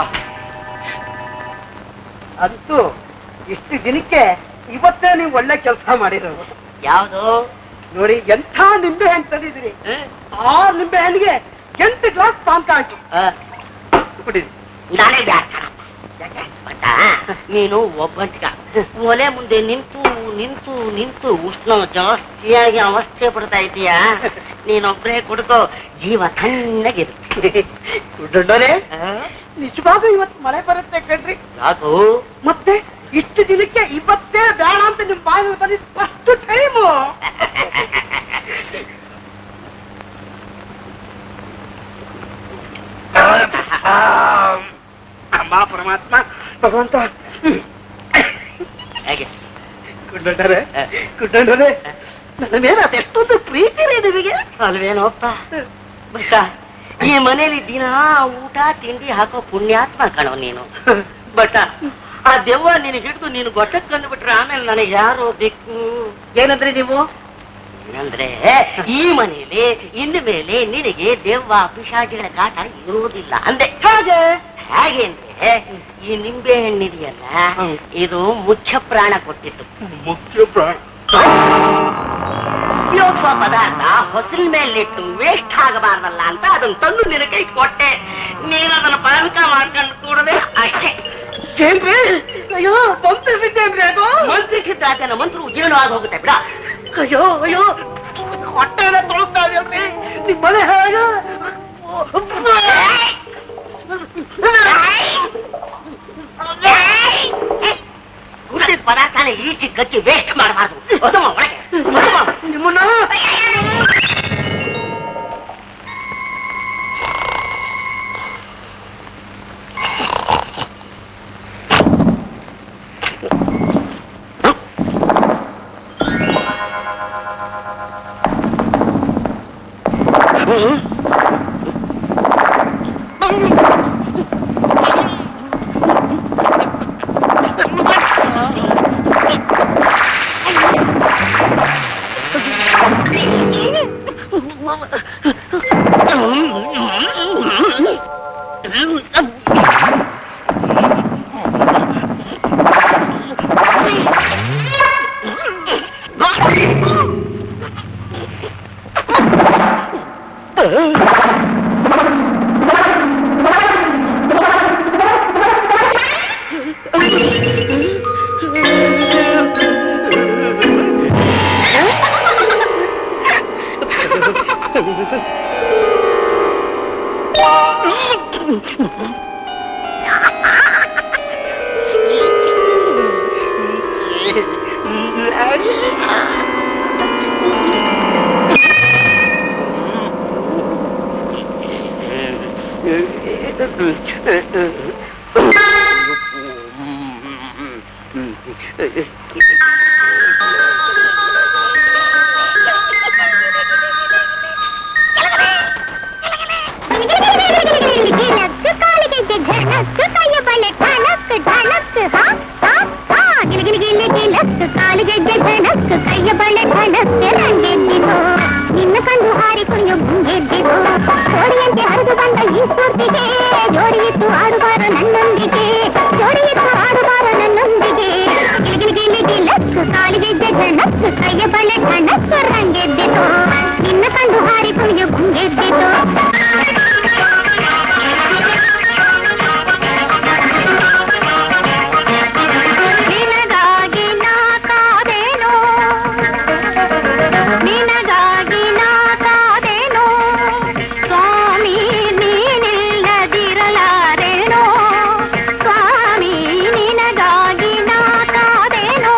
ಅಂತೂ ಇಷ್ಟು ದಿನಕ್ಕೆ ಇವತ್ತೇ ನೀವು ಒಳ್ಳೆ ಕೆಲಸ ಮಾಡಿರೋದು ಯಾವುದು ನೋಡಿ ಎಂಥ ನಿಂಬೆ ಹಣ್ಣು ತಂದಿದ್ದೀರಿ ಆರು ನಿಂಬೆ ಹಣ್ಣಿಗೆ ಎಂಟು ಗ್ಲಾಸ್ ಪಾನ್ಕ ಹಾಕಿ ಕುಡೀರಿ ನಾನೇ ಬ್ಯಾಡ ಬಟ್ಟ ನೀನು ಒಬ್ಬಂಟಿಗ ಒಲೆ ಮುಂದೆ ನಿಂತು ನಿಂತು ನಿಂತು ಉಷ್ಣ ಜಾಸ್ತಿಯಾಗಿ ಅವಸ್ಥೆ ಪಡ್ತಾ ಇದೀಯಾ ನೀನೊಬ್ರೇ ಕುಡ್ಕೋ ಜೀವ ತಣ್ಣಗಿರುತ್ತೆ ದೊಡ್ಡೋರೆ ನಿಜವಾಗ ಇವತ್ತು ಮಳೆ ಬರುತ್ತೆ ಕಣ್ರಿ ಯಾಕೋ ಮತ್ತೆ ಇಷ್ಟು ದಿನಕ್ಕೆ ಇವತ್ತೇ ಬೇಡ ಅಂತ ನಿಮ್ ಬಾಗಿಲು ಬಂದಿದ್ದು ಫಸ್ಟ್ ಟೈಮು ಅಮ್ಮ ಪರಮಾತ್ಮ ಭಗವಂತ ಹೇಗೆ ಕುಡ್ಡೋರೆ ಕುಡ್ಡೋರೆ ನನ್ನ ಮೇಲೆ ಅದೆಷ್ಟೊಂದು ಪ್ರೀತಿ ರೀ ನಿಮಗೆ ಅಲ್ವೇನೋಪ್ಪ ಬಟ್ಟ ಈ ಮನೇಲಿ ದಿನ ಊಟ ತಿಂಡಿ ಹಾಕೋ ಪುಣ್ಯಾತ್ಮ ಕಣೋ ನೀನು ಬಟ್ಟ ಆ ದೆವ್ವ ನಿನಗೆ ಹಿಡಿದು ನೀನು ಗೊಟ್ಟಕ್ಕೆ ಕಂಡುಬಿಟ್ರೆ ಆಮೇಲೆ ನನಗೆ ಯಾರು ದಿಕ್ಕು ಏನಂದ್ರಿ ನೀವು ಏನಂದ್ರೆ ಈ ಮನೆಯಲ್ಲಿ ಇನ್ನು ಮೇಲೆ ನಿನಗೆ ದೆವ್ವ ಪಿಶಾಚಿಗಳ ಕಾಟ ಇರುವುದಿಲ್ಲ ಅಂದೆ ಹಾಗೆ ಹೇಗೆ ಅಂದ್ರೆ ಈ ನಿಂಬೆ ಹಣ್ಣಿದೆಯಲ್ಲ ಇದು ಮುಖ್ಯ ಪ್ರಾಣ ಕೊಟ್ಟಿತ್ತು ಮುಖ್ಯ ಪ್ರಾಣ ಉಪಯೋಗಿಸುವ ಪದಾರ್ಥ ಹೊಸಲ್ ಮೇಲಿಟ್ಟು ವೇಸ್ಟ್ ಆಗಬಾರ್ದಲ್ಲ ಅಂತ ಅದನ್ನ ತಂದು ನಿನ್ನ ಕೈ ಕೊಟ್ಟೆ ನೀನು ಅದನ್ನ ಪಾನಕ ಮಾಡ್ಕೊಂಡು ಕೂಡದೆ ಅಷ್ಟೇ ಏನ್ರಿ ಅಯ್ಯೋ ಬಂದ್ಬಿಟ್ಟೇನ್ರಿ ಅದು ಮಂತ್ರಿಸಿದ್ದಾತನ ಮಂತ್ರ ಜೀರ್ಣವಾಗಿ ಹೋಗುತ್ತೆ ಬಿಡ ಅಯ್ಯೋ ಅಯ್ಯೋ ಹೊಟ್ಟೆ ಎಲ್ಲ ತೊಳಸ್ತಾ ಇದೆಯಲ್ರಿ ನಿಮ್ ಮನೆ ಹೇಗ ಕುಡಿದ ಪದಾರ್ಥನ ಈಚೆ ಕಚ್ಚಿ ವೇಸ್ಟ್ ಮಾಡಬಾರ್ದು ಒದಮ ಒಳಗೆ ಒದಮ. ನಿಮ್ಮನ್ನ ನಿನ್ನ ಕಂಡು ಹಾರಿ ಕುಣಿಯು ಮುಂಗೆದ್ದಿತು ಜೋಡಿಯಂತೆ ಹರಿದು ಬಂದ ಈ ಸ್ಫೂರ್ತಿಗೆ ಜೋಡಿಯಿತ್ತು ಆಡುವಾರ ನನ್ನೊಂದಿಗೆ ಜೋಡಿಯಿತ್ತು ಆಡುವಾರ ನನ್ನೊಂದಿಗೆ ಗಿಲಿಗಿಲಿ ಲಕ್ಕು ಕಾಲಿಗೆ ಜನಕ್ಕು ಕೈಯ ಬಳೆ ಕಣಕ್ಕು ರಂಗೆದ್ದಿತು ನಿನ್ನ ಕಂಡು ಹಾರಿ ಕುಣಿಯು ಮುಂಗೆದ್ದಿತು ನಿನಗಾಗಿ ನಾ ಕಾದೇನೋ ನಿನಗಾಗಿ ನಾ ಕಾದೇನೋ ಸ್ವಾಮಿ ನೀನಿಲ್ಲದಿರಲಾರೇನೋ ಸ್ವಾಮಿ ನಿನಗಾಗಿ ನಾ ಕಾದೇನೋ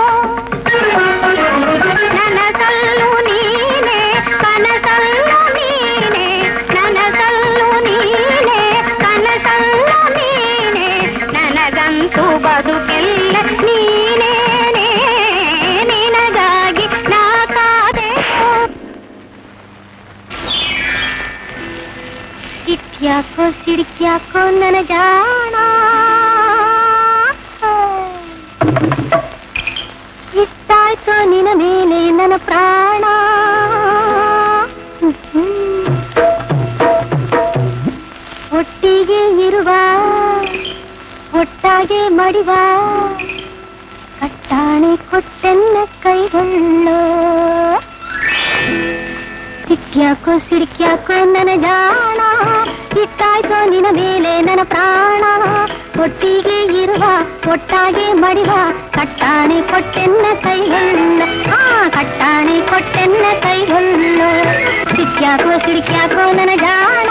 ನನಸಲ್ಲು ನೀನೆ ಕನಸಲ್ಲು ನೀನೆ ನನಸಲ್ಲು ನೀನೆ ಕನಸಲ್ಲು ನೀನೆ ನನಗಂತೂ ಬದುಕಿಲ್ಲ ನೀನೇನೆ ನಿನಗಾಗಿ ನಾ ಕಾದೇನೋ ಇತ್ಯಾಕೋ ಸಿಡಿಕ್ಯಾಕೋ ನನ್ನ ಜಾಣ ಇಷ್ಟಾಯ್ತು ನಿನ್ನ ಮೇಲೆ ನನ್ನ ಪ್ರಾಣ ಒಟ್ಟಿಗೆ ಇರುವ ಒಟ್ಟಾಗೆ ಮಡಿವ ಕಟ್ಟಾಣೆ ಕೊಟ್ಟೆನ್ನ ಕೈಗೊಳ್ಳೋ ಸಿಕ್ಕ್ಯಾಕೋ ಸಿಡಿಕ್ಯಾಕೋ ನನ್ನ ಜಾಣ ಇಟ್ಟಾಯ್ತೋ ನಿನ್ನ ಮೇಲೆ ನನ್ನ ಪ್ರಾಣ ಒಟ್ಟಿಗೆ ಇರುವ ಒಟ್ಟಾಗೆ ಮಡಿವ ಕಟ್ಟಾಣೆ ಕೊಟ್ಟೆನ್ನ ಕೈಗೊಳ್ಳ ಆ ಕಟ್ಟಾಣೆ ಕೊಟ್ಟೆನ್ನ ಕೈಗೊಳ್ಳ ಸಿಕ್ಕ್ಯಾಕೋ ಸಿಡಿಕ್ಯಾಕೋ ನನ್ನ ಜಾಣ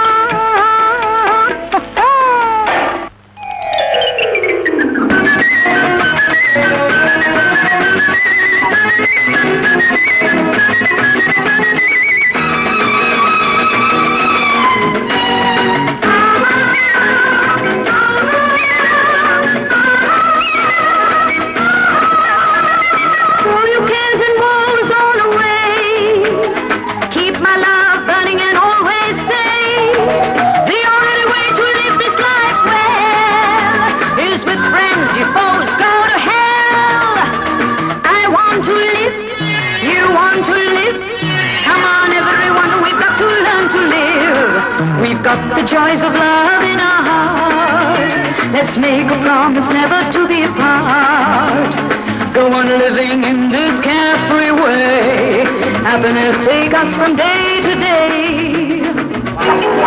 Throw your cares and woes all away. Keep my love burning and always stay. The only way to live this life well is with friends. You foes go to hell. I want to live. You want to live. Come on, everyone. We've got to learn to live. We've got the joys of love in our heart. Let's make a promise never to be apart. Go on living in this carefree way. Happiness take us from day to day.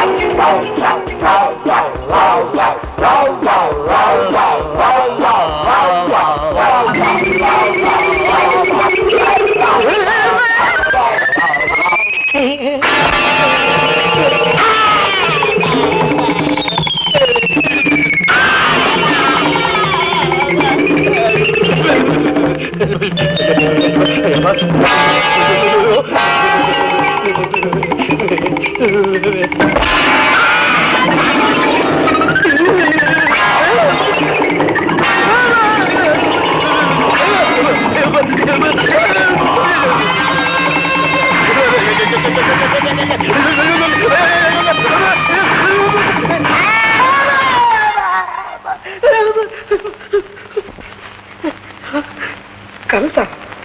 ಕನಸ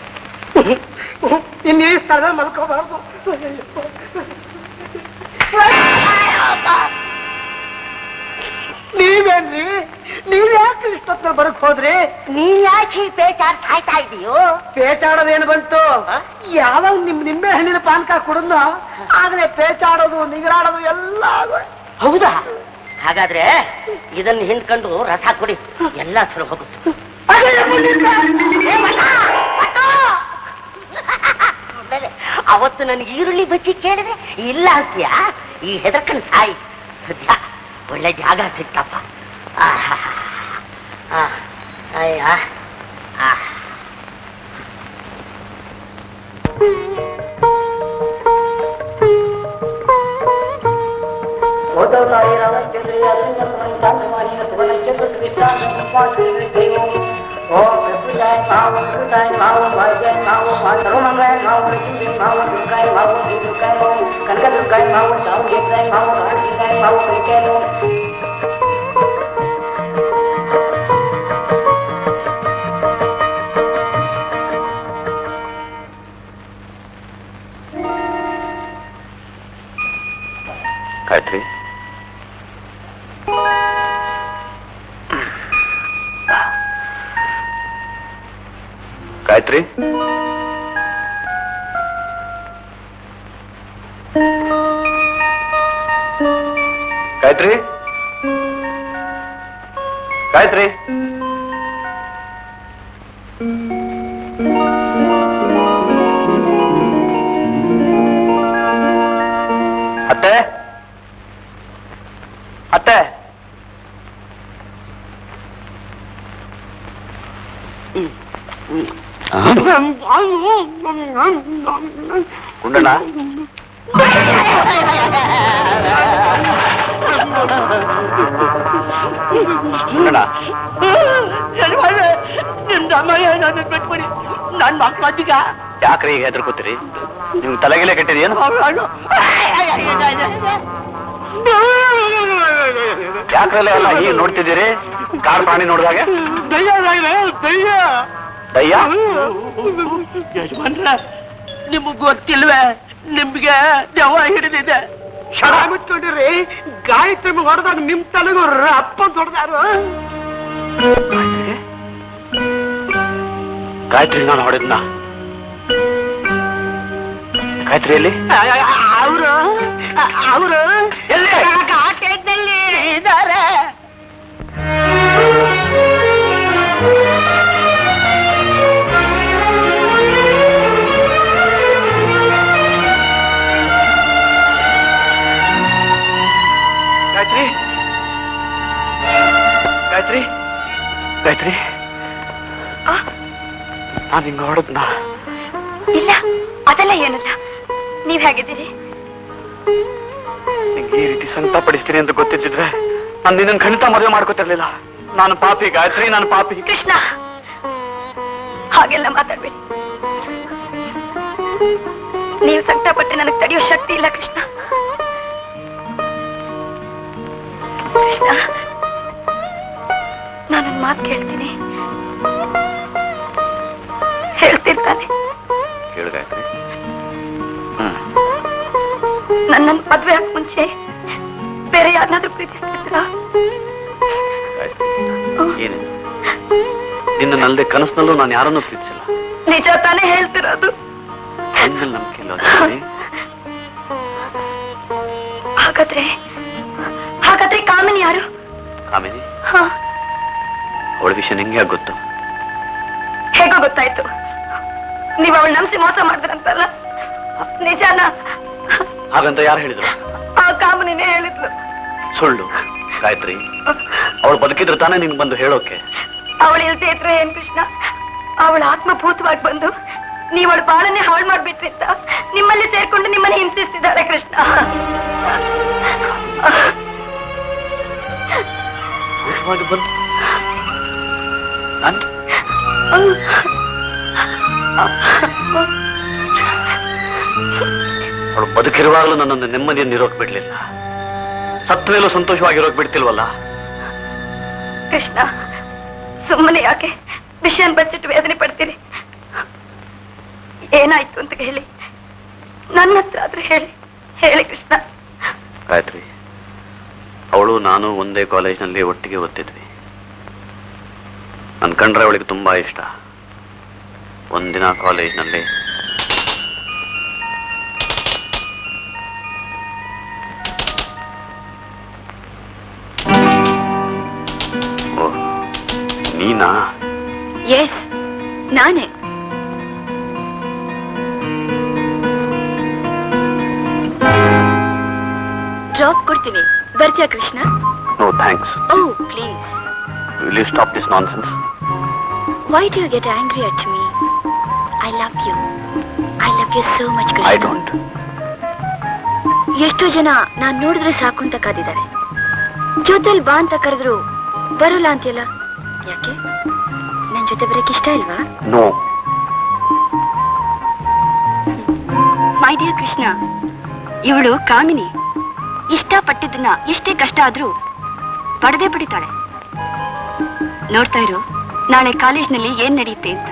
ಇನ್ನೀ ಸ್ಥಳ ಮಲ್ಕೋಬಾರ್ದು ನೀವೇನ್ರಿ ನೀವ್ ಯಾಕೆ ಇಷ್ಟೊತ್ತ ಬರಕ್ ಹೋದ್ರಿ ನೀನ್ ಯಾಕೆ ಪೇಚಾರ್ ಸಾಯ್ತಾ ಇದೀಯೋ ಪೇಚಾಡೋದೇನು ಬಂತು ಯಾವಾಗ ನಿಮ್ ನಿಂಬೆ ಹಣ್ಣಿನ ಪಾನಕ ಕುಡಿದ್ನೋ ಆದ್ರೆ ಪೇಚಾಡೋದು ನಿಗರಾಡೋದು ಎಲ್ಲ ಆಗೋಯ್ತು. ಹೌದಾ ಹಾಗಾದ್ರೆ ಇದನ್ನ ಹಿಂಡ್ಕೊಂಡು ರಸ ಕುಡಿ ಎಲ್ಲ ಸರಿ ಹೋಗುತ್ತೆ ಏ, ಮಗ, ಅಟ್ಟು! ಆಮೇಲೆ ಅವತ್ತು ನನಗೆ ಈರುಳ್ಳಿ ಬಜ್ಜಿ ಕೇಳಿದ್ರೆ ಇಲ್ಲ ಅಂತೀಯ ಈ ಹೆದರ್ಕನ್ ಸಾಯಿ ಸದ್ಯ ಒಳ್ಳೆ ಜಾಗ ಸಿಕ್ತಪ್ಪ ಆಹಾ. ಆ, ಅಯ್ಯ. ಆ. ಗಾಯತ್ರಿ ಗಾಯತ್ರಿ ಗಾಯತ್ರಿ ಗಾಯತ್ರಿ ಅತ್ತೆ ಅತ್ತೆ ಗುಂಡಣ್ಣ ಗುಂಡಣ್ಣ ಬಿಟ್ಬಿಡಿ ನನ್ ಮಕ್ಕಳೀಗ ಯಾಕ್ರಿ ಈಗ ಹೆದರ್ಕೋತೀರಿ ನಿಮ್ಗೆ ತಲೆಗಿಲೆ ಕೆಟ್ಟಿದೇನು ಯಾಕ್ರಲ್ಲ ಎಲ್ಲ ಹೀಗೆ ನೋಡ್ತಿದ್ದೀರಿ ಕಾಡ್ ಪ್ರಾಣಿ ನೋಡಿದಾಗ ದಯ್ಯ ಯಜಮಾನ್ರ ನಿಮಗ್ ಗೊತ್ತಿಲ್ವೇ ನಿಮ್ಗೆ ದೆವ್ವ ಹಿಡಿದಿದೆ ಶರ ಮುಚ್ಕೊಂಡಿರಿ ಗಾಯತ್ರಿ ಹೊಡೆದಾಗ ನಿಮ್ ತಲೆಗೂ ಅಪ್ಪ ಹೊಡೆದಾರು ಗಾಯತ್ರಿ ನಾನು ಹೊಡೆದ್ನ ಗಾಯತ್ರಿಯಲ್ಲಿ ಅವರು ಅವರು ಎಲ್ಲಿ? ಘಾಟದಲ್ಲಿ ಇದ್ದಾರೆ ಗಾಯತ್ರಿ ಗಾಯತ್ರಿ ಗಾಯತ್ರಿ ನಾನು ಹಿಂಗ ಹೊಡೆದ್ನ ಇಲ್ಲ ಅದೆಲ್ಲ ಏನಲ್ಲ ನೀವ್ ಹೇಗಿದ್ದೀರಿ ನಿಂಗೆ ಈ ರೀತಿ ಸಂಕಟ ಪಡಿಸ್ತೀನಿ ಅಂತ ಗೊತ್ತಿದ್ದಿದ್ರೆ ನಾನು ನಿನ್ನ ಖಂಡಿತ ಮದುವೆ ಮಾಡ್ಕೋತಿರ್ಲಿಲ್ಲ ನಾನು ಪಾಪಿ ಗಾಯತ್ರಿ ನಾನು ಪಾಪಿ ಕೃಷ್ಣ ಹಾಗೆಲ್ಲ ಮಾತಾಡ್ಬೇಡಿ ನೀವು ಸಂಕಟಪಟ್ಟೆ ನನಗೆ ತಡೆಯೋ ಶಕ್ತಿ ಇಲ್ಲ ಕೃಷ್ಣ ಕೃಷ್ಣ ನಾನೊಂದು ಮಾತು ಕೇಳ್ತೀನಿ ಹೇಳ್ತಿರ್ತಾನೆ ಕೇಳು ಗಾಯತ್ರಿ ಹ್ಮ್ ನನ್ನನ್ನು ಮದ್ವೆ ಆಗ ಮುಂಚೆ ಬೇರೆ ಯಾರನ್ನಾದ್ರೂ ಪ್ರೀತಿಸ್ತಿದ್ರ ಗಾಯತ್ರಿ ಏನು ನಿನ್ನಲ್ಲದೆ ಕನಸಿನಲ್ಲೂ ನಾನು ಯಾರನ್ನೂ ಪ್ರೀತಿಸಿಲ್ಲ ನಿಜ ತಾನೇ ಹೇಳ್ತಿರೋದು ಅಂದ್ಮೇಲೆ ನಂಬಿಕೆ ಇಲ್ಲ ಗಾಯತ್ರಿ. ಹಾಗಾದ್ರೆ ಹಾಗಾದ್ರೆ ಕಾಮಿನಿ ಯಾರು ಕಾಮಿನಿ ಹಾ ಅವಳ ವಿಷಯ ನಿಂಗೆ ಗೊತ್ತು ಹೇಗೋ ಗೊತ್ತಾಯ್ತು ನೀವು ಅವಳು ನಂಬಿಸಿ ಮೋಸ ಮಾಡಿದ್ರಂತಲ್ಲ ನಿಜಾನ ಹಾಗಂತ ಯಾರು ಹೇಳಿದ್ರು ಆ ಕಾಮನಿನೇ ಹೇಳಿದ್ಲು ಸುಳ್ಳು ಗಾಯತ್ರಿ ಅವಳು ಬದುಕಿದ್ರೆ ತಾನೇ ನಿಂಗೆ ಬಂದು ಹೇಳೋಕೆ ಅವಳು ಇಲ್ದೇ ಇದ್ರೆ ಏನ್ ಕೃಷ್ಣ ಅವಳ ಆತ್ಮಭೂತವಾಗಿ ಬಂದು ನೀವಳ ಬಾಳನ್ನೇ ಹಾಳು ಮಾಡ್ಬಿಟ್ರಿ ಅಂತ ನಿಮ್ಮಲ್ಲಿ ಸೇರ್ಕೊಂಡು ನಿಮ್ಮನ್ನ ಹಿಂಸಿಸ್ತಿದ್ದಾಳೆ ಕೃಷ್ಣ ಮಾಡಿ ಬಂದು ನಾನು ಅವಳು ಬದುಕಿರುವಾಗಲೂ ನನ್ನನ್ನು ನೆಮ್ಮದಿಯನ್ನು ಇರೋಕ್ ಬಿಡ್ಲಿಲ್ಲ ಸತ್ತ ಮೇಲೂ ಸಂತೋಷವಾಗಿರೋಕ್ ಬಿಡ್ತಿಲ್ವಲ್ಲ ಕೃಷ್ಣ ಸುಮ್ಮನೆ ಯಾಕೆ ವಿಷಯನ್ ಬಚ್ಚಿಟ್ಟು ವೇದನೆ ಪಡ್ತೀರಿ ಏನಾಯ್ತು ಅಂತ ಹೇಳಿ ನನ್ನ ಹತ್ರ ಆದ್ರೆ ಹೇಳಿ ಹೇಳಿ ಕೃಷ್ಣ ಗಾಯತ್ರಿ ಅವಳು ನಾನು ಒಂದೇ ಕಾಲೇಜ್ನಲ್ಲಿ ಒಟ್ಟಿಗೆ ಓದ್ತಿದ್ವಿ ನನ್ ಕಂಡ್ರೆ ಅವಳಿಗೆ ತುಂಬಾ ಇಷ್ಟ ಒಂದಿನ ಕಾಲೇಜ್ನಲ್ಲಿ ಓ ನೀನಾ ಎಸ್ ನಾನೇ ಡ್ರಾಪ್ ಕೊಡ್ತೀನಿ ಬರ್ತೀಯಾ Krishna no thanks oh please will you stop this nonsense why do you get angry at me I love you I love you so much I Krishna don't ಎಷ್ಟೋ ಜನ ನಾನ್ ನೋಡಿದ್ರೆ ಸಾಕು ಅಂತ ಕಾದಿದ್ದಾರೆ ಜೊತೆಲ್ ಬಾ ಅಂತ ಕರೆದ್ರು ಬರೋಲ್ಲ ಅಂತೀಯಲ್ಲ ಯಾಕೆ ನನ್ ಜೊತೆ ಬರಕ್ ಇಷ್ಟ ಇಲ್ವಾ ನೋ ಮೈ ಡಿಯರ್ ಕೃಷ್ಣ ಇವಳು ಕಾಮಿನಿ ಇಷ್ಟಪಟ್ಟಿದ್ದನ್ನ ಎಷ್ಟೇ ಕಷ್ಟ ಆದ್ರೂ ಪಡೆದೇ ಪಡಿತಾಳೆ ನೋಡ್ತಾ ಇರು ನಾಳೆ ಕಾಲೇಜ್ನಲ್ಲಿ ಏನ್ ನಡೆಯುತ್ತೆ ಅಂತ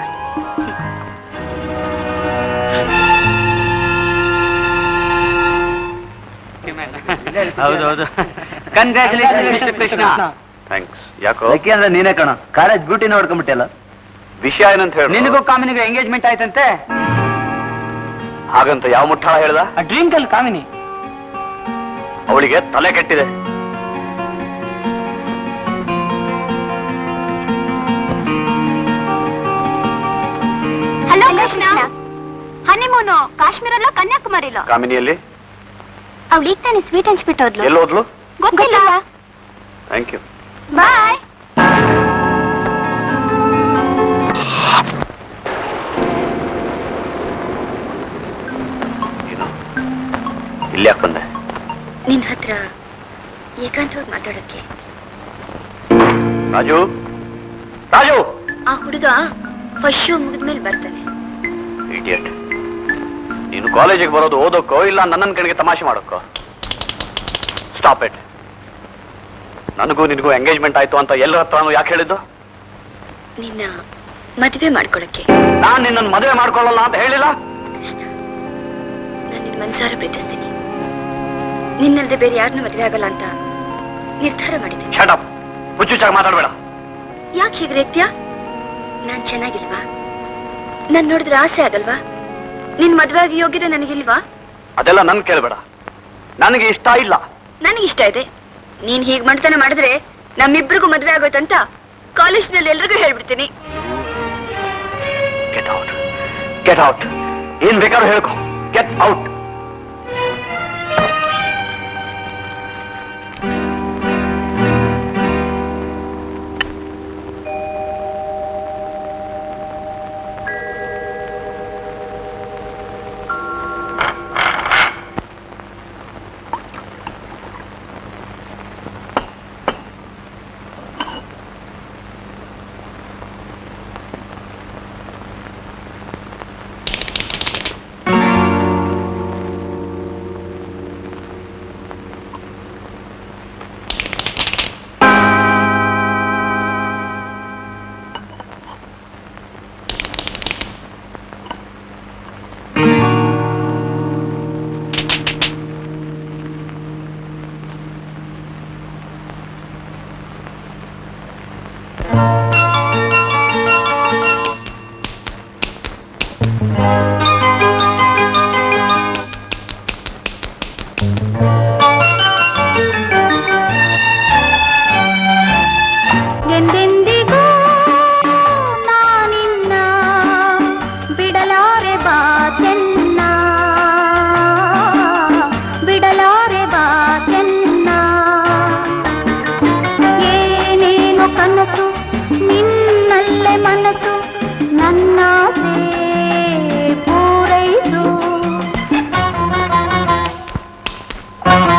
ಹೌದೌದು ಕಂಗ್ರ್ಯಾಚುಲೇಷನ್ ಮಿಸ್ಟರ್ ಕೃಷ್ಣ ಥ್ಯಾಂಕ್ಸ್ ಯಾಕೋ ಲಕ್ಕಿ ಅಂದ್ರೆ ನೀನೇ ಕಣ ಕಾಲೇಜ್ ಬ್ಯೂಟಿ ನೋಡ್ಕೊಂಬಿಟ್ಟಲ್ಲ ವಿಷಯ ಏನಂತ ಹೇಳಿ ನಿನಗೂ ಕಾಮಿನಿಗೂ ಎಂಗೇಜ್ಮೆಂಟ್ ಆಯ್ತಂತೆ ಹಾಗಂತ ಯಾವ ಮುಟ್ಟಾಳ ಹೇಳ್ದ ಆ ಡ್ರೀಮ್ ಗರ್ಲ್ ಕಾಮಿನಿ ಅವಳಿಗೆ ತಲೆ ಕೆಟ್ಟಿದೆ ಹಲೋ ಕೃಷ್ಣ ಹನಿಮೂನು ಕಾಶ್ಮೀರಲ್ಲ ಕನ್ಯಾಕುಮಾರಿಲ್ಲ ಕಾಮಿನಿಯಲ್ಲಿ ಅವಳು ಈಗ ತಾನೇ ಸ್ವೀಟ್ ಹಂಚ್ಬಿಟ್ಟು ಹೋದ್ಲು ಎಲ್ಲಿ ಹೋದ್ಲು ಗೊತ್ತಿಲ್ಲ ಥ್ಯಾಂಕ್ ಯು ಬಾಯ್ ಇಲ್ಲಿ ಯಾಕೆ ಬಂದೆ ನಿನ್ ಹತ್ರ ಏಕಾಂತವಾಗಿ ಮಾತಾಡಕ್ಕೆ ರಾಜು ರಾಜು ಆ ಹುಡುಗ ಫಸ್ಟ್ ಶೋ ಮುಗಿದ್ಮೇಲೆ ಬರ್ತಾನೆ ಇಡಿಯಟ್ ನೀನು ಕಾಲೇಜಿಗೆ ಬರೋದು ಓದೋಕ್ಕೋ ಇಲ್ಲ ನನ್ನನ್ ಕಡೆಗೆ ತಮಾಷೆ ಮಾಡೋಕ್ಕೋ ಸ್ಟಾಪ್ ಇಟ್ ನನಗೂ ನಿನಗೂ ಎಂಗೇಜ್ಮೆಂಟ್ ಆಯ್ತು ಅಂತ ಎಲ್ಲರ ಹತ್ರನೂ ಯಾಕೆ ಹೇಳಿದ್ದು ನಿನ್ನ ಮದುವೆ ಮಾಡ್ಕೊಳಕ್ಕೆ ನಾನ್ ನಿನ್ನನ್ನು ಮದುವೆ ಮಾಡ್ಕೊಳ್ಳಲ್ಲ ಅಂತ ಹೇಳಿಲ್ಲ ಕೃಷ್ಣ ನಾನು ನಿನ್ ಮನ್ಸಾರ ಪ್ರೀತಿಸ್ತೀನಿ ನಿನ್ನಲ್ದೆ ಬೇರೆ ಯಾರನ್ನೂ ಮದುವೆ ಆಗಲ್ಲ ಅಂತ ನಿರ್ಧಾರ ಮಾಡಿದ್ದೀನಿ ಶಟಪ್ ಹುಚ್ಚುಚ್ಚಾಗಿ ಮಾತಾಡಬೇಡ ಯಾಕೆ ಹೀಗೆ ರೀತ್ಯಾ ನಾನ್ ಚೆನ್ನಾಗಿಲ್ವಾ ನಾನ್ ನೋಡಿದ್ರೆ ಆಸೆ ಆಗಲ್ವಾ ನಿನ್ ಮದ್ವೆ ಆಗಿ ಯೋಗ್ಯತೆ ನನಗಿಲ್ವಾ ಅದೆಲ್ಲ ನನ್ ಕೇಳಬೇಡ ನನಗೆ ಇಷ್ಟ ಇಲ್ಲ ನನಗಿಷ್ಟ ಇದೆ ನೀನ್ ಹೀಗ್ ಮಾಡ್ತಾನೆ ಮಾಡಿದ್ರೆ ನಮ್ಮಿಬ್ರಿಗೂ ಮದ್ವೆ ಆಗೋಯ್ತಂತ ಕಾಲೇಜ್ನಲ್ಲಿ ಎಲ್ರಿಗೂ ಹೇಳ್ಬಿಡ್ತೀನಿ ಗೆಟ್ ಔಟ್ ಗೆಟ್ ಔಟ್ ಏನ್ ಬೇಕಾದ್ರೂ ಹೇಳ್ಕೊ ಗೆಟ್ ಔಟ್ ಎಂದೆಂದಿಗೂ ನಾನಿನ್ನ ಬಿಡಲಾರೆ ಬಾ ಚೆನ್ನ ಬಿಡಲಾರೆ ಬಾ ಚೆನ್ನ ಏನೇನು ಕನಸು ನಿನ್ನಲ್ಲೇ ಮನಸ್ಸು ನನ್ನಾಸೆ ಪೂರೈಸು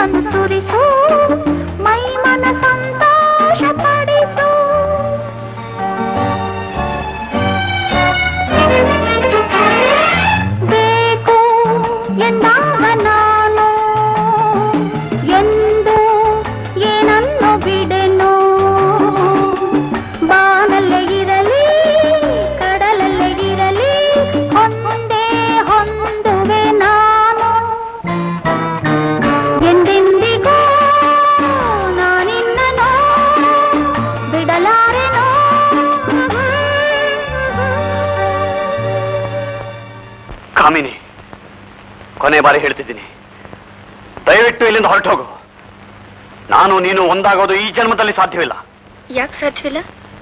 ಮುತ್ತನು ಸುರಿಸು ಮೈ ಮನ ಸಂತೋಷ ಪಡಿಸು ಬೇಕು ಎಂದಾಗ ನಾನು ಎಂದು ಏನನ್ನು ಬಿಡೆನು ಬಾನಲ್ಲೇ ಇರಲಿ ಕಡಲಲ್ಲೇ ಇರಲಿ ಹೊಂದೇ ಹೊಂದುವೆ ನಾನು ಎಂದೆಂದಿಗೂ ನಾನಿನ್ನನು ಬಿಡಲಾರೆನು ಕಾಮಿನಿ ಕೊನೆ ಬಾರಿ ಹೇಳ್ತಿದ್ದೀನಿ ದಯವಿಟ್ಟು ಇಲ್ಲಿಂದ ಹೊರಟು ಹೋಗು ನಾನು ನೀನು ಒಂದಾಗೋದು ಈ ಜನ್ಮದಲ್ಲಿ ಸಾಧ್ಯವಿಲ್ಲ ಯಾಕೆ ಸಾಧ್ಯವಿಲ್ಲ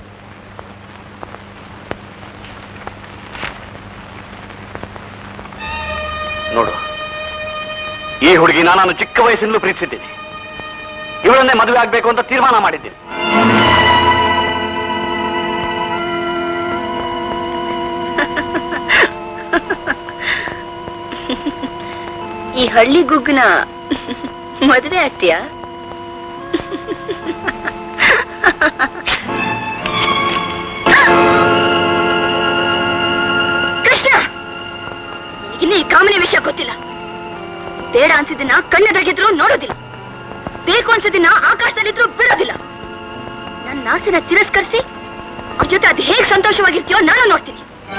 ನೋಡು ಈ ಹುಡುಗಿನ ನಾನು ಚಿಕ್ಕ ವಯಸ್ಸಿನಲ್ಲೂ ಪ್ರೀತಿಸಿದ್ದೀನಿ ಇವಳನ್ನೇ ಮದುವೆ ಆಗ್ಬೇಕು ಅಂತ ತೀರ್ಮಾನ ಮಾಡಿದ್ದೀನಿ ಈ ಹಳ್ಳಿ ಗುಗ್ಗನ ಮದುವೆ ಆಗ್ತೀಯಾ ಕೃಷ್ಣ ಇನ್ನು ಈ ಕಾಮನೆ ವಿಷಯ ಗೊತ್ತಿಲ್ಲ ಬೇಡ ಅನ್ಸಿದ್ದನ್ನ ಕಣ್ಣೆದುರಿಗಿದ್ರು ನೋಡೋದಿಲ್ಲ ಬೇಕು ಅನ್ಸಿದ್ದನ್ನ ಆಕಾಶದಲ್ಲಿದ್ರು ಬಿಡೋದಿಲ್ಲ ನನ್ನ ಆಸೆನ ತಿರಸ್ಕರಿಸಿ ಅವ್ರ ಜೊತೆ ಅದು ಹೇಗ್ ಸಂತೋಷವಾಗಿರ್ತೀಯೋ ನಾನು ನೋಡ್ತೀನಿ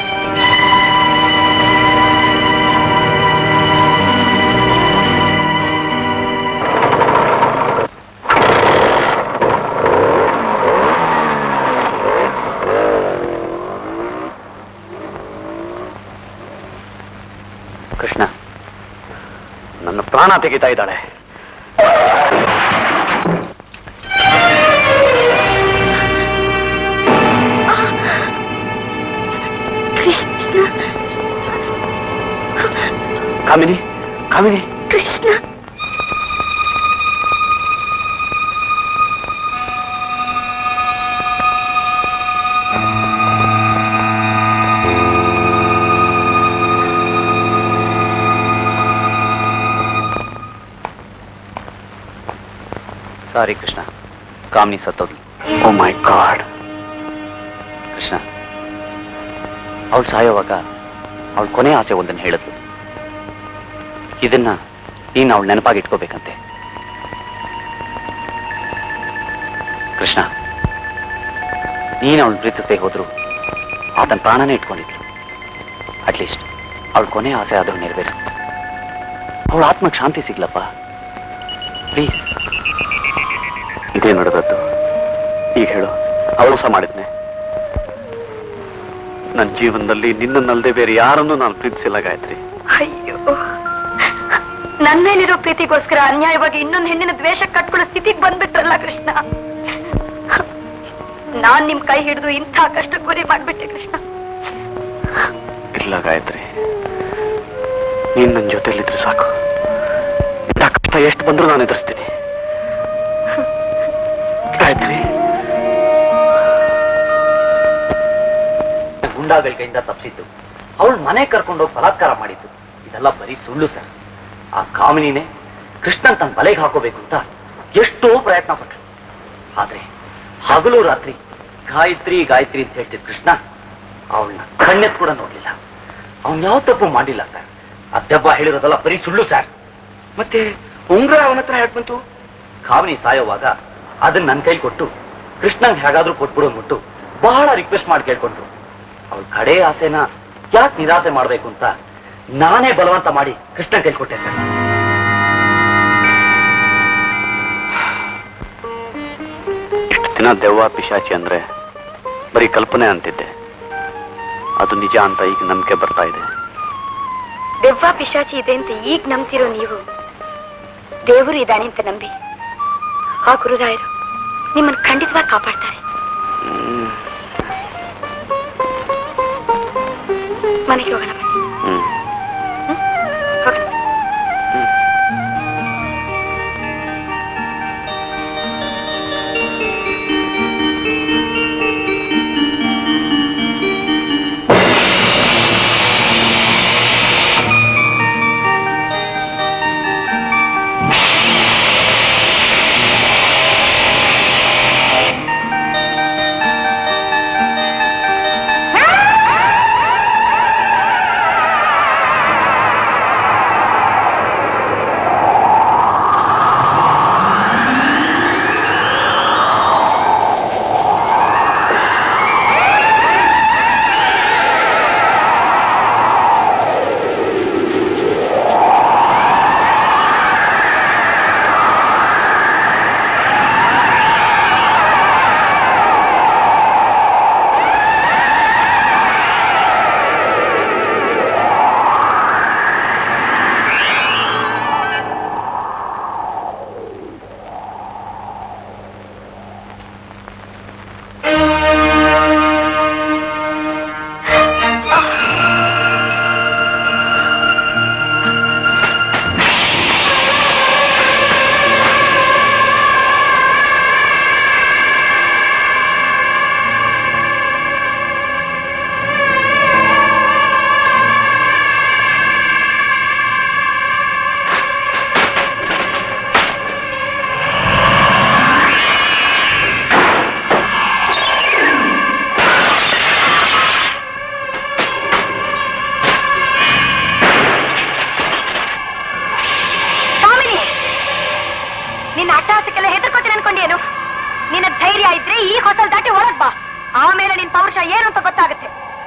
ಕೃಷ್ಣ ನನ್ನ ಪ್ರಾಣ ತೆಗಿತಾ ಇದ್ದಾಳೆ ಕೃಷ್ಣ ಕಾಮಿನಿ ಕಾಮಿನಿ ಕೃಷ್ಣ ಸಾರಿ ಕೃಷ್ಣ ಕಾಮಿನಿ ಸತ್ತೋದ್ಲು ಓ ಮೈ ಗಾಡ್ ಕೃಷ್ಣ ಅವಳು ಸಾಯೋವಾಗ ಅವಳ ಕೊನೆ ಆಸೆ ಒಂದನ್ನು ಹೇಳಿದ್ಲು ಇದನ್ನ ನೀನು ಅವಳು ನೆನಪಾಗಿ ಇಟ್ಕೋಬೇಕಂತೆ ಕೃಷ್ಣ ನೀನು ಅವಳು ಪ್ರೀತಿಸದೆ ಹೋದ್ರು ಆತನ ಪ್ರಾಣನೇ ಇಟ್ಕೊಂಡಿದ್ಲು ಅಟ್ಲೀಸ್ಟ್ ಅವಳ ಕೊನೆ ಆಸೆ ಆದ್ರೂ ನೆರವೇರು ಅವಳ ಆತ್ಮಕ್ಕೆ ಶಾಂತಿ ಸಿಗ್ಲಪ್ಪ ಪ್ಲೀಸ್ ಇದೇ ನಡೆದದ್ದು ಈಗ ಹೇಳು ಅವಳು ಸಹ ಮಾಡಿದ್ನೆ ನನ್ನ ಜೀವನದಲ್ಲಿ ನಿನ್ನನ್ನಲ್ಲದೆ ಬೇರೆ ಯಾರನ್ನೂ ನಾನು ಪ್ರೀತಿಸಿಲ್ಲ ಗಾಯತ್ರಿ ಅಯ್ಯೋ ನನ್ನ ಮೇಲಿರೋ ಪ್ರೀತಿಗೋಸ್ಕರ ಅನ್ಯಾಯವಾಗಿ ಇನ್ನೊಂದು ಹೆಣ್ಣಿನ ದ್ವೇಷ ಕಟ್ಕೊಳ್ಳೋ ಸ್ಥಿತಿಗೆ ಬಂದ್ಬಿಟ್ರಲ್ಲ ಕೃಷ್ಣ ನಾನ್ ನಿಮ್ ಕೈ ಹಿಡಿದು ಇಂಥ ಕಷ್ಟ ಗುರಿ ಮಾಡ್ಬಿಟ್ಟೆ ಕೃಷ್ಣ ಇಲ್ಲ ಗಾಯತ್ರಿ ನೀನ್ ನನ್ನ ಜೊತೆಲಿದ್ರೆ ಸಾಕು ಇಂಥ ಕಷ್ಟ ಎಷ್ಟು ಬಂದ್ರೂ ನಾನು ಎದುರಿಸ್ತೀನಿ ಗಾಯತ್ರಿ ಗುಂಡಾಗಳ ಕೈಯಿಂದ ತಪ್ಪಿಸಿದ್ದು ಅವಳು ಮನೆ ಕರ್ಕೊಂಡೋಗಿ ಬಲಾತ್ಕಾರ ಮಾಡಿದ್ದು ಇದೆಲ್ಲ ಬರೀ ಸುಳ್ಳು ಸರ್ ಆ ಕಾಮಿನಿನೇ ಕೃಷ್ಣನ್ ತನ್ನ ಬಲೆಗೆ ಹಾಕೋಬೇಕು ಅಂತ ಎಷ್ಟೋ ಪ್ರಯತ್ನ ಪಟ್ರು ಆದ್ರೆ ಹಗಲು ರಾತ್ರಿ ಗಾಯತ್ರಿ ಗಾಯತ್ರಿ ಅಂತ ಹೇಳ್ತಿದ್ ಕೃಷ್ಣ ಅವಳನ್ನ ಕಣ್ಣೆತ್ ಕೂಡ ನೋಡ್ಲಿಲ್ಲ ಅವನ್ ಯಾವ ತಪ್ಪು ಮಾಡಿಲ್ಲ ಸರ್ ಆ ದೆಬ್ಬ ಹೇಳಿರೋದೆಲ್ಲ ಬರೀ ಸುಳ್ಳು ಸರ್ ಮತ್ತೆ ಉಂಗ್ರ ಅವನ ಹತ್ರ ಹೇಗ್ ಬಂತು ಕಾಮಿನಿ ಸಾಯೋವಾಗ ಅದನ್ನ ನನ್ನ ಕೈ ಕೊಟ್ಟು ಕೃಷ್ಣಂಗ್ ಹೇಗಾದ್ರೂ ಕೊಟ್ಬಿಡು ಅಂದ್ಬಿಟ್ಟು ಬಹಳ ರಿಕ್ವೆಸ್ಟ್ ಮಾಡಿ ಕೇಳ್ಕೊಂಡ್ರು ಅವಳ ಕಡೆ ಆಸೆನ ಯಾಕೆ ನಿರಾಸೆ ಮಾಡ್ಬೇಕು ಅಂತ ನಾನೇ ಬಲವಂತ ಮಾಡಿ ಕೃಷ್ಣ ಕೈ ಕೊಟ್ಟೆ ಸರ್ ಇಷ್ಟು ದಿನ ದೆವ್ವ ಪಿಶಾಚಿ ಅಂದ್ರೆ ಬರೀ ಕಲ್ಪನೆ ಅಂತಿದ್ದೆ ಅದು ನಿಜ ಅಂತ ಈಗ ನಂಬಿಕೆ ಬರ್ತಾ ಇದೆ ದೆವ್ವ ಪಿಶಾಚಿ ಇದೆ ಅಂತ ಈಗ ನಂಬ್ತಿರೋ ನೀವು ದೇವರು ಇದ್ದಾನೆ ಅಂತ ನಂಬಿ ಆ ಗುರುರಾಯರು ನಿಮ್ಮನ್ನು ಖಂಡಿತವಾಗಿ ಕಾಪಾಡ್ತಾರೆ ಹ್ಮ್. ಮನೆಗೆ ಹೋಗೋಣ ಬನ್ನಿ ಹ್ಮ್ ಹೋಗೋಣ ಆ ನಿನ್ನ ಅಟ್ಟಹಾಸಕ್ಕೆಲ್ಲ ಹೆದರ್ಕೋತೀನಿ ಅನ್ಕೊಂಡೇನು ನಿನ್ನ ಧೈರ್ಯ ಇದ್ರೆ ಈ ಹೊಸಲ್ ದಾಟಿ ಒಳಗ್ ಬಾ ಆಮೇಲೆ ನಿನ್ ಪೌರುಷ ಏನು ಅಂತ ಗೊತ್ತಾಗುತ್ತೆ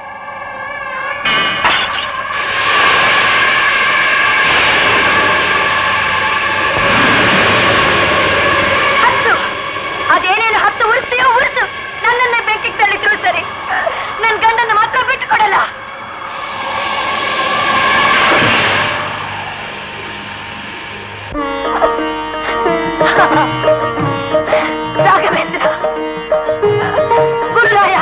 ಹತ್ತು ಅದೇನೇನು ಹತ್ತು ಉರಿಸ್ತೀಯೋ ಉರಿಸು ನನ್ನನ್ನೇ ಬೆಂಕಿಗೆ ತಳ್ಳಿದ್ರು ಸರಿ ನನ್ ಗಂಡನ್ನ ಮಾತ್ರ ಬಿಟ್ಟು ಕೊಡಲ್ಲ ರಾಘವೇಂದ್ರ ಗುರುರಾಯ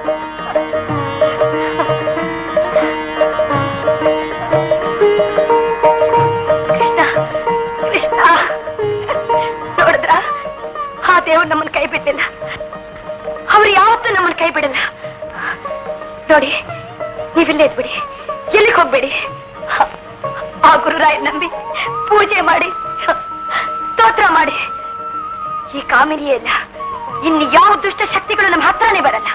ಕೃಷ್ಣ ಕೃಷ್ಣ ನೋಡಿದ್ರ ಆ ದೇವ್ರು ನಮ್ಮನ್ನ ಕೈ ಬಿಟ್ಟಿಲ್ಲ ಅವ್ರು ಯಾವತ್ತೂ ನಮ್ಮನ್ನ ಕೈ ಬಿಡಲ್ಲ ನೋಡಿ ನೀವಿಲ್ಲೇ ಇದ್ಬಿಡಿ ಎಲ್ಲಿಗೆ ಹೋಗ್ಬೇಡಿ ಆ ಗುರುರಾಯ ನಂಬಿ ಪೂಜೆ ಮಾಡಿ ಸ್ತೋತ್ರ ಮಾಡಿ ಈ ಕಾಮಿನಿಯೇ ಇಲ್ಲ ಇನ್ನು ಯಾವ ದುಷ್ಟ ಶಕ್ತಿಗಳು ನಮ್ಮ ಹತ್ರನೇ ಬರಲ್ಲ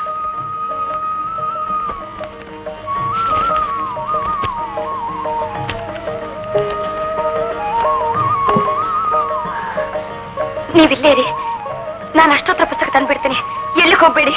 ನೀವಿಲ್ಲೇ ರೀ ನಾನು ಅಷ್ಟೋತ್ರ ಪುಸ್ತಕ ತಂದ್ಬಿಡ್ತೀನಿ ಎಲ್ಲಿಗೆ ಹೋಗ್ಬೇಡಿ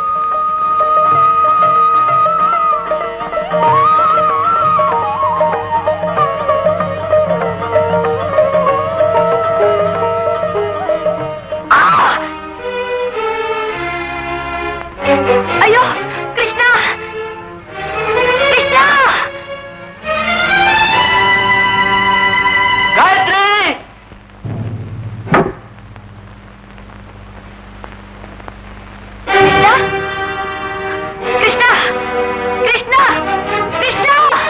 ಅಯ್ಯೋ ಕೃಷ್ಣ ಕೃಷ್ಣ ಗಾಯತ್ರಿ ಕೃಷ್ಣ ಕೃಷ್ಣ ಕೃಷ್ಣ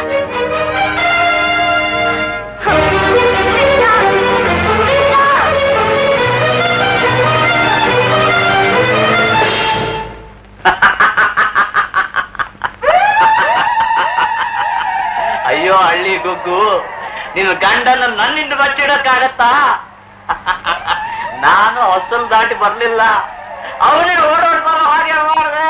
ಅಯ್ಯೋ ಹಳ್ಳಿ ಗುಗ್ಗು ನಿನ್ನ ಗಂಡನ ನನ್ನಿಂದ ಬಚ್ಚಿಡಕ್ಕಾಗತ್ತಾ ನಾನು ಹೊಸಲ್ ದಾಟಿ ಬರ್ಲಿಲ್ಲ ಅವನೇ ಓಡೋಡ್ ಬರೋ ಹಾಗೆ ಮಾಡಿದೆ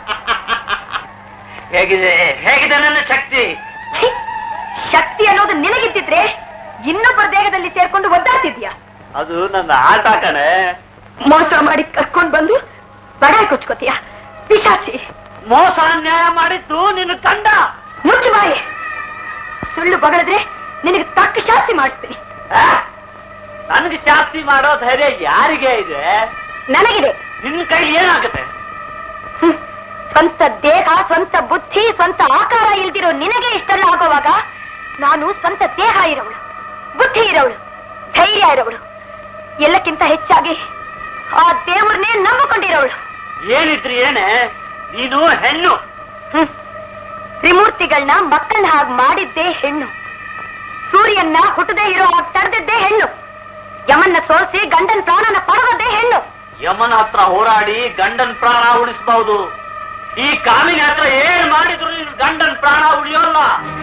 ಹೇಗಿದೆ ಹೇಗಿದೆ ನನ್ನ ಶಕ್ತಿ ಛೀ! ಶಕ್ತಿ ಅನ್ನೋದು ನಿನಗಿದ್ದಿದ್ರೆ ಇನ್ನೊಬ್ಬರ ದೇಹದಲ್ಲಿ ಸೇರ್ಕೊಂಡು ಒದ್ದಾಡ್ತಿದ್ಯಾ ಅದು ನನ್ನ ಆಟ ಕಣೆ ಮೋಸ ಮಾಡಿ ಕರ್ಕೊಂಡ್ ಬಂದು ಬಡಾಯಿ ಕೊಚ್ಕೋತೀಯ ಪಿಶಾಚಿ ಮೋಸ ಅನ್ಯಾಯ ಮಾಡಿದ್ದು ನಿನ್ನ ಕಂಡ ಮುಚ್ಚು ಬಾಯಿ ಸುಳ್ಳು ಬಗಳಿದ್ರೆ ನಿನಗೆ ತಕ್ಕ ಶಾಸ್ತಿ ಮಾಡಿಸ್ತೀನಿ ನನಗೆ ಶಾಸ್ತಿ ಮಾಡೋ ಧೈರ್ಯ ಯಾರಿಗೆ ಇದೆ ನನಗಿದೆ ನಿನ್ನ ಕೈ ಏನಾಗುತ್ತೆ ಹ್ಮ್. ಸ್ವಂತ ದೇಹ ಸ್ವಂತ ಬುದ್ಧಿ ಸ್ವಂತ ಆಕಾರ ಇಲ್ದಿರೋ ನಿನಗೆ ಇಷ್ಟೆಲ್ಲ ಆಗೋವಾಗ ನಾನು ಸ್ವಂತ ದೇಹ ಇರೋವಳು ಬುದ್ಧಿ ಇರೋವಳು ಧೈರ್ಯ ಇರೋವಳು ಎಲ್ಲಕ್ಕಿಂತ ಹೆಚ್ಚಾಗಿ ಆ ದೇವ್ರನ್ನೇ ನಂಬಿಕೊಂಡಿರೋವಳು ಏನಿದ್ರಿ ಏನೇ ನೀನು ಹೆಣ್ಣು ಹ್ಮ್. ತ್ರಿಮೂರ್ತಿಗಳನ್ನ ಮಕ್ಕಳನ್ನ ಹಾಗೆ ಮಾಡಿದ್ದೇ ಹೆಣ್ಣು ಸೂರ್ಯನ್ನ ಹುಟ್ಟದೇ ಇರೋ ಹಾಗೆ ತಡೆದಿದ್ದೇ ಹೆಣ್ಣು ಯಮನ್ನ ಸೋಲಿಸಿ ಗಂಡನ ಪ್ರಾಣನ ಪಡೆದದ್ದೇ ಹೆಣ್ಣು ಯಮನ ಹತ್ರ ಹೋರಾಡಿ ಗಂಡನ್ ಪ್ರಾಣ ಉಳಿಸಬಹುದು ಈ ಕಾಮಿನಿ ಹತ್ರ ಏನ್ ಮಾಡಿದ್ರು ನೀನು ಗಂಡನ್ ಪ್ರಾಣ ಉಳಿಯೋಲ್ಲ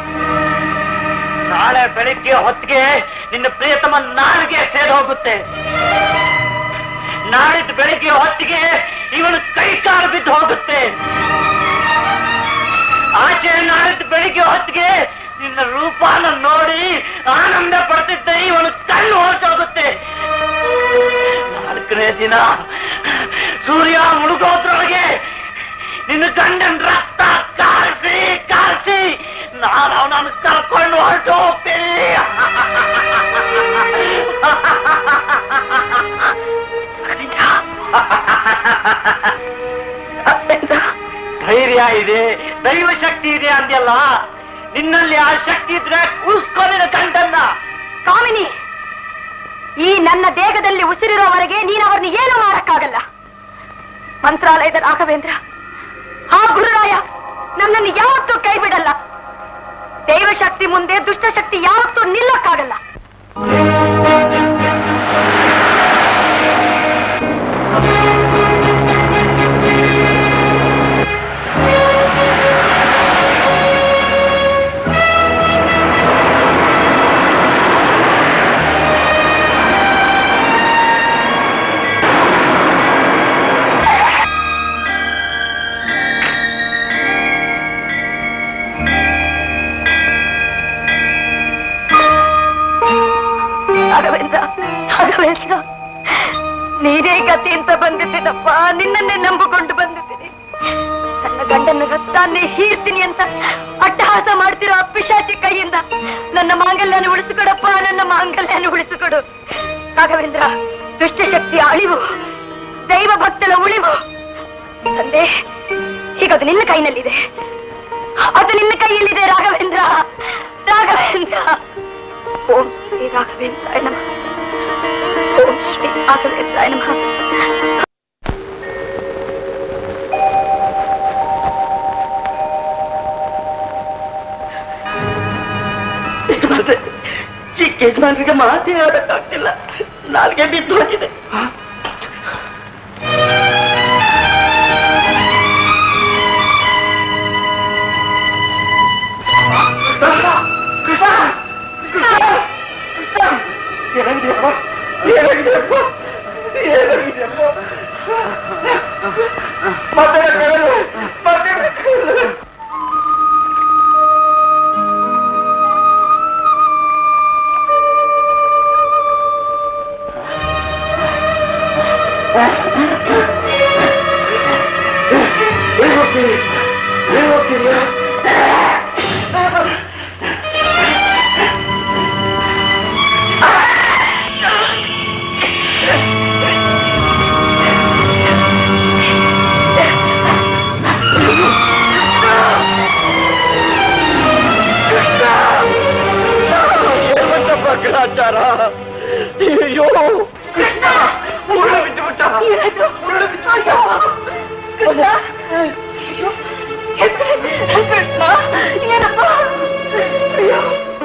ನಾಳೆ ಬೆಳಿಗ್ಗೆ ಹೊತ್ತಿಗೆ ನಿನ್ನ ಪ್ರಿಯತಮ ನಾಲಿಗೆ ಸೇದ್ ಹೋಗುತ್ತೆ ನಾಳಿದ್ದು ಬೆಳಿಗ್ಗೆ ಹೊತ್ತಿಗೆ ಇವನು ಕೈ ಕಾಲು ಬಿದ್ದು ಹೋಗುತ್ತೆ ಆಚೆ ನಾಳಿದ್ದು ಬೆಳಿಗ್ಗೆ ಹೊತ್ತಿಗೆ ನಿನ್ನ ರೂಪಾನ ನೋಡಿ ಆನಂದ ಪಡ್ತಿದ್ದೆ ಇವನು ಕಣ್ಣು ಹೊರಟೋಗುತ್ತೆ ನಾಲ್ಕನೇ ದಿನ ಸೂರ್ಯ ಮುಳುಗೋದ್ರೊಳಗೆ ನಿನ್ನ ಗಂಡನ ರಕ್ತ ಕಾರಿಸಿ ಕಾರಿಸಿ ನಾನು ಅವನನ್ನು ಕರ್ಕೊಂಡು ಹೊರಟು ಹೋಗ್ತೀನಿ ಧೈರ್ಯ ಇದೆ ದೈವ ಶಕ್ತಿ ಇದೆ ಅಂದ್ಯಲ್ಲ ನಿನ್ನಲ್ಲಿ ಆ ಶಕ್ತಿ ಇದ್ರೆ ಉಳಿಸ್ಕೊಂಡಿನ ಗಂಡನ್ನ ಕಾಮಿನಿ ಈ ನನ್ನ ದೇಹದಲ್ಲಿ ಉಸಿರಿರೋವರೆಗೆ ನೀನು ಅವ್ರನ್ನ ಏನು ಮಾಡಕ್ಕಾಗಲ್ಲ ಮಂತ್ರಾಲಯದ ರಾಘವೇಂದ್ರ ಆ ಗುರುರಾಯ ನನ್ನನ್ನು ಯಾವತ್ತೂ ಕೈ ಬಿಡಲ್ಲ ದೈವಶಕ್ತಿ ಮುಂದೆ ದುಷ್ಟಶಕ್ತಿ ಯಾವತ್ತೂ ನಿಲ್ಲಕ್ಕಾಗಲ್ಲ ರಾಘವೇಂದ್ರ ನೀನೇ ಗತಿ ಅಂತ ಬಂದಿದ್ದೀನಪ್ಪ ನಿನ್ನನ್ನೇ ನಂಬಿಕೊಂಡು ಬಂದಿದ್ದೀನಿ ನನ್ನ ಗಂಡನ ರಕ್ತಾನ್ನೇ ಹೀರ್ತೀನಿ ಅಂತ ಅಟ್ಟಹಾಸ ಮಾಡ್ತಿರೋ ಆ ಪಿಶಾಚಿ ಕೈಯಿಂದ ನನ್ನ ಮಾಂಗಲ್ಯನ ಉಳಿಸಿಕೊಡಪ್ಪ ನನ್ನ ಮಾಂಗಲ್ಯನ ಉಳಿಸಿಕೊಡು ರಾಘವೇಂದ್ರ ದುಷ್ಟಶಕ್ತಿಯ ಅಳಿವು ದೈವ ಭಕ್ತಳ ಉಳಿವು ತಂದೆ ಈಗ ಅದು ನಿನ್ನ ಕೈನಲ್ಲಿದೆ ಅದು ನಿನ್ನ ಕೈಯಲ್ಲಿದೆ ರಾಘವೇಂದ್ರ ರಾಘವೇಂದ್ರ ಓಂ ಶ್ರೀ ರಾಘವೇಂದ್ರ ನಮಃ ಓಂ ಶ್ರೀ ರಾಘವೇಂದ್ರ ನಮಃ ಯಜಮಾನ್ರೆ ಚಿಕ್ಕ ಯಜಮಾನ್ರಿಗೆ ಮಾತೇ ಆಡಕ್ಕಾಗ್ತಿಲ್ಲ ನಾಲ್ಗೆ ಬಿದ್ದು ಹೋಗಿದೆ ಏನಾಗಿದೆಯಪ್ಪ ಏನಾಗಿದೆಯಪ್ಪ ಏನಾಗಿದೆಯಪ್ಪ ಮಾತಾಡಕ್ಕಾಗಲ್ಲ ಮಾತಾಡಕ್ಕಾಗಲ್ಲ ಎಲ್ಲಿ ಹೋಗ್ತೀರಿ ಎಲ್ಲಿ ಹೋಗ್ತೀರಿ ಗ್ರಾಚಾರ ಅಯ್ಯೋ ಕೃಷ್ಣ ಉರುಳು ಬಿದ್ದು ಬಿಟ್ಟ ಉರುಳು ಬಿದ್ದು ಬಿಟ್ಟ ಕೃಷ್ಣ ಏನಪ್ಪ ಅಯ್ಯೋ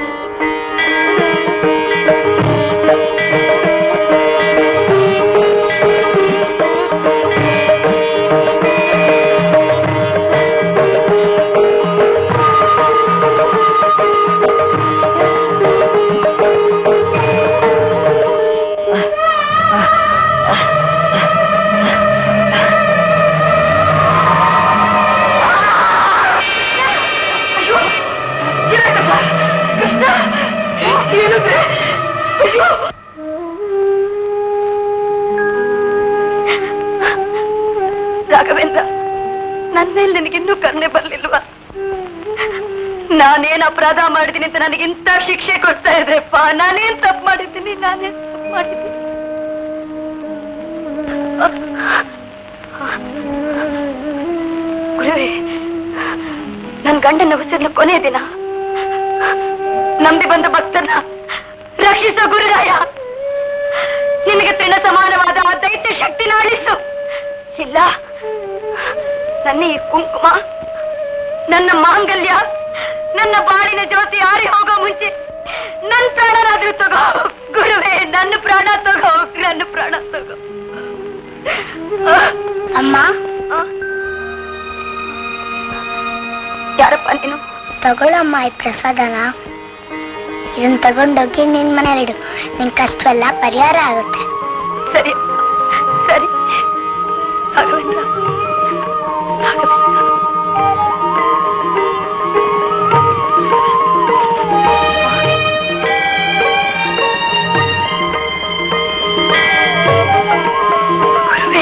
ಏನಾಯ್ತಪ್ಪ ಕೃಷ್ಣ ಏನಂದ್ರೆ ಅಯ್ಯೋ ರಾಘವೇಂದ್ರ ನನ್ನ ಮೇಲೆ ನಿನಗಿನ್ನೂ ಕರುಣೆ ಬರ್ಲಿಲ್ವಾ ನಾನೇನ್ ಅಪರಾಧ ಮಾಡಿದ್ದೀನಿ ಅಂತ ನನಗಿಂತ ಶಿಕ್ಷೆ ಕೊಡ್ತಾ ಇದ್ರೆಪ್ಪ ನಾನೇನ್ ತಪ್ಪು ಮಾಡಿದ್ದೀನಿ ನಾನೇನ್ ತಪ್ಪು ಮಾಡಿದ್ದೀನಿ ಗುರುವೇ ನನ್ ಗಂಡನ ಉಸಿರಿನ ಕೊನೆಯ ದಿನ ನಂಬಿ ಬಂದ ಭಕ್ತರನ್ನ ರಕ್ಷಿಸೋ ಗುರುರಾಯ ನಿನಗೆ ತೃಣ ಸಮಾನವಾದ ಆ ದೈತ್ಯ ಶಕ್ತಿನ ಅಳಿಸು ಇಲ್ಲ ನನ್ನ ಈ ಕುಂಕುಮ ನನ್ನ ಮಾಂಗಲ್ಯ ನನ್ನ ಬಾಳಿನ ಜ್ಯೋತಿ ಆರಿ ಹೋಗೋ ಮುಂಚೆ ನನ್ನ ಪ್ರಾಣನಾದ್ರೂ ತಗೋ ಗುರುವೇ ನನ್ನ ಪ್ರಾಣ ತಗೋ ನನ್ನ ಪ್ರಾಣ ತಗೋ ಅಮ್ಮ ಆ? ಯಾರಪ್ಪ ನೀನು ತಗೊಳಮ್ಮ ಈ ಪ್ರಸಾದನ ಇದನ್ನ ತಗೊಂಡೋಗಿ ನಿನ್ ಮನೇಲಿಡು ನಿನ್ ಕಷ್ಟವೆಲ್ಲ ಪರಿಹಾರ ಆಗುತ್ತೆ ಸರಿ ಸರಿ ರಾಘವೇಂದ್ರ ರಾಘವೇಂದ್ರ ಗುರುವೇ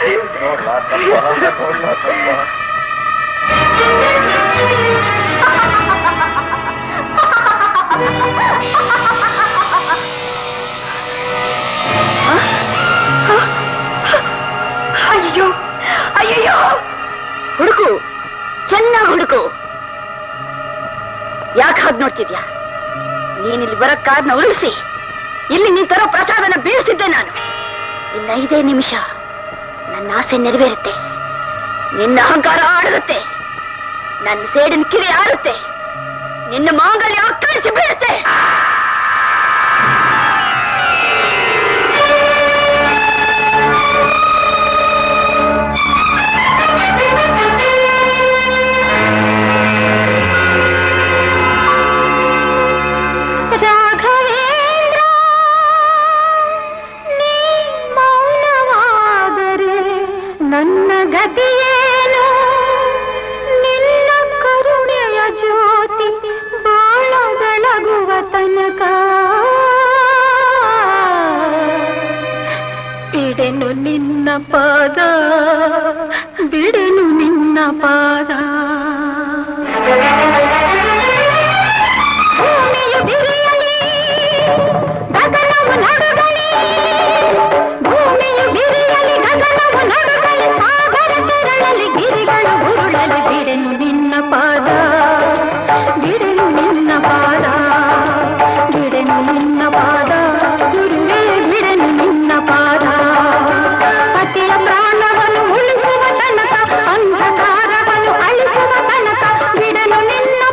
ಅಯ್ಯೋ ಅಯ್ಯಯ್ಯೋ ಹುಡುಕು ಚೆನ್ನಾಗಿ ಹುಡುಕು ಯಾಕೆ ಹಾಗೆ ನೋಡ್ತಿದ್ಯಾ ನೀನಿಲ್ಲಿ ಬರೋ ಕಾರ್ನ ಉಳಿಸಿ ಇಲ್ಲಿ ನೀನ್ ತರೋ ಪ್ರಸಾದನ ಬೀಳಿಸಿದ್ದೆ ನಾನು ಇನ್ನ ಐದೇ ನಿಮಿಷ ನನ್ನ ಆಸೆ ನೆರವೇರುತ್ತೆ ನಿನ್ನ ಅಹಂಕಾರ ಆಡುತ್ತೆ ನನ್ನ ಸೇಡಿನ ಕಿರಿ ಆಡುತ್ತೆ ನಿನ್ನ ಮಾಂಗಲ್ಯ ಕಳಚಿ ಬೀಳುತ್ತೆ ರಾಘವೇಂದ್ರ ನೀ ಮೌನವಾದರೆ ನನ್ನ ಗತಿಯೇನು ನಿನ್ನ ಕರುಣೆಯ ಜ್ಯೋತಿ ಬಾಳ ಬೆಳಗುವ ತನಕ ಬಿಡೆನು ನಿನ್ನ ಪಾದ ಬಿಡೆನು ನಿನ್ನ ಪಾದ ಭೂಮಿಯು ಬಿರಿಯಲಿ ಗಗನವು ನಡುಗಲಿ ಭೂಮಿಯು ಬಿರಿಯಲಿ ಗಗನವು ನಡುಗಲಿ ಸಾಗರ ತೆರಳಲಿ ಗಿರಿಗಳು ಉರುಳಲಿ ಬಿಡೆನು ನಿನ್ನ ಪಾದ ಬಿಡೆನು ನಿನ್ನ ಪಾದ ಬಿಡೆನು ನಿನ್ನ ಪಾದ ಗುರುವೇ ಬಿಡೆನು ನಿನ್ನ ಪಾದ ಪತಿಯ ಪ್ರಾಣವನ್ನು ಉಳಿಸುವ ತನಕ ಅಂಧಕಾರವನ್ನು ಅಳಿಸುವ ತನಕ ಬಿಡಲು ನಿನ್ನ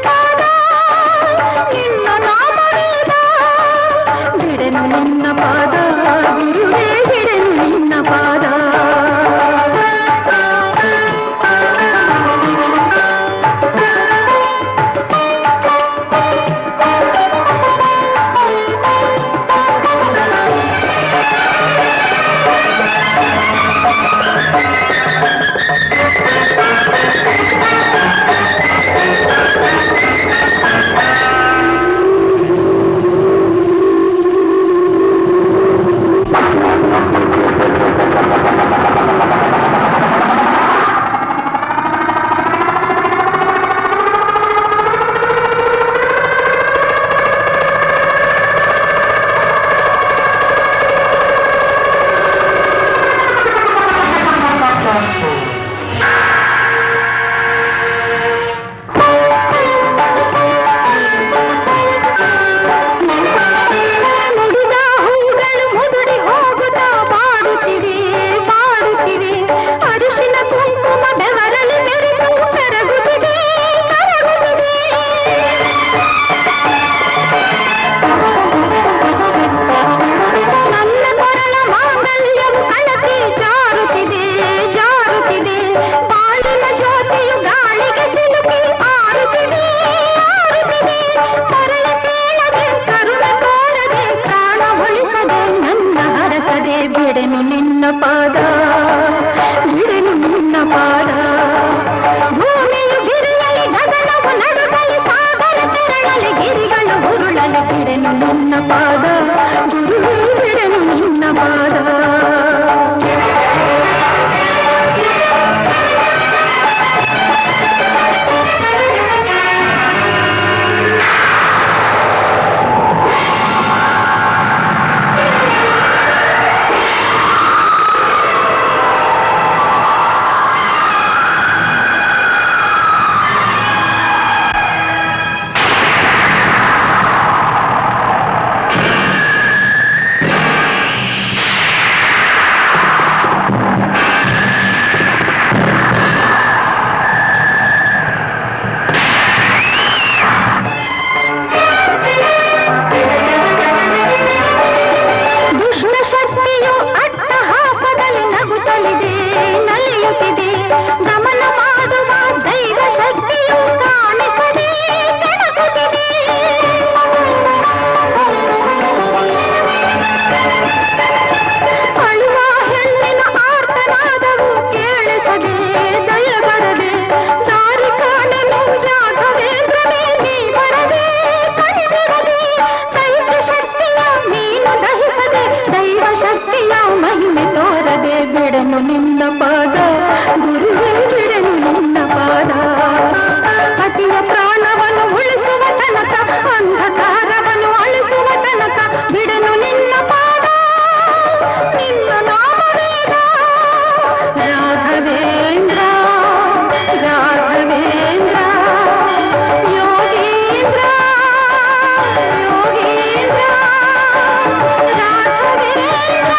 ಪಾದ ಗುರುವೇ ಬಿಡೆನು ನಿನ್ನ ಪಾದ ಅತಿಯ ಪ್ರಾಣವನ್ನು ಉಳಿಸುವ ತನಕ ಅಂಧಕಾರವನ್ನು ಅಳಿಸುವ ತನಕ ಬಿಡೆನು ನಿನ್ನ ಪಾದ ನಿನ್ನ ನಾಮವೇದ ರಾಘವೇಂದ್ರ ರಾಘವೇಂದ್ರ ಯೋಗೇಂದ್ರ ಯೋಗೇಂದ್ರ ರಾಘವೇಂದ್ರ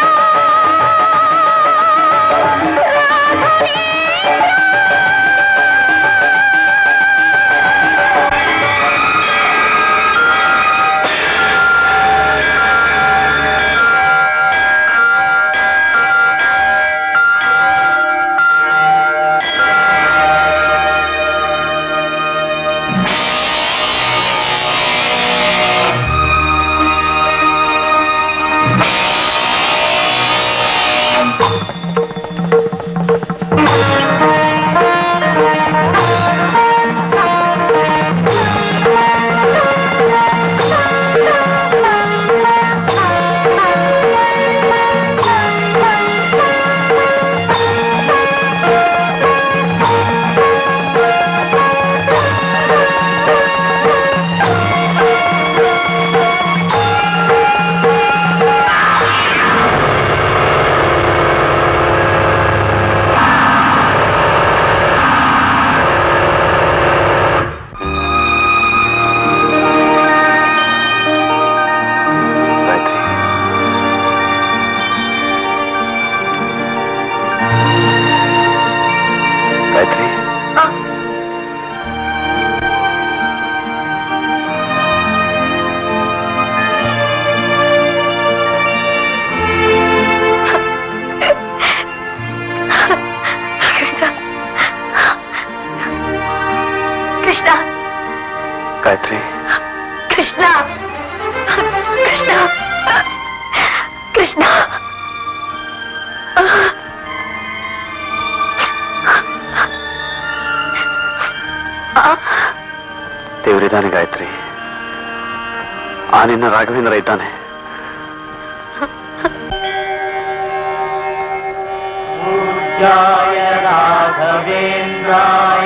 ಗಾಯತ್ರಿ ಗಾಯತ್ರಿ ಕೃಷ್ಣ ಗಾಯತ್ರಿ ಕೃಷ್ಣ ಕೃಷ್ಣ ಕೃಷ್ಣ ದೇವರಿದ್ದಾನೆ ಗಾಯತ್ರಿ ಆ ನಿನ್ನ ರಾಘವೇಂದ್ರ ಇದ್ದಾನೆ पूज्याय राघवेन्द्राय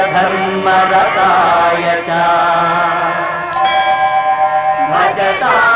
सत्यधर्मरताय च भजता